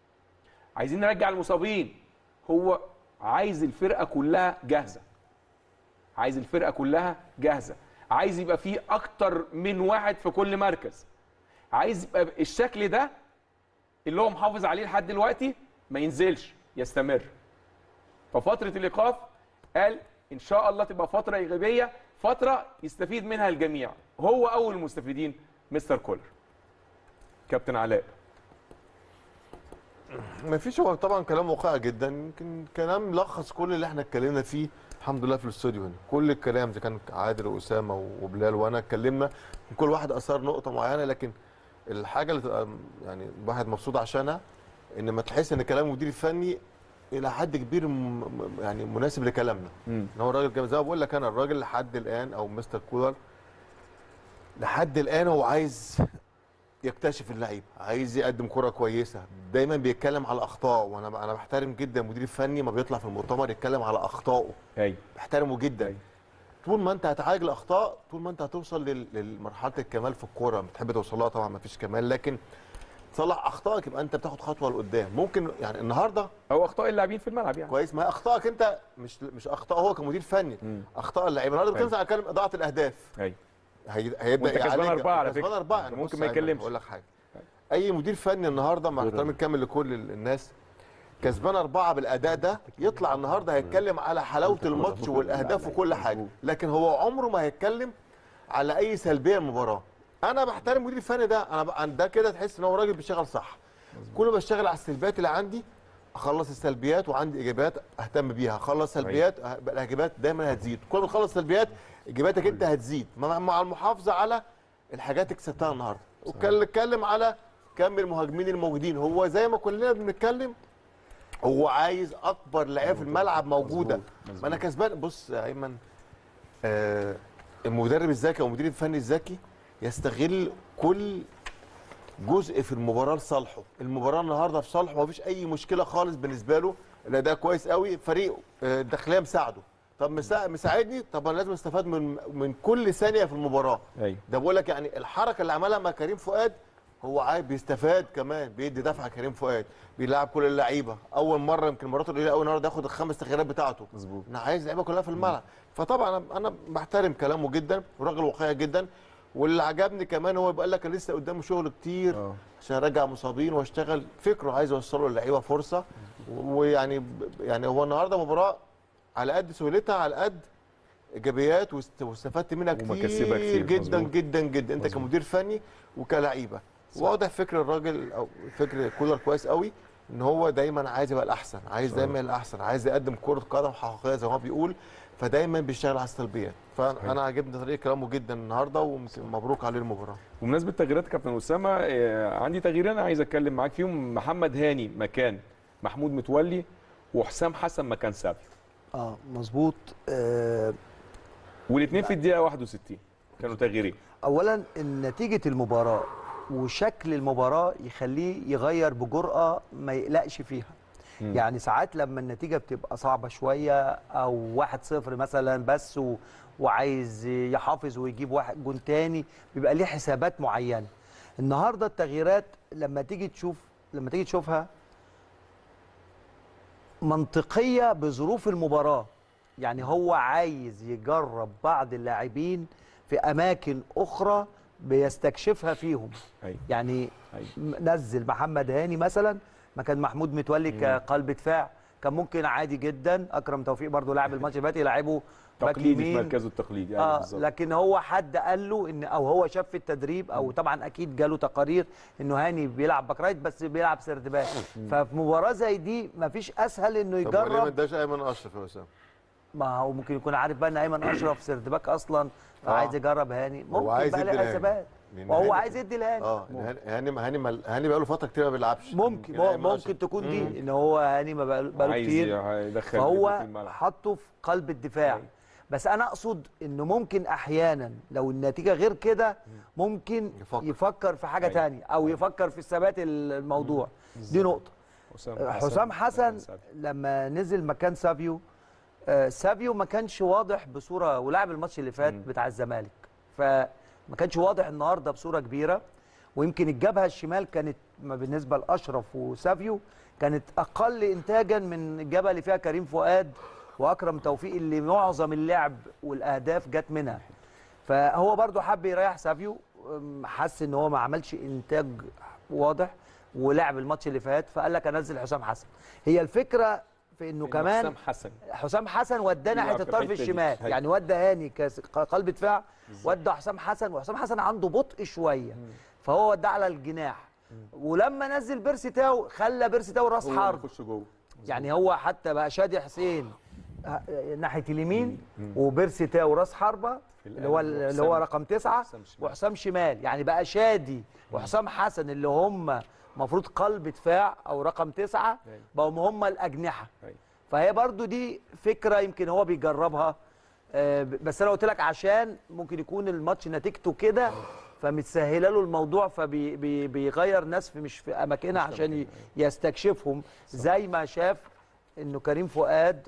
عايزين نرجع المصابين هو عايز الفرقه كلها جاهزه عايز الفرقه كلها جاهزه عايز يبقى فيه اكتر من واحد في كل مركز عايز يبقى الشكل ده اللي هو محافظ عليه لحد دلوقتي ما ينزلش يستمر ففتره الايقاف قال ان شاء الله تبقى فتره ايجابيه فتره يستفيد منها الجميع هو اول المستفيدين مستر كولر كابتن علاء ما فيش هو طبعا كلام واقعي جدا يمكن كلام لخص كل اللي احنا اتكلمنا فيه الحمد لله في الاستوديو هنا كل الكلام اذا كان عادل واسامه وبلال وانا اتكلمنا كل واحد اثار نقطه معينه لكن الحاجه اللي تبقى يعني الواحد مبسوط عشانها ان ما تحس ان كلام المدير الفني الى حد كبير م- م- يعني مناسب لكلامنا ان هو الراجل جامد. زي ما بقول لك انا الراجل لحد الان او مستر كولر لحد الان هو عايز يكتشف اللعيبه عايز يقدم كره كويسه دايما بيتكلم على اخطائه وانا انا بحترم جدا المدير الفني ما بيطلع في المؤتمر يتكلم على اخطائه ايوه بحترمه جدا طول ما انت هتعالج الاخطاء طول ما انت هتوصل لل- لمرحله الكمال في الكوره بتحب توصل لها طبعا ما فيش كمال لكن تصلح اخطائك يبقى انت بتاخد خطوه لقدام ممكن يعني النهارده او اخطاء اللاعبين في الملعب يعني كويس ما هي اخطائك انت مش مش اخطاء هو كمدير فني اخطاء اللعيبه النهارده أيوة. بتنزل على كلمه اضاعه الاهداف ايوه هي- هيبدا وانت كسبان يعالج- أربعة على كسبان فكرة. اربعه يعني يعني ممكن بص ما يا أيمن، يتكلمش. اقول لك حاجه اي مدير فني النهارده مع احترامي الكامل لكل ال- الناس كسبان اربعه بالاداء ده يطلع النهارده هيتكلم على حلاوه الماتش والاهداف وكل حاجه لكن هو عمره ما هيتكلم على اي سلبيه المباراه انا بحترم المدير الفني ده انا ب- ده كده تحس ان هو راجل بيشتغل صح كل ما بشتغل على السلبيات اللي عندي اخلص السلبيات وعندي ايجابيات اهتم بيها اخلص سلبيات أه- بقى الايجابيات دايما هتزيد كل ما تخلص سلبيات ايجابياتك انت هتزيد مع مع المحافظه على الحاجات اللي كسبتها النهارده واتكلم على كم المهاجمين الموجودين هو زي ما كلنا بنتكلم هو عايز اكبر لعيبه في الملعب موجوده ما انا كسبان بص يا ايمن آه المدرب الذكي او المدير الفني الذكي يستغل كل جزء في المباراه لصالحه المباراه النهارده في صالحه مفيش اي مشكله خالص بالنسبه له الاداء كويس قوي فريق آه، الداخليه مساعده طب مسا- مساعدني طب انا لازم استفاد من من كل ثانيه في المباراه ايوه ده بقول لك يعني الحركه اللي عملها مع كريم فؤاد هو عايز بيستفاد كمان بيدي دفعه كريم فؤاد بيلعب كل اللعيبه اول مره يمكن مراته القليله قوي النهارده ياخد الخمس تغييرات بتاعته مظبوط انا عايز اللعيبه كلها في الملعب فطبعا أنا- انا بحترم كلامه جدا وراجل واقعي جدا واللي عجبني كمان هو بيقول لك أنا لسه قدامه شغل كتير عشان ارجع مصابين واشتغل فكره عايز يوصله للعيبه فرصه و- ويعني يعني هو النهارده مباراه على قد سهولتها على قد ايجابيات واست- واستفدت منها ومكاسبها كتير, كتير، جدا مظبوط. جدا جدا انت مظبوط. كمدير فني وكلعيبه واضح فكر الراجل او فكر كولر كويس قوي ان هو دايما عايز يبقى الاحسن عايز صحيح. دايما يبقى الاحسن عايز يقدم كره قدم حقيقيه زي ما هو بيقول فدايما بيشتغل على السلبيات فانا عجبني طريقه كلامه جدا النهارده ومبروك عليه المباراه بمناسبه تغييرات كابتن اسامه آه، عندي تغييرين انا عايز اتكلم معاك فيهم محمد هاني مكان محمود متولي وحسام حسن مكان سافيو اه مظبوط آه والاثنين في الدقيقه 61 كانوا تغييرين اولا نتيجه المباراه وشكل المباراه يخليه يغير بجرأه ما يقلقش فيها مم. يعني ساعات لما النتيجه بتبقى صعبه شويه او 1-0 مثلا بس و... وعايز يحافظ ويجيب واحد جون تاني بيبقى ليه حسابات معينه النهارده التغييرات لما تيجي تشوف لما تيجي تشوفها منطقيه بظروف المباراه يعني هو عايز يجرب بعض اللاعبين في اماكن اخرى بيستكشفها فيهم أيوة. يعني نزل محمد هاني مثلا مكان محمود متولي كقلب دفاع كان ممكن عادي جدا اكرم توفيق برضو لاعب الماتش اللي فات يلعبه باك تقليدي في يمين مركزه التقليدي يعني اه بالظبط. لكن هو حد قال له ان او هو شاف في التدريب او طبعا اكيد جاله تقارير انه هاني بيلعب باك رايت بس بيلعب سيرد باك ففي مباراه زي دي مفيش اسهل انه طب وليه ما يجرب اداش ايمن اشرف يا اسامه ما هو ممكن يكون عارف بقى ان ايمن اشرف سيرد باك اصلا فعايز يجرب هاني هو ممكن عايز بقى يدي له لهاني. حسابات لأن وهو هاني- عايز يدي لهاني اه إن هاني هاني هاني هاني بقى له فتره كتير ما بيلعبش ممكن يمكن أيمن ممكن أشرف. تكون مم. دي ان هو هاني ما بقى- بقاله عايز كتير يدخل فهو رجله في الملعب. حطه في قلب الدفاع بس انا اقصد انه ممكن احيانا لو النتيجه غير كده ممكن يفكر, يفكر في حاجه أيوة. تانية او يفكر في الثبات الموضوع دي نقطه حسام حسن لما نزل مكان سافيو آه، سافيو ما كانش واضح بصوره ولعب الماتش اللي فات بتاع الزمالك فما كانش واضح النهارده بصوره كبيره ويمكن الجبهه الشمال كانت ما بالنسبه لاشرف وسافيو كانت اقل انتاجا من الجبهه اللي فيها كريم فؤاد واكرم توفيق اللي معظم اللعب والاهداف جت منها فهو برضو حب يريح سافيو أم، حس ان هو ما عملش انتاج واضح ولعب الماتش اللي فات فقال لك انزل حسام حسن هي الفكره في انه كمان حسام حسن حسام حسن وداه يلعب ناحيه في الطرف الحتة دي. الشمال هي. يعني ودى هاني كس- قلب دفاع ودى حسام حسن وحسام حسن عنده بطء شويه فهو وداه على الجناح ولما نزل بيرسي تاو خلى بيرسي تاو راس هو حرب يخش جوه يعني هو حتى بقى شادي حسين ه- ناحيه اليمين وبيرسي تاو راس حربه اللي هو القلب اللي هو وحسام- رقم تسعة وحسام شمال. وحسام شمال يعني بقى شادي وحسام حسن اللي هم المفروض قلب دفاع او رقم تسعة بقوا هم الاجنحه فهي برضو دي فكره يمكن هو بيجربها آه، ب- بس انا قلت لك عشان ممكن يكون الماتش نتيجته كده فمتسهله له الموضوع فبيغير ناس في مش في اماكنها عشان ي- يستكشفهم زي ما شاف انه كريم فؤاد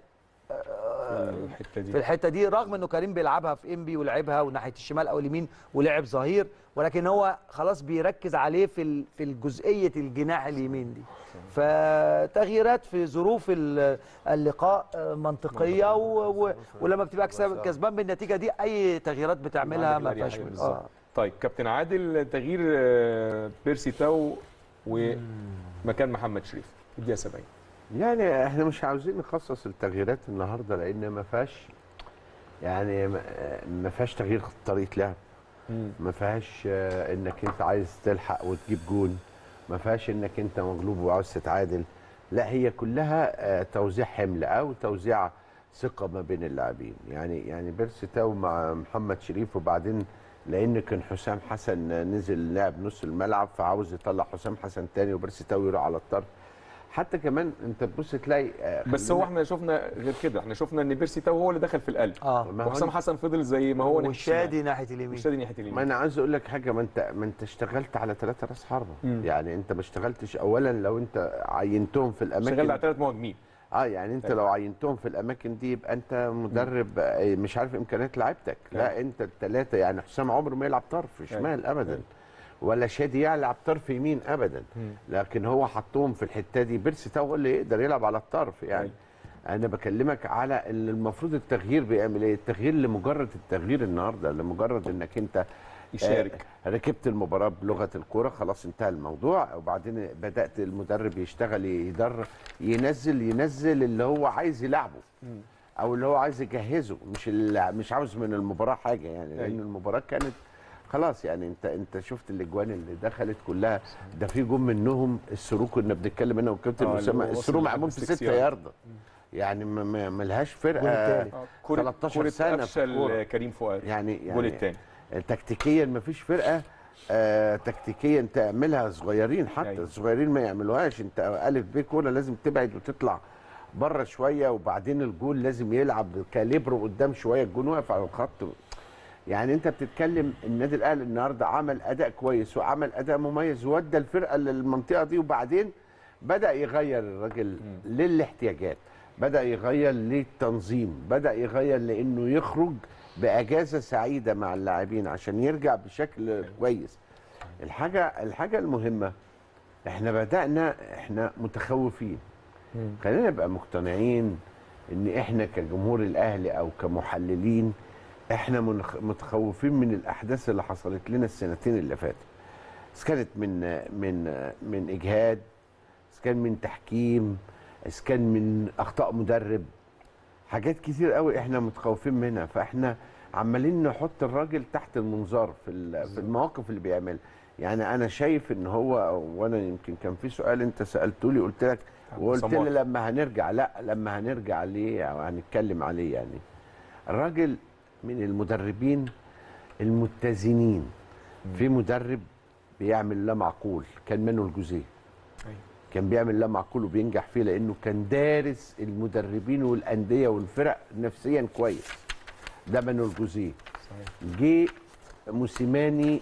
الحته دي في الحته دي رغم انه كريم بيلعبها في انبي ولعبها وناحيه الشمال او اليمين ولعب ظهير ولكن هو خلاص بيركز عليه في ال- في الجزئيه الجناح اليمين دي فتغييرات في ظروف ال- اللقاء آه، منطقيه و... و... ولما بتبقى كسب- كسبان بالنتيجه دي اي تغييرات بتعملها ما فيهاش من- بالظبط طيب كابتن عادل تغيير آه، بيرسي تاو ومكان محمد شريف الدقيقه 70 يعني احنا مش عاوزين نخصص التغييرات النهارده لان ما فيهاش يعني ما- ما فيهاش تغيير طريقه لعب ما فيهاش آه، انك انت عايز تلحق وتجيب جون ما فيهاش انك انت مغلوب وعاوز تتعادل لا هي كلها آه، توزيع حمل او توزيع ثقه ما بين اللاعبين يعني يعني بيرسي تاو مع محمد شريف وبعدين لان كان حسام حسن نزل لعب نص الملعب فعاوز يطلع حسام حسن تاني وبيرسي تاو يروح على الطرف حتى كمان انت تبص تلاقي آه، بس خلينا- هو احنا شفنا غير كده احنا شفنا ان بيرسي تاو هو اللي دخل في القلب اه ما هو وحسام أنت- حسن فضل زي ما هو ناحية والشادي الشمال. ناحيه اليمين والشادي ناحيه اليمين ما انا عايز اقول لك حاجه ما انت ما انت اشتغلت على ثلاثه راس حربه مم. يعني انت ما اشتغلتش اولا لو انت عينتهم في الاماكن شغال على ثلاث مهاجمين اه يعني انت لو عينتهم في الاماكن دي يبقى انت مدرب آه، مش عارف امكانيات لعيبتك لا انت الثلاثه يعني حسام عمره ما يلعب طرف شمال ابدا ولا شادي يلعب طرف يمين ابدا لكن هو حطهم في الحته دي بيرسي تاو هو اللي يقدر يلعب على الطرف يعني انا بكلمك على ان المفروض التغيير بيعمل ايه التغيير لمجرد التغيير النهارده لمجرد انك انت يشارك. آه، ركبت المباراه بلغه الكوره خلاص انتهى الموضوع وبعدين بدات المدرب يشتغل يدرب ينزل ينزل اللي هو عايز يلعبه او اللي هو عايز يجهزه مش اللي مش عاوز من المباراه حاجه يعني لان أيوة. المباراه كانت خلاص يعني انت انت شفت الاجوان اللي دخلت كلها ده في جون منهم السرو كنا بنتكلم انا والكابتن آه، اسامه اللي هو السرو وصل معمول في لستة 6 يارد. ياردة يعني ما- ما ملهاش الجون فرقه التاني. آه، كرة- 13 كرة سنه في قفشة الكورة. لكريم فؤاد. يعني الجول يعني التاني. تكتيكيا ما فيش فرقه آه تكتيكيا تعملها صغيرين حتى أيوة. الصغيرين ما يعملوهاش انت الف ب كوره لازم تبعد وتطلع بره شويه وبعدين الجول لازم يلعب كاليبرو قدام شويه الجون واقف على الخط يعني انت بتتكلم النادي الاهلي النهارده عمل اداء كويس وعمل اداء مميز وودى الفرقه للمنطقه دي وبعدين بدا يغير الراجل للاحتياجات بدا يغير للتنظيم بدا يغير لانه يخرج باجازه سعيده مع اللاعبين عشان يرجع بشكل كويس الحاجه الحاجه المهمه احنا بدانا احنا متخوفين خلينا نبقى مقتنعين ان احنا كجمهور الاهلي او كمحللين احنا منخ- متخوفين من الاحداث اللي حصلت لنا السنتين اللي فاتوا اذا كانت من من من اجهاد اذا كان من تحكيم اذا كان من اخطاء مدرب حاجات كتير قوي احنا متخوفين منها فاحنا عمالين نحط الراجل تحت المنظار في ال- في المواقف اللي بيعملها يعني انا شايف ان هو وانا يمكن كان في سؤال انت سالته لي قلت لك وقلت لي سمار. لما هنرجع لا لما هنرجع عليه او هنتكلم عليه يعني الراجل من المدربين المتزنين في مدرب بيعمل لا معقول كان منه الجوزيه كان بيعمل لا معقول وبينجح فيه لانه كان دارس المدربين والانديه والفرق نفسيا كويس ده منه الجوزيه جه موسيماني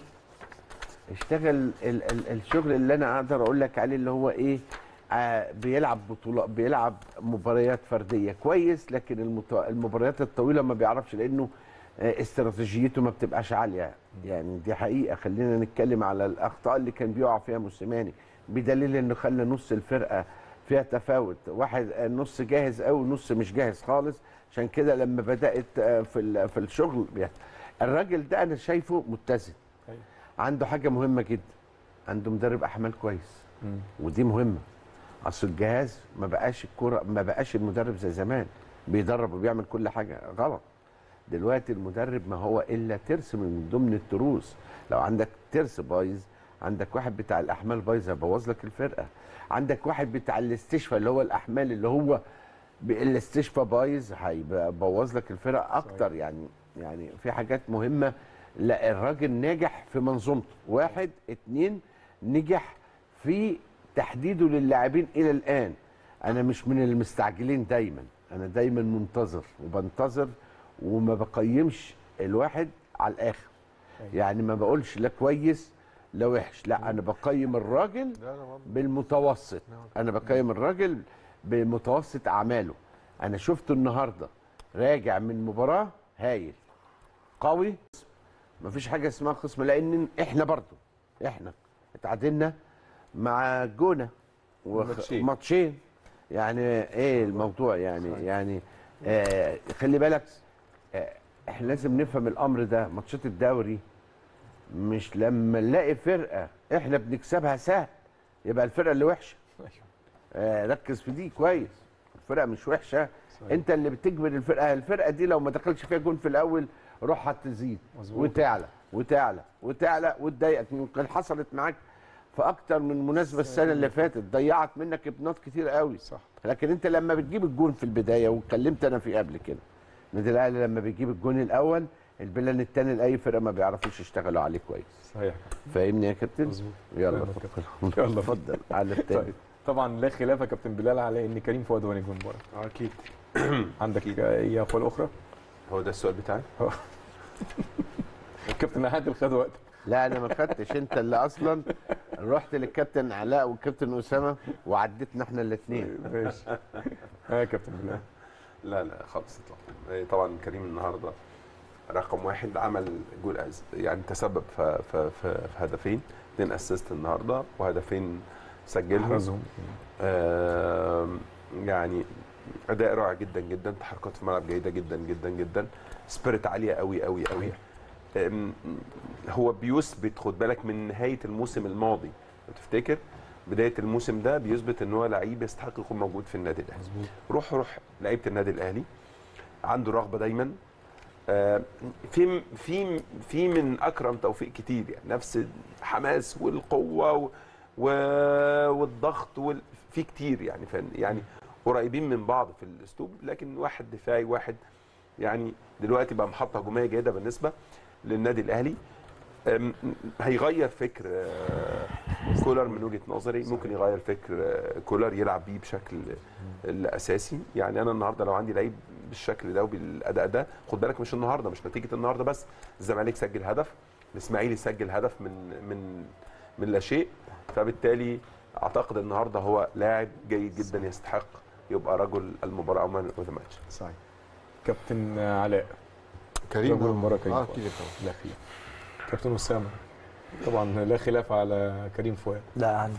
اشتغل ال ال الشغل اللي انا اقدر اقول لك عليه اللي هو ايه آه بيلعب بطولات بيلعب مباريات فرديه كويس لكن المت- المباريات الطويله ما بيعرفش لانه آه استراتيجيته ما بتبقاش عاليه يعني دي حقيقه خلينا نتكلم على الاخطاء اللي كان بيقع فيها موسيماني بدليل انه خلى نص الفرقه فيها تفاوت واحد آه، نص جاهز قوي ونص مش جاهز خالص عشان كده لما بدات آه، في ال- في الشغل بيحصل. الراجل ده انا شايفه متزن عنده حاجه مهمه جدا عنده مدرب احمال كويس ودي مهمه اصل الجهاز ما بقاش الكوره ما بقاش المدرب زي زمان بيدرب وبيعمل كل حاجه غلط دلوقتي المدرب ما هو الا ترس من ضمن التروس لو عندك ترس بايظ عندك واحد بتاع الاحمال بايظ هيبوظ لك الفرقه عندك واحد بتاع الاستشفاء اللي هو الاحمال اللي هو ب- الاستشفاء بايظ هيبوظ لك الفرقه اكتر يعني يعني في حاجات مهمه لا الراجل ناجح في منظومته واحد اتنين نجح في تحديده للاعبين الى الان انا مش من المستعجلين دايما انا دايما منتظر وبنتظر وما بقيمش الواحد على الاخر يعني ما بقولش لا كويس لا وحش لا انا بقيم الراجل بالمتوسط انا بقيم الراجل بمتوسط اعماله انا شفته النهارده راجع من مباراه هايل قوي مفيش حاجه اسمها خصم لان احنا برضو احنا اتعادلنا مع جونه وخ- ماتشين. ماتشين يعني ايه الموضوع يعني يعني آه خلي بالك آه احنا لازم نفهم الامر ده ماتشات الدوري مش لما نلاقي فرقه احنا بنكسبها سهل يبقى الفرقه اللي وحشه آه ركز في دي كويس الفرقه مش وحشه صحيح. انت اللي بتجبر الفرقه الفرقه دي لو ما دخلش فيها جون في الاول روحها تزيد مظبوط. وتعلى وتعلى وتعلى وتضايقك ممكن حصلت معاك في اكتر من مناسبه السنه اللي فاتت ضيعت منك ابنات كتير قوي صح لكن انت لما بتجيب الجون في البدايه واتكلمت انا فيه قبل كده النادي الاهلي لما بيجيب الجون الاول البلان الثاني لاي فرقه ما بيعرفوش يشتغلوا عليه كويس صحيح فاهمني يا كابتن مظبوط يلا فاهمك اتفضل يلا اتفضل على التاني طيب طبعا لا خلاف يا كابتن بلال على ان كريم فؤاد هو نجم المباراه اكيد عندك اي اقوال اخرى؟ هو ده السؤال بتاعي؟ الكابتن عادل خد وقت لا انا ما خدتش انت اللي اصلا رحت للكابتن علاء والكابتن اسامه وعدتنا احنا الاثنين ماشي ها يا كابتن بلال لا لا خالص اطلاقا إيه طبعا كريم النهارده رقم واحد عمل جول أز يعني تسبب في, في, في, في هدفين اثنين اسيست النهارده وهدفين سجلهم أحرزهم. آم، يعني اداء رائع جدا جدا تحركات في الملعب جيده جدا جدا جدا سبيريت عاليه قوي قوي قوي أم، هو بيثبت خد بالك من نهايه الموسم الماضي لو تفتكر بدايه الموسم ده بيثبت ان هو لعيب يستحق يكون موجود في النادي الاهلي روح روح لعيبه النادي الاهلي عنده رغبه دايما آه، في في في من اكرم توفيق كتير يعني نفس الحماس والقوه و و والضغط وال... في كتير يعني فن يعني قريبين من بعض في الاسلوب لكن واحد دفاعي واحد يعني دلوقتي بقى محطه هجوميه جيده بالنسبه للنادي الاهلي أم، هيغير فكر آه، كولر من وجهه نظري ممكن يغير فكر آه، كولر يلعب بيه بشكل الاساسي يعني انا النهارده لو عندي لعيب بالشكل ده وبالاداء ده خد بالك مش النهارده مش نتيجه النهارده بس الزمالك سجل هدف الاسماعيلي سجل هدف من من من لا شيء فبالتالي اعتقد النهارده هو لاعب جيد جدا يستحق يبقى رجل المباراه او مان اوف ذا ماتش صحيح كابتن علاء كريم رجل المباراه كريم آه، فؤاد. أكيد طبعا. لا خلاف كابتن اسامه طبعا لا خلاف على كريم فؤاد لا عندي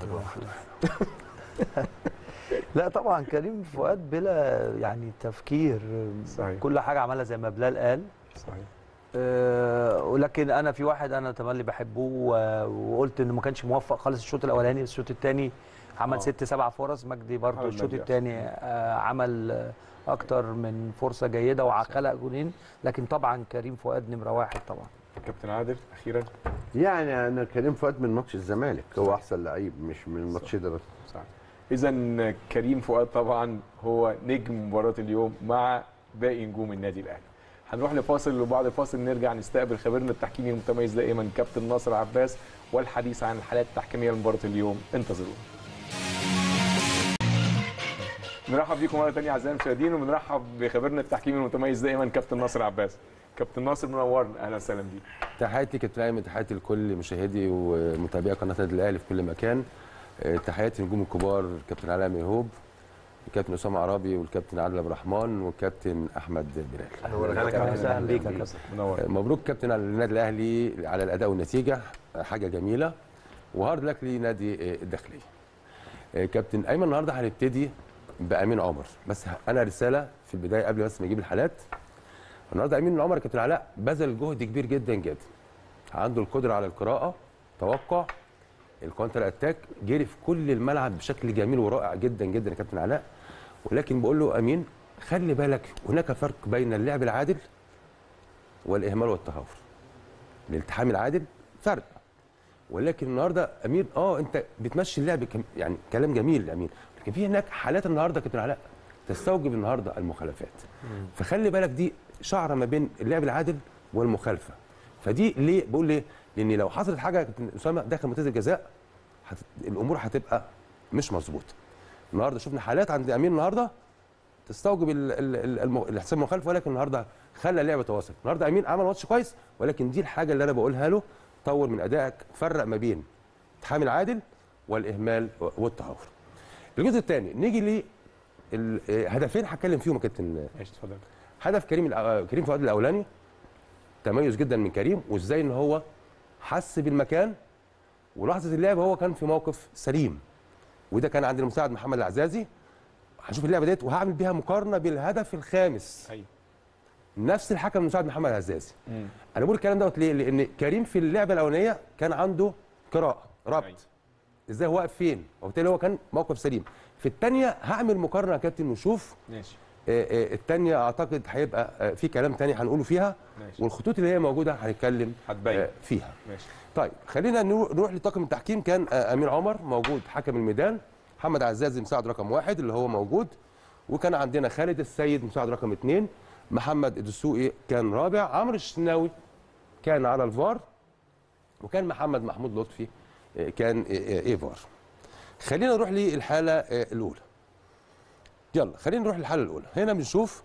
لا طبعا كريم فؤاد بلا يعني تفكير صحيح. كل حاجه عملها زي ما بلال قال صحيح أه ولكن انا في واحد انا تملي بحبه و- وقلت انه ما كانش موفق خالص الشوط الاولاني الشوط الثاني عمل آه. ست سبع فرص مجدي برضه محمد الشوط مجدي الثاني آه عمل آه، اكتر من فرصه جيده وخلق جولين لكن طبعا كريم فؤاد نمره واحد طبعا كابتن عادل اخيرا يعني انا كريم فؤاد من ماتش الزمالك هو احسن لعيب مش من الماتش ده بس صح اذا كريم فؤاد طبعا هو نجم مباراه اليوم مع باقي نجوم النادي الاهلي هنروح لفاصل وبعد الفاصل نرجع نستقبل خبيرنا التحكيمي المتميز دائما كابتن ناصر عباس والحديث عن الحالات التحكيميه لمباراه اليوم انتظرونا نرحب بيكم مره ثانيه اعزائي المشاهدين وبنرحب بخبيرنا التحكيمي المتميز دائما كابتن ناصر عباس كابتن ناصر منورنا اهلا وسهلا بيك تحياتي كابتن ايمن تحياتي لكل مشاهدي ومتابعي قناه النادي الاهلي في كل مكان آه، تحياتي النجوم الكبار الكابتن علاء ميهوب الكابتن اسامه عرابي والكابتن عادل عبد الرحمن والكابتن احمد بلال اهلا وسهلا بيك يا كابتن منور آه، مبروك كابتن على النادي الاهلي على الاداء والنتيجه آه، حاجه جميله وهارد لك لنادي آه، الداخليه آه، كابتن ايمن النهارده هنبتدي بامين عمر بس ه- انا رساله في البدايه قبل بس ما اجيب الحالات النهارده امين عمر كابتن علاء بذل جهد كبير جدا جدا عنده القدره على القراءه توقع الكونتر اتاك جري في كل الملعب بشكل جميل ورائع جدا جدا يا كابتن علاء ولكن بقول له امين خلي بالك هناك فرق بين اللعب العادل والاهمال والتهاور الالتحام العادل فرق ولكن النهارده امين اه انت بتمشي اللعب كم يعني كلام جميل يا امين لكن في هناك حالات النهارده يا كابتن علاء تستوجب النهارده المخالفات فخلي بالك دي شعره ما بين اللعب العادل والمخالفه فدي ليه بقول ليه لان لو حصلت حاجه يا كابتن اسامه داخل منطقه الجزاء هت... الامور هتبقى مش مظبوطه النهارده شفنا حالات عند امين النهارده تستوجب ال- ال- ال- الم- الاحتساب المخالف ولكن النهارده خلى اللعبه تواصل النهارده امين عمل ماتش كويس ولكن دي الحاجه اللي انا بقولها له طور من ادائك فرق ما بين التحامل العادل والاهمال والتهور الجزء الثاني نيجي لهدفين هتكلم فيهم يا كابتن ماشي اتفضل هدف كريم الأ- كريم فؤاد الاولاني تميز جدا من كريم وازاي ان هو حس بالمكان ولحظه اللعب هو كان في موقف سليم وده كان عند المساعد محمد العزازي هشوف اللعبه ديت وهعمل بيها مقارنه بالهدف الخامس ايوه نفس الحكم المساعد محمد العزازي انا بقول الكلام دوت ليه لان كريم في اللعبه الاولانيه كان عنده قراءه ربط ازاي هو واقف فين وبالتالي هو كان موقف سليم في الثانيه هعمل مقارنه يا كابتن ونشوف ماشي الثانيه اعتقد هيبقى آه، في كلام تاني هنقوله فيها ماشي. والخطوط اللي هي موجوده هنتكلم هتبين. آه، فيها ماشي طيب خلينا نرو- نروح لطاقم التحكيم كان آه، امين عمر موجود حكم الميدان محمد عزازي مساعد رقم واحد اللي هو موجود وكان عندنا خالد السيد مساعد رقم اثنين محمد الدسوقي كان رابع عمرو الشناوي كان على الفار وكان محمد محمود لطفي آه، كان آه، آه، ايه فار خلينا نروح للحاله آه، الاولى يلا خلينا نروح للحاله الاولى هنا بنشوف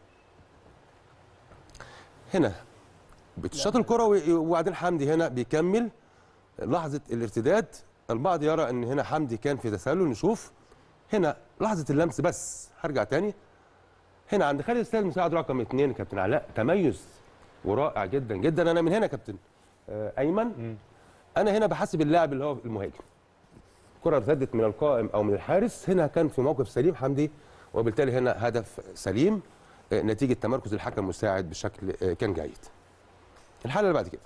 هنا بتشاط الكره و- وبعدين حمدي هنا بيكمل لحظه الارتداد البعض يرى ان هنا حمدي كان في تسلل نشوف هنا لحظه اللمس بس هرجع تاني هنا عند خالد السيد مساعد رقم اثنين كابتن علاء تميز ورائع جدا جدا انا من هنا كابتن آه، ايمن انا هنا بحاسب اللاعب اللي هو المهاجم الكره ارتدت من القائم او من الحارس هنا كان في موقف سليم حمدي وبالتالي هنا هدف سليم آه، نتيجه تمركز الحكم المساعد بشكل آه، كان جيد الحاله اللي بعد كده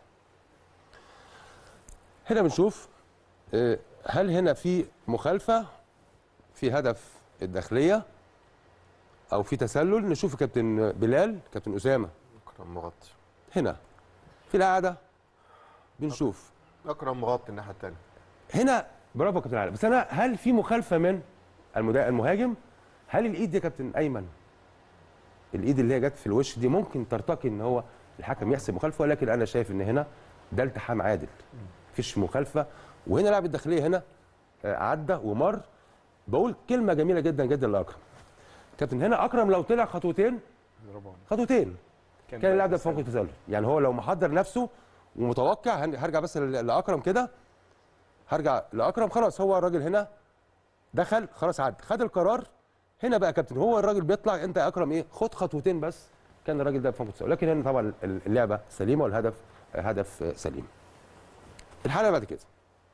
هنا بنشوف آه، هل هنا في مخالفه في هدف الداخليه او في تسلل نشوف كابتن بلال كابتن اسامه اكرم مغطي هنا في القعده بنشوف اكرم مغطي الناحيه الثانيه هنا برافو يا كابتن علي بس انا هل في مخالفه من المدا- المهاجم هل الايد دي يا كابتن ايمن الايد اللي هي جت في الوش دي ممكن ترتقي ان هو الحكم يحسب مخالفه ولكن انا شايف ان هنا ده التحام عادل مفيش مخالفه وهنا لاعب الداخليه هنا آه، عدى ومر بقول كلمه جميله جدا جدا لاكرم كابتن هنا اكرم لو طلع خطوتين خطوتين كان كان اللاعب ده بقى في موقف تسلل يعني هو لو محضر نفسه ومتوقع هن- هرجع بس ل- لاكرم كده هرجع لاكرم خلاص هو الراجل هنا دخل خلاص عد خد القرار هنا بقى يا كابتن هو الراجل بيطلع انت يا اكرم ايه خد خطوتين بس كان الراجل ده في موقف تسلل لكن هنا طبعا اللعبه سليمه والهدف هدف سليم الحاله اللي بعد كده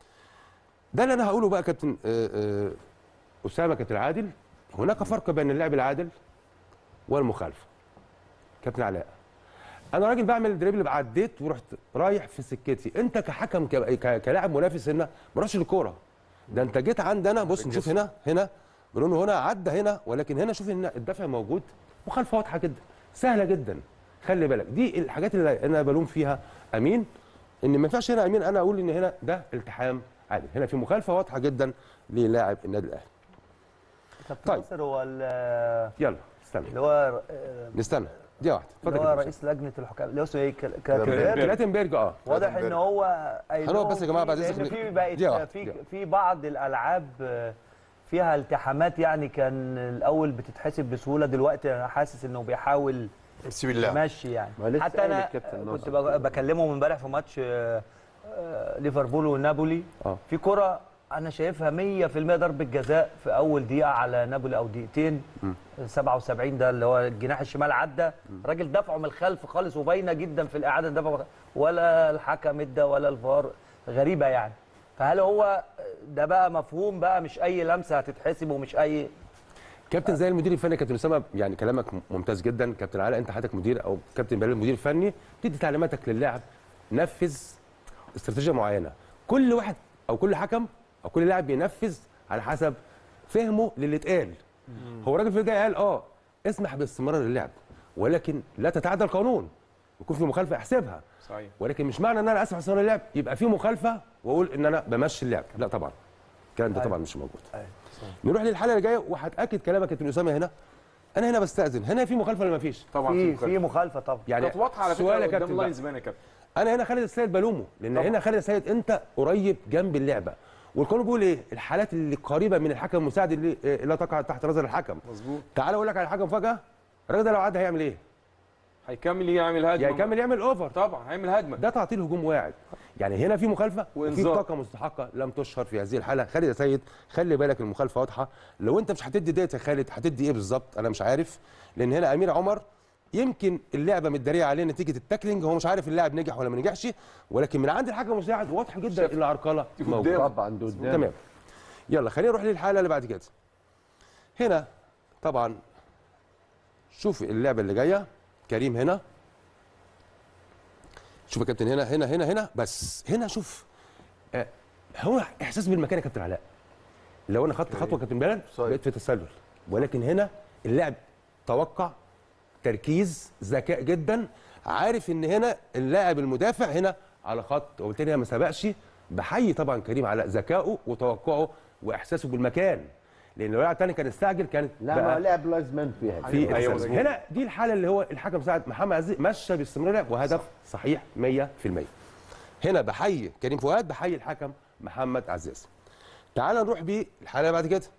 ده اللي انا هقوله بقى كابتن آه، آه، اسامه كابتن عادل هناك فرق بين اللعب العادل والمخالفه كابتن علاء انا راجل بعمل دريبل عديت ورحت رايح في سكتي انت كحكم ك- ك- كلاعب منافس هنا ما رحتش للكوره ده انت جيت عندنا بص نشوف هنا هنا برونو هنا عدى هنا ولكن هنا شوف ان الدفع موجود مخالفه واضحه جدا سهله جدا خلي بالك دي الحاجات اللي انا بلوم فيها امين ان ما ينفعش هنا امين انا اقول ان هنا ده التحام عادل هنا في مخالفه واضحه جدا للاعب النادي الاهلي كابتن طيب. ناصر هو ال- يلا استنى اللي هو آه، نستنى دي واحده اللي اتفضل هو يا كابتن رئيس لجنه الحكام اللي هو اسمه ايه كل- كلاتنبرج. كلاتنبرج كلاتنبرج اه واضح ان هو قايل هنقف لهم بس يا جماعة في- بعد لأن إذنك. في بقت دقيقة واحدة، في دقيقة. في بعض الالعاب آه، فيها التحامات يعني كان الاول بتتحسب بسهوله دلوقتي انا حاسس انه بيحاول سيب اللعب يمشي يعني ما لسه حتى قايل انا الكابتن كنت ناصر. بك- بكلمه امبارح في ماتش آه، آه، ليفربول ونابولي اه في كره انا شايفها 100% ضربه جزاء في اول دقيقه على نابولي او دقيقتين 77 ده اللي هو الجناح الشمال عدى الراجل دفعه من الخلف خالص وباينه جدا في الاعاده دفعه ولا الحكم ادى ولا الفار غريبه يعني فهل هو ده بقى مفهوم بقى مش اي لمسه هتتحسب ومش اي كابتن زي المدير الفني كابتن اسامه يعني كلامك ممتاز جدا كابتن علاء انت حضرتك مدير او كابتن بلال المدير الفني تدي تعليماتك للاعب نفذ استراتيجيه معينه كل واحد او كل حكم او كل لاعب بينفذ على حسب فهمه للي اتقال هو الراجل في الجاي قال اه اسمح باستمرار اللعب ولكن لا تتعدى القانون يكون في مخالفه احسبها صحيح ولكن مش معنى ان انا اسمح باستمرار اللعب يبقى في مخالفه واقول ان انا بمشي اللعب لا طبعا الكلام ده طبعا مش موجود نروح للحاله اللي جايه وهتاكد كلامك يا كابتن اسامه هنا انا هنا بستاذن هنا في مخالفه ولا ما فيش طبعا في مخالفة. في مخالفه طبعا يعني كانت واضحه على سؤال فكره يا قدام كابتن بقى. اللاين زمان يا كابتن انا هنا خالد السيد بلومه لان طبعا. هنا خالد السيد انت قريب جنب اللعبه والقانون بيقول ايه الحالات اللي قريبه من الحكم المساعد اللي آه، لا تقع تحت نظر الحكم مظبوط تعال اقول لك على حاجه مفاجاه الراجل ده لو عدى هيعمل ايه هيكمل يعمل هجمه يا يكمل يعمل اوفر طبعا هيعمل هجمه ده تعطيل هجوم واعد يعني هنا في مخالفه وفي وإنذار. بطاقه مستحقه لم تشهر في هذه الحاله خالد يا سيد خلي بالك المخالفه واضحه لو انت مش هتدي ديت يا خالد هتدي ايه بالظبط انا مش عارف لان هنا امير عمر يمكن اللعبه متداريه عليه نتيجه التاكلينج هو مش عارف اللاعب نجح ولا ما نجحش ولكن من عند الحكم المساعد واضح جدا ان العرقله موجوده طبعا ده قدام تمام يلا خلينا نروح للحاله اللي بعد كده هنا طبعا شوف اللعبه اللي جايه كريم هنا شوف يا كابتن هنا هنا هنا هنا بس هنا شوف آه هو احساس بالمكان يا كابتن علاء لو انا خدت خطوه كابتن بلال بقيت في تسلل ولكن هنا اللاعب توقع تركيز ذكاء جدا عارف ان هنا اللاعب المدافع هنا على خط وبالتالي هنا ما سبقش بحيي طبعا كريم على ذكائه وتوقعه واحساسه بالمكان لان لو لاعب تاني كان استعجل كانت لا بقى ما لعب لازمان فيها في أيوة التسلل. مظبوط. هنا دي الحاله اللي هو الحكم ساعد محمد عزيز مشى باستمرار لعب وهدف صحيح 100% هنا بحيي كريم فؤاد بحيي الحكم محمد عزيز تعال نروح بيه الحاله اللي بعد كده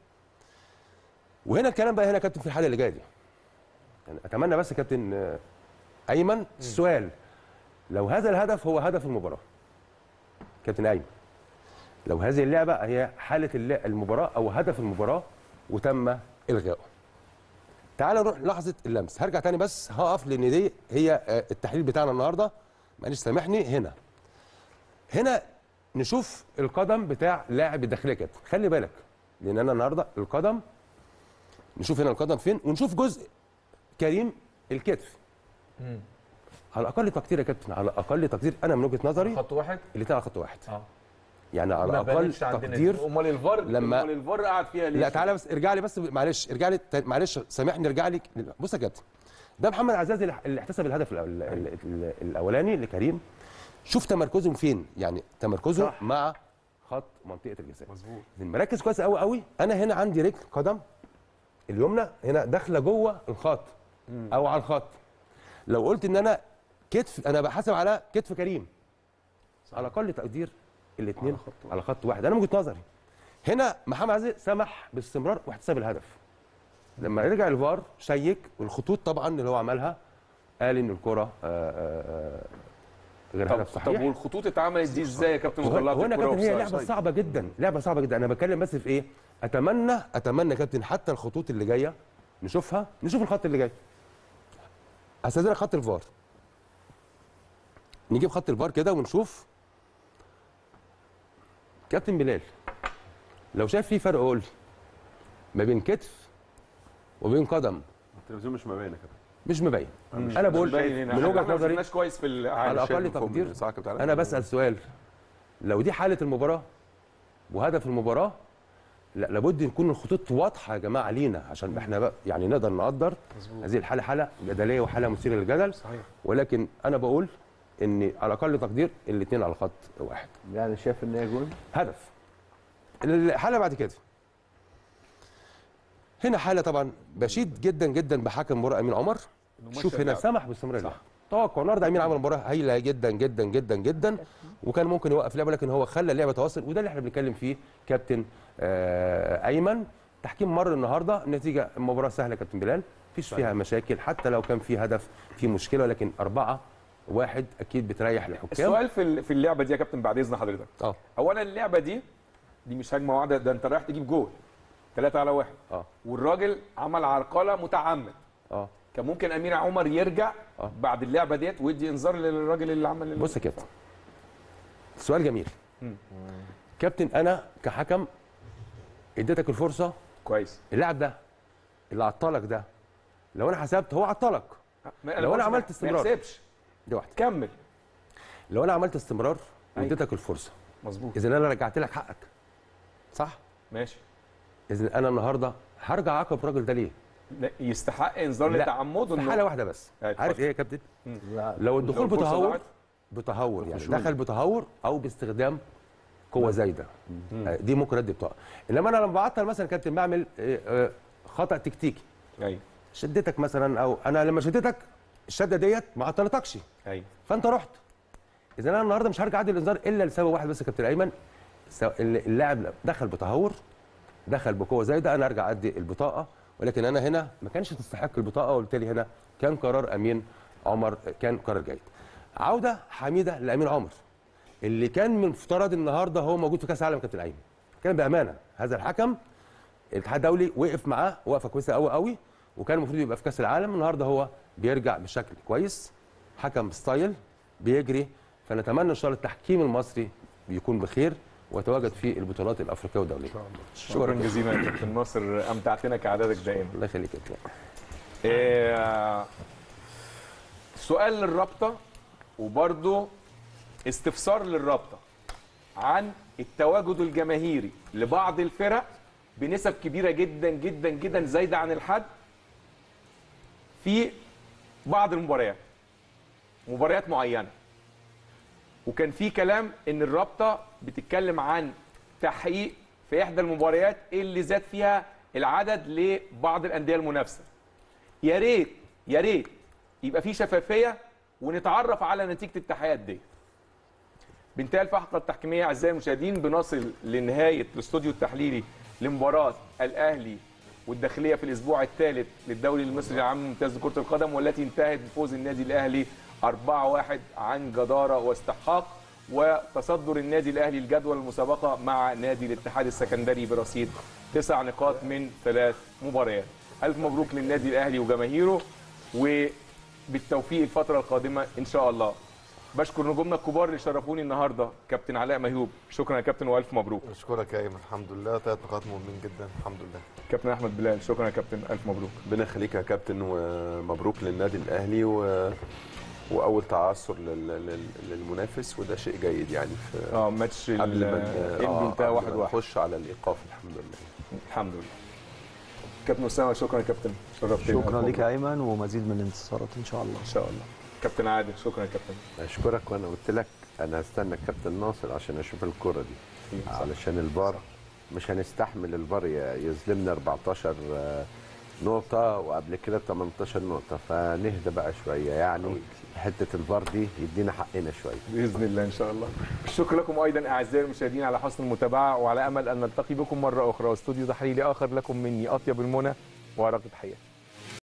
وهنا الكلام بقى هنا يا كابتن في الحاله اللي جايه دي يعني اتمنى بس يا كابتن آه، ايمن السؤال لو هذا الهدف هو هدف المباراه كابتن ايمن لو هذه اللعبه هي حاله الل- المباراه او هدف المباراه وتم الغائه تعال نروح لحظه اللمس هرجع تاني بس هقف لان دي هي آه، التحليل بتاعنا النهارده معلش سامحني هنا هنا نشوف القدم بتاع لاعب الداخليه كده خلي بالك لان انا النهارده القدم نشوف هنا القدم فين ونشوف جزء كريم الكتف على اقل تقدير يا كابتن على اقل تقدير انا من وجهه نظري خط واحد الاثنين على خط واحد اه يعني على ما اقل بانتش عندنا تقدير دي. امال الفار لما- امال الفار قعد فيها ليه لا تعالى بس ارجع لي بس معلش ارجع لي تا- معلش سامحني ارجع لي بص يا كابتن ده محمد عزازي اللي- اللي احتسب الهدف الأول- ال- ال- ال- الاولاني لكريم شوف تمركزهم فين يعني تمركزه صح. مع خط منطقه الجزاء مظبوط مركز كويس قوي قوي انا هنا عندي رجل قدم اليمنى هنا داخله جوه الخط او على الخط لو قلت ان انا كتف انا بحاسب على كتف كريم على اقل تقدير الاثنين على خط واحد انا من وجهه نظري هنا محمد عزيز سمح باستمرار واحتساب الهدف لما رجع الفار شيك والخطوط طبعا اللي هو عملها قال ان الكره آه، آه، آه، غير طب هدف صحيح طب والخطوط اتعملت دي ازاي يا كابتن هو وطلعت هنا الكرة كابتن هي أوفسايد؟ لعبه صعبه جدا لعبه صعبه جدا انا بتكلم بس في ايه اتمنى اتمنى يا كابتن حتى الخطوط اللي جايه نشوفها نشوف الخط اللي جاي استاذنك خط الفار نجيب خط الفار كده ونشوف كابتن بلال لو شايف في فرق قول لي ما بين كتف وبين قدم التلفزيون مش مبين يا كابتن مش مبين مش- انا مش بقول باين هنا. من إحنا وجهه ما نظري شفناش كويس في ال- على شايف اقل من فوق تقدير من صح كابتن علاء؟ انا بسال سؤال لو دي حاله المباراه وهدف المباراه لا لابد يكون الخطوط واضحه يا جماعه لينا عشان احنا بقى يعني نقدر نقدر مظبوط. هذه الحاله حاله جدليه وحاله مثيره للجدل صحيح ولكن انا بقول ان على اقل تقدير الاثنين على خط واحد يعني شايف ان هي جول هدف الحاله بعد كده هنا حاله طبعا بشيد جدا جدا بحكم مباراه امين عمر إنه شوف مشى هنا اللعب. سمح باستمرار اللعب توقع النهارده امين عمل مباراه هايله جدا جدا جدا جدا وكان ممكن يوقف لعبه لكن هو خلى اللعبه تواصل وده اللي احنا بنتكلم فيه كابتن آه ايمن تحكيم مر النهارده النتيجه المباراه سهله يا كابتن بلال مفيش فيها مشاكل حتى لو كان في هدف في مشكله لكن أربعة واحد اكيد بتريح الحكام السؤال في ال- في اللعبه دي يا كابتن بعد اذن حضرتك اه اولا اللعبه دي دي مش هجمه واحده ده انت رايح تجيب جول ثلاثة على واحد اه والراجل عمل عرقله متعمد اه كان ممكن امير عمر يرجع آه. بعد اللعبه ديت ويدي انذار للراجل اللي عمل ال- بص يا كابتن سؤال جميل كابتن انا كحكم اديتك الفرصه كويس اللاعب ده اللي عطلك ده لو انا حسبت هو عطلك ما- لو انا بقولش عملت ما استمرار يحسبش دي واحده كمل لو انا عملت استمرار واديتك الفرصه مظبوط اذا انا رجعت لك حقك صح ماشي اذا انا النهارده هرجع اعاقب الراجل ده ليه لا، يستحق انذار لا، لتعمده في إنه- حاله واحده بس أيوة، عارف اتفضل. ايه يا كابتن مم. لو الدخول الفرصة بتهور ضاعت؟ بتهور يعني خشونة. دخل بتهور او باستخدام قوه زايده آه، دي ممكن ادي بطاقه انما انا لما بعطل مثلا يا كابتن بعمل آه، آه، خطا تكتيكي ايوه شدتك مثلا او انا لما شدتك الشده ديت ما عطلتكش ايوه فانت رحت اذا انا النهارده مش هرجع ادي الانذار الا لسبب واحد بس يا كابتن ايمن سو- اللاعب دخل بتهور دخل بقوه زايده انا ارجع ادي البطاقه ولكن انا هنا ما كانش تستحق البطاقه وبالتالي هنا كان قرار امين عمر كان قرار جيد عوده حميده لامين عمر اللي كان من مفترض النهارده هو موجود في كاس العالم يا كابتن ايمن كان بامانه هذا الحكم الاتحاد الدولي وقف معاه وقفه كويسه قوي قوي وكان المفروض يبقى في كاس العالم النهارده هو بيرجع بشكل كويس حكم ستايل بيجري فنتمنى ان شاء الله التحكيم المصري بيكون بخير ويتواجد في البطولات الافريقيه والدوليه شكرا جزيلا يا كابتن ناصر امتعتنا كعادتك دائما الله يخليك يا كابتن إيه، سؤال للرابطه وبرضه استفسار للرابطه عن التواجد الجماهيري لبعض الفرق بنسب كبيره جدا جدا جدا زايده عن الحد في بعض المباريات مباريات معينه وكان في كلام ان الرابطه بتتكلم عن تحقيق في احدى المباريات اللي زاد فيها العدد لبعض الانديه المنافسه يا ريت يا ريت يبقى في شفافيه ونتعرف على نتيجه التحقيقات دي بانتهاء الفحصه التحكيميه اعزائي المشاهدين بنصل لنهايه الاستوديو التحليلي لمباراه الاهلي والداخليه في الاسبوع الثالث للدوري المصري العام ممتاز لكره القدم والتي انتهت بفوز النادي الاهلي 4-1 عن جداره واستحقاق وتصدر النادي الاهلي الجدول المسابقه مع نادي الاتحاد السكندري برصيد تسع نقاط من ثلاث مباريات. الف مبروك للنادي الاهلي وجماهيره وبالتوفيق الفتره القادمه ان شاء الله. بشكر نجومنا الكبار اللي شرفوني النهارده كابتن علاء ميهوب شكرا يا كابتن والف مبروك اشكرك يا ايمن الحمد لله ثلاث نقاط مهمين جدا الحمد لله كابتن احمد بلال شكرا يا كابتن الف مبروك ربنا يخليك يا كابتن ومبروك للنادي الاهلي و... واول تعثر لل... لل... للمنافس وده شيء جيد يعني في اه ماتش قبل ال- ما انبي انتهى قبل واحد ما واحد نخش على الايقاف الحمد لله الحمد لله كابتن اسامه شكرا يا كابتن شرفتني ألف شكرا لك مبروك. يا ايمن ومزيد من الانتصارات ان شاء الله ان شاء الله كابتن عادل شكرا يا كابتن اشكرك وانا قلت لك انا هستنى الكابتن ناصر عشان اشوف الكره دي علشان الفار مش هنستحمل الفار ي- يظلمنا 14 آه، نقطة وقبل كده 18 نقطة فنهدى بقى شوية يعني حتة الفار دي يدينا حقنا شوية باذن الله ان شاء الله الشكر لكم ايضا اعزائي المشاهدين على حسن المتابعه وعلى امل ان نلتقي بكم مره اخرى واستوديو تحليلي اخر لكم مني اطيب المنى وارق تحياتي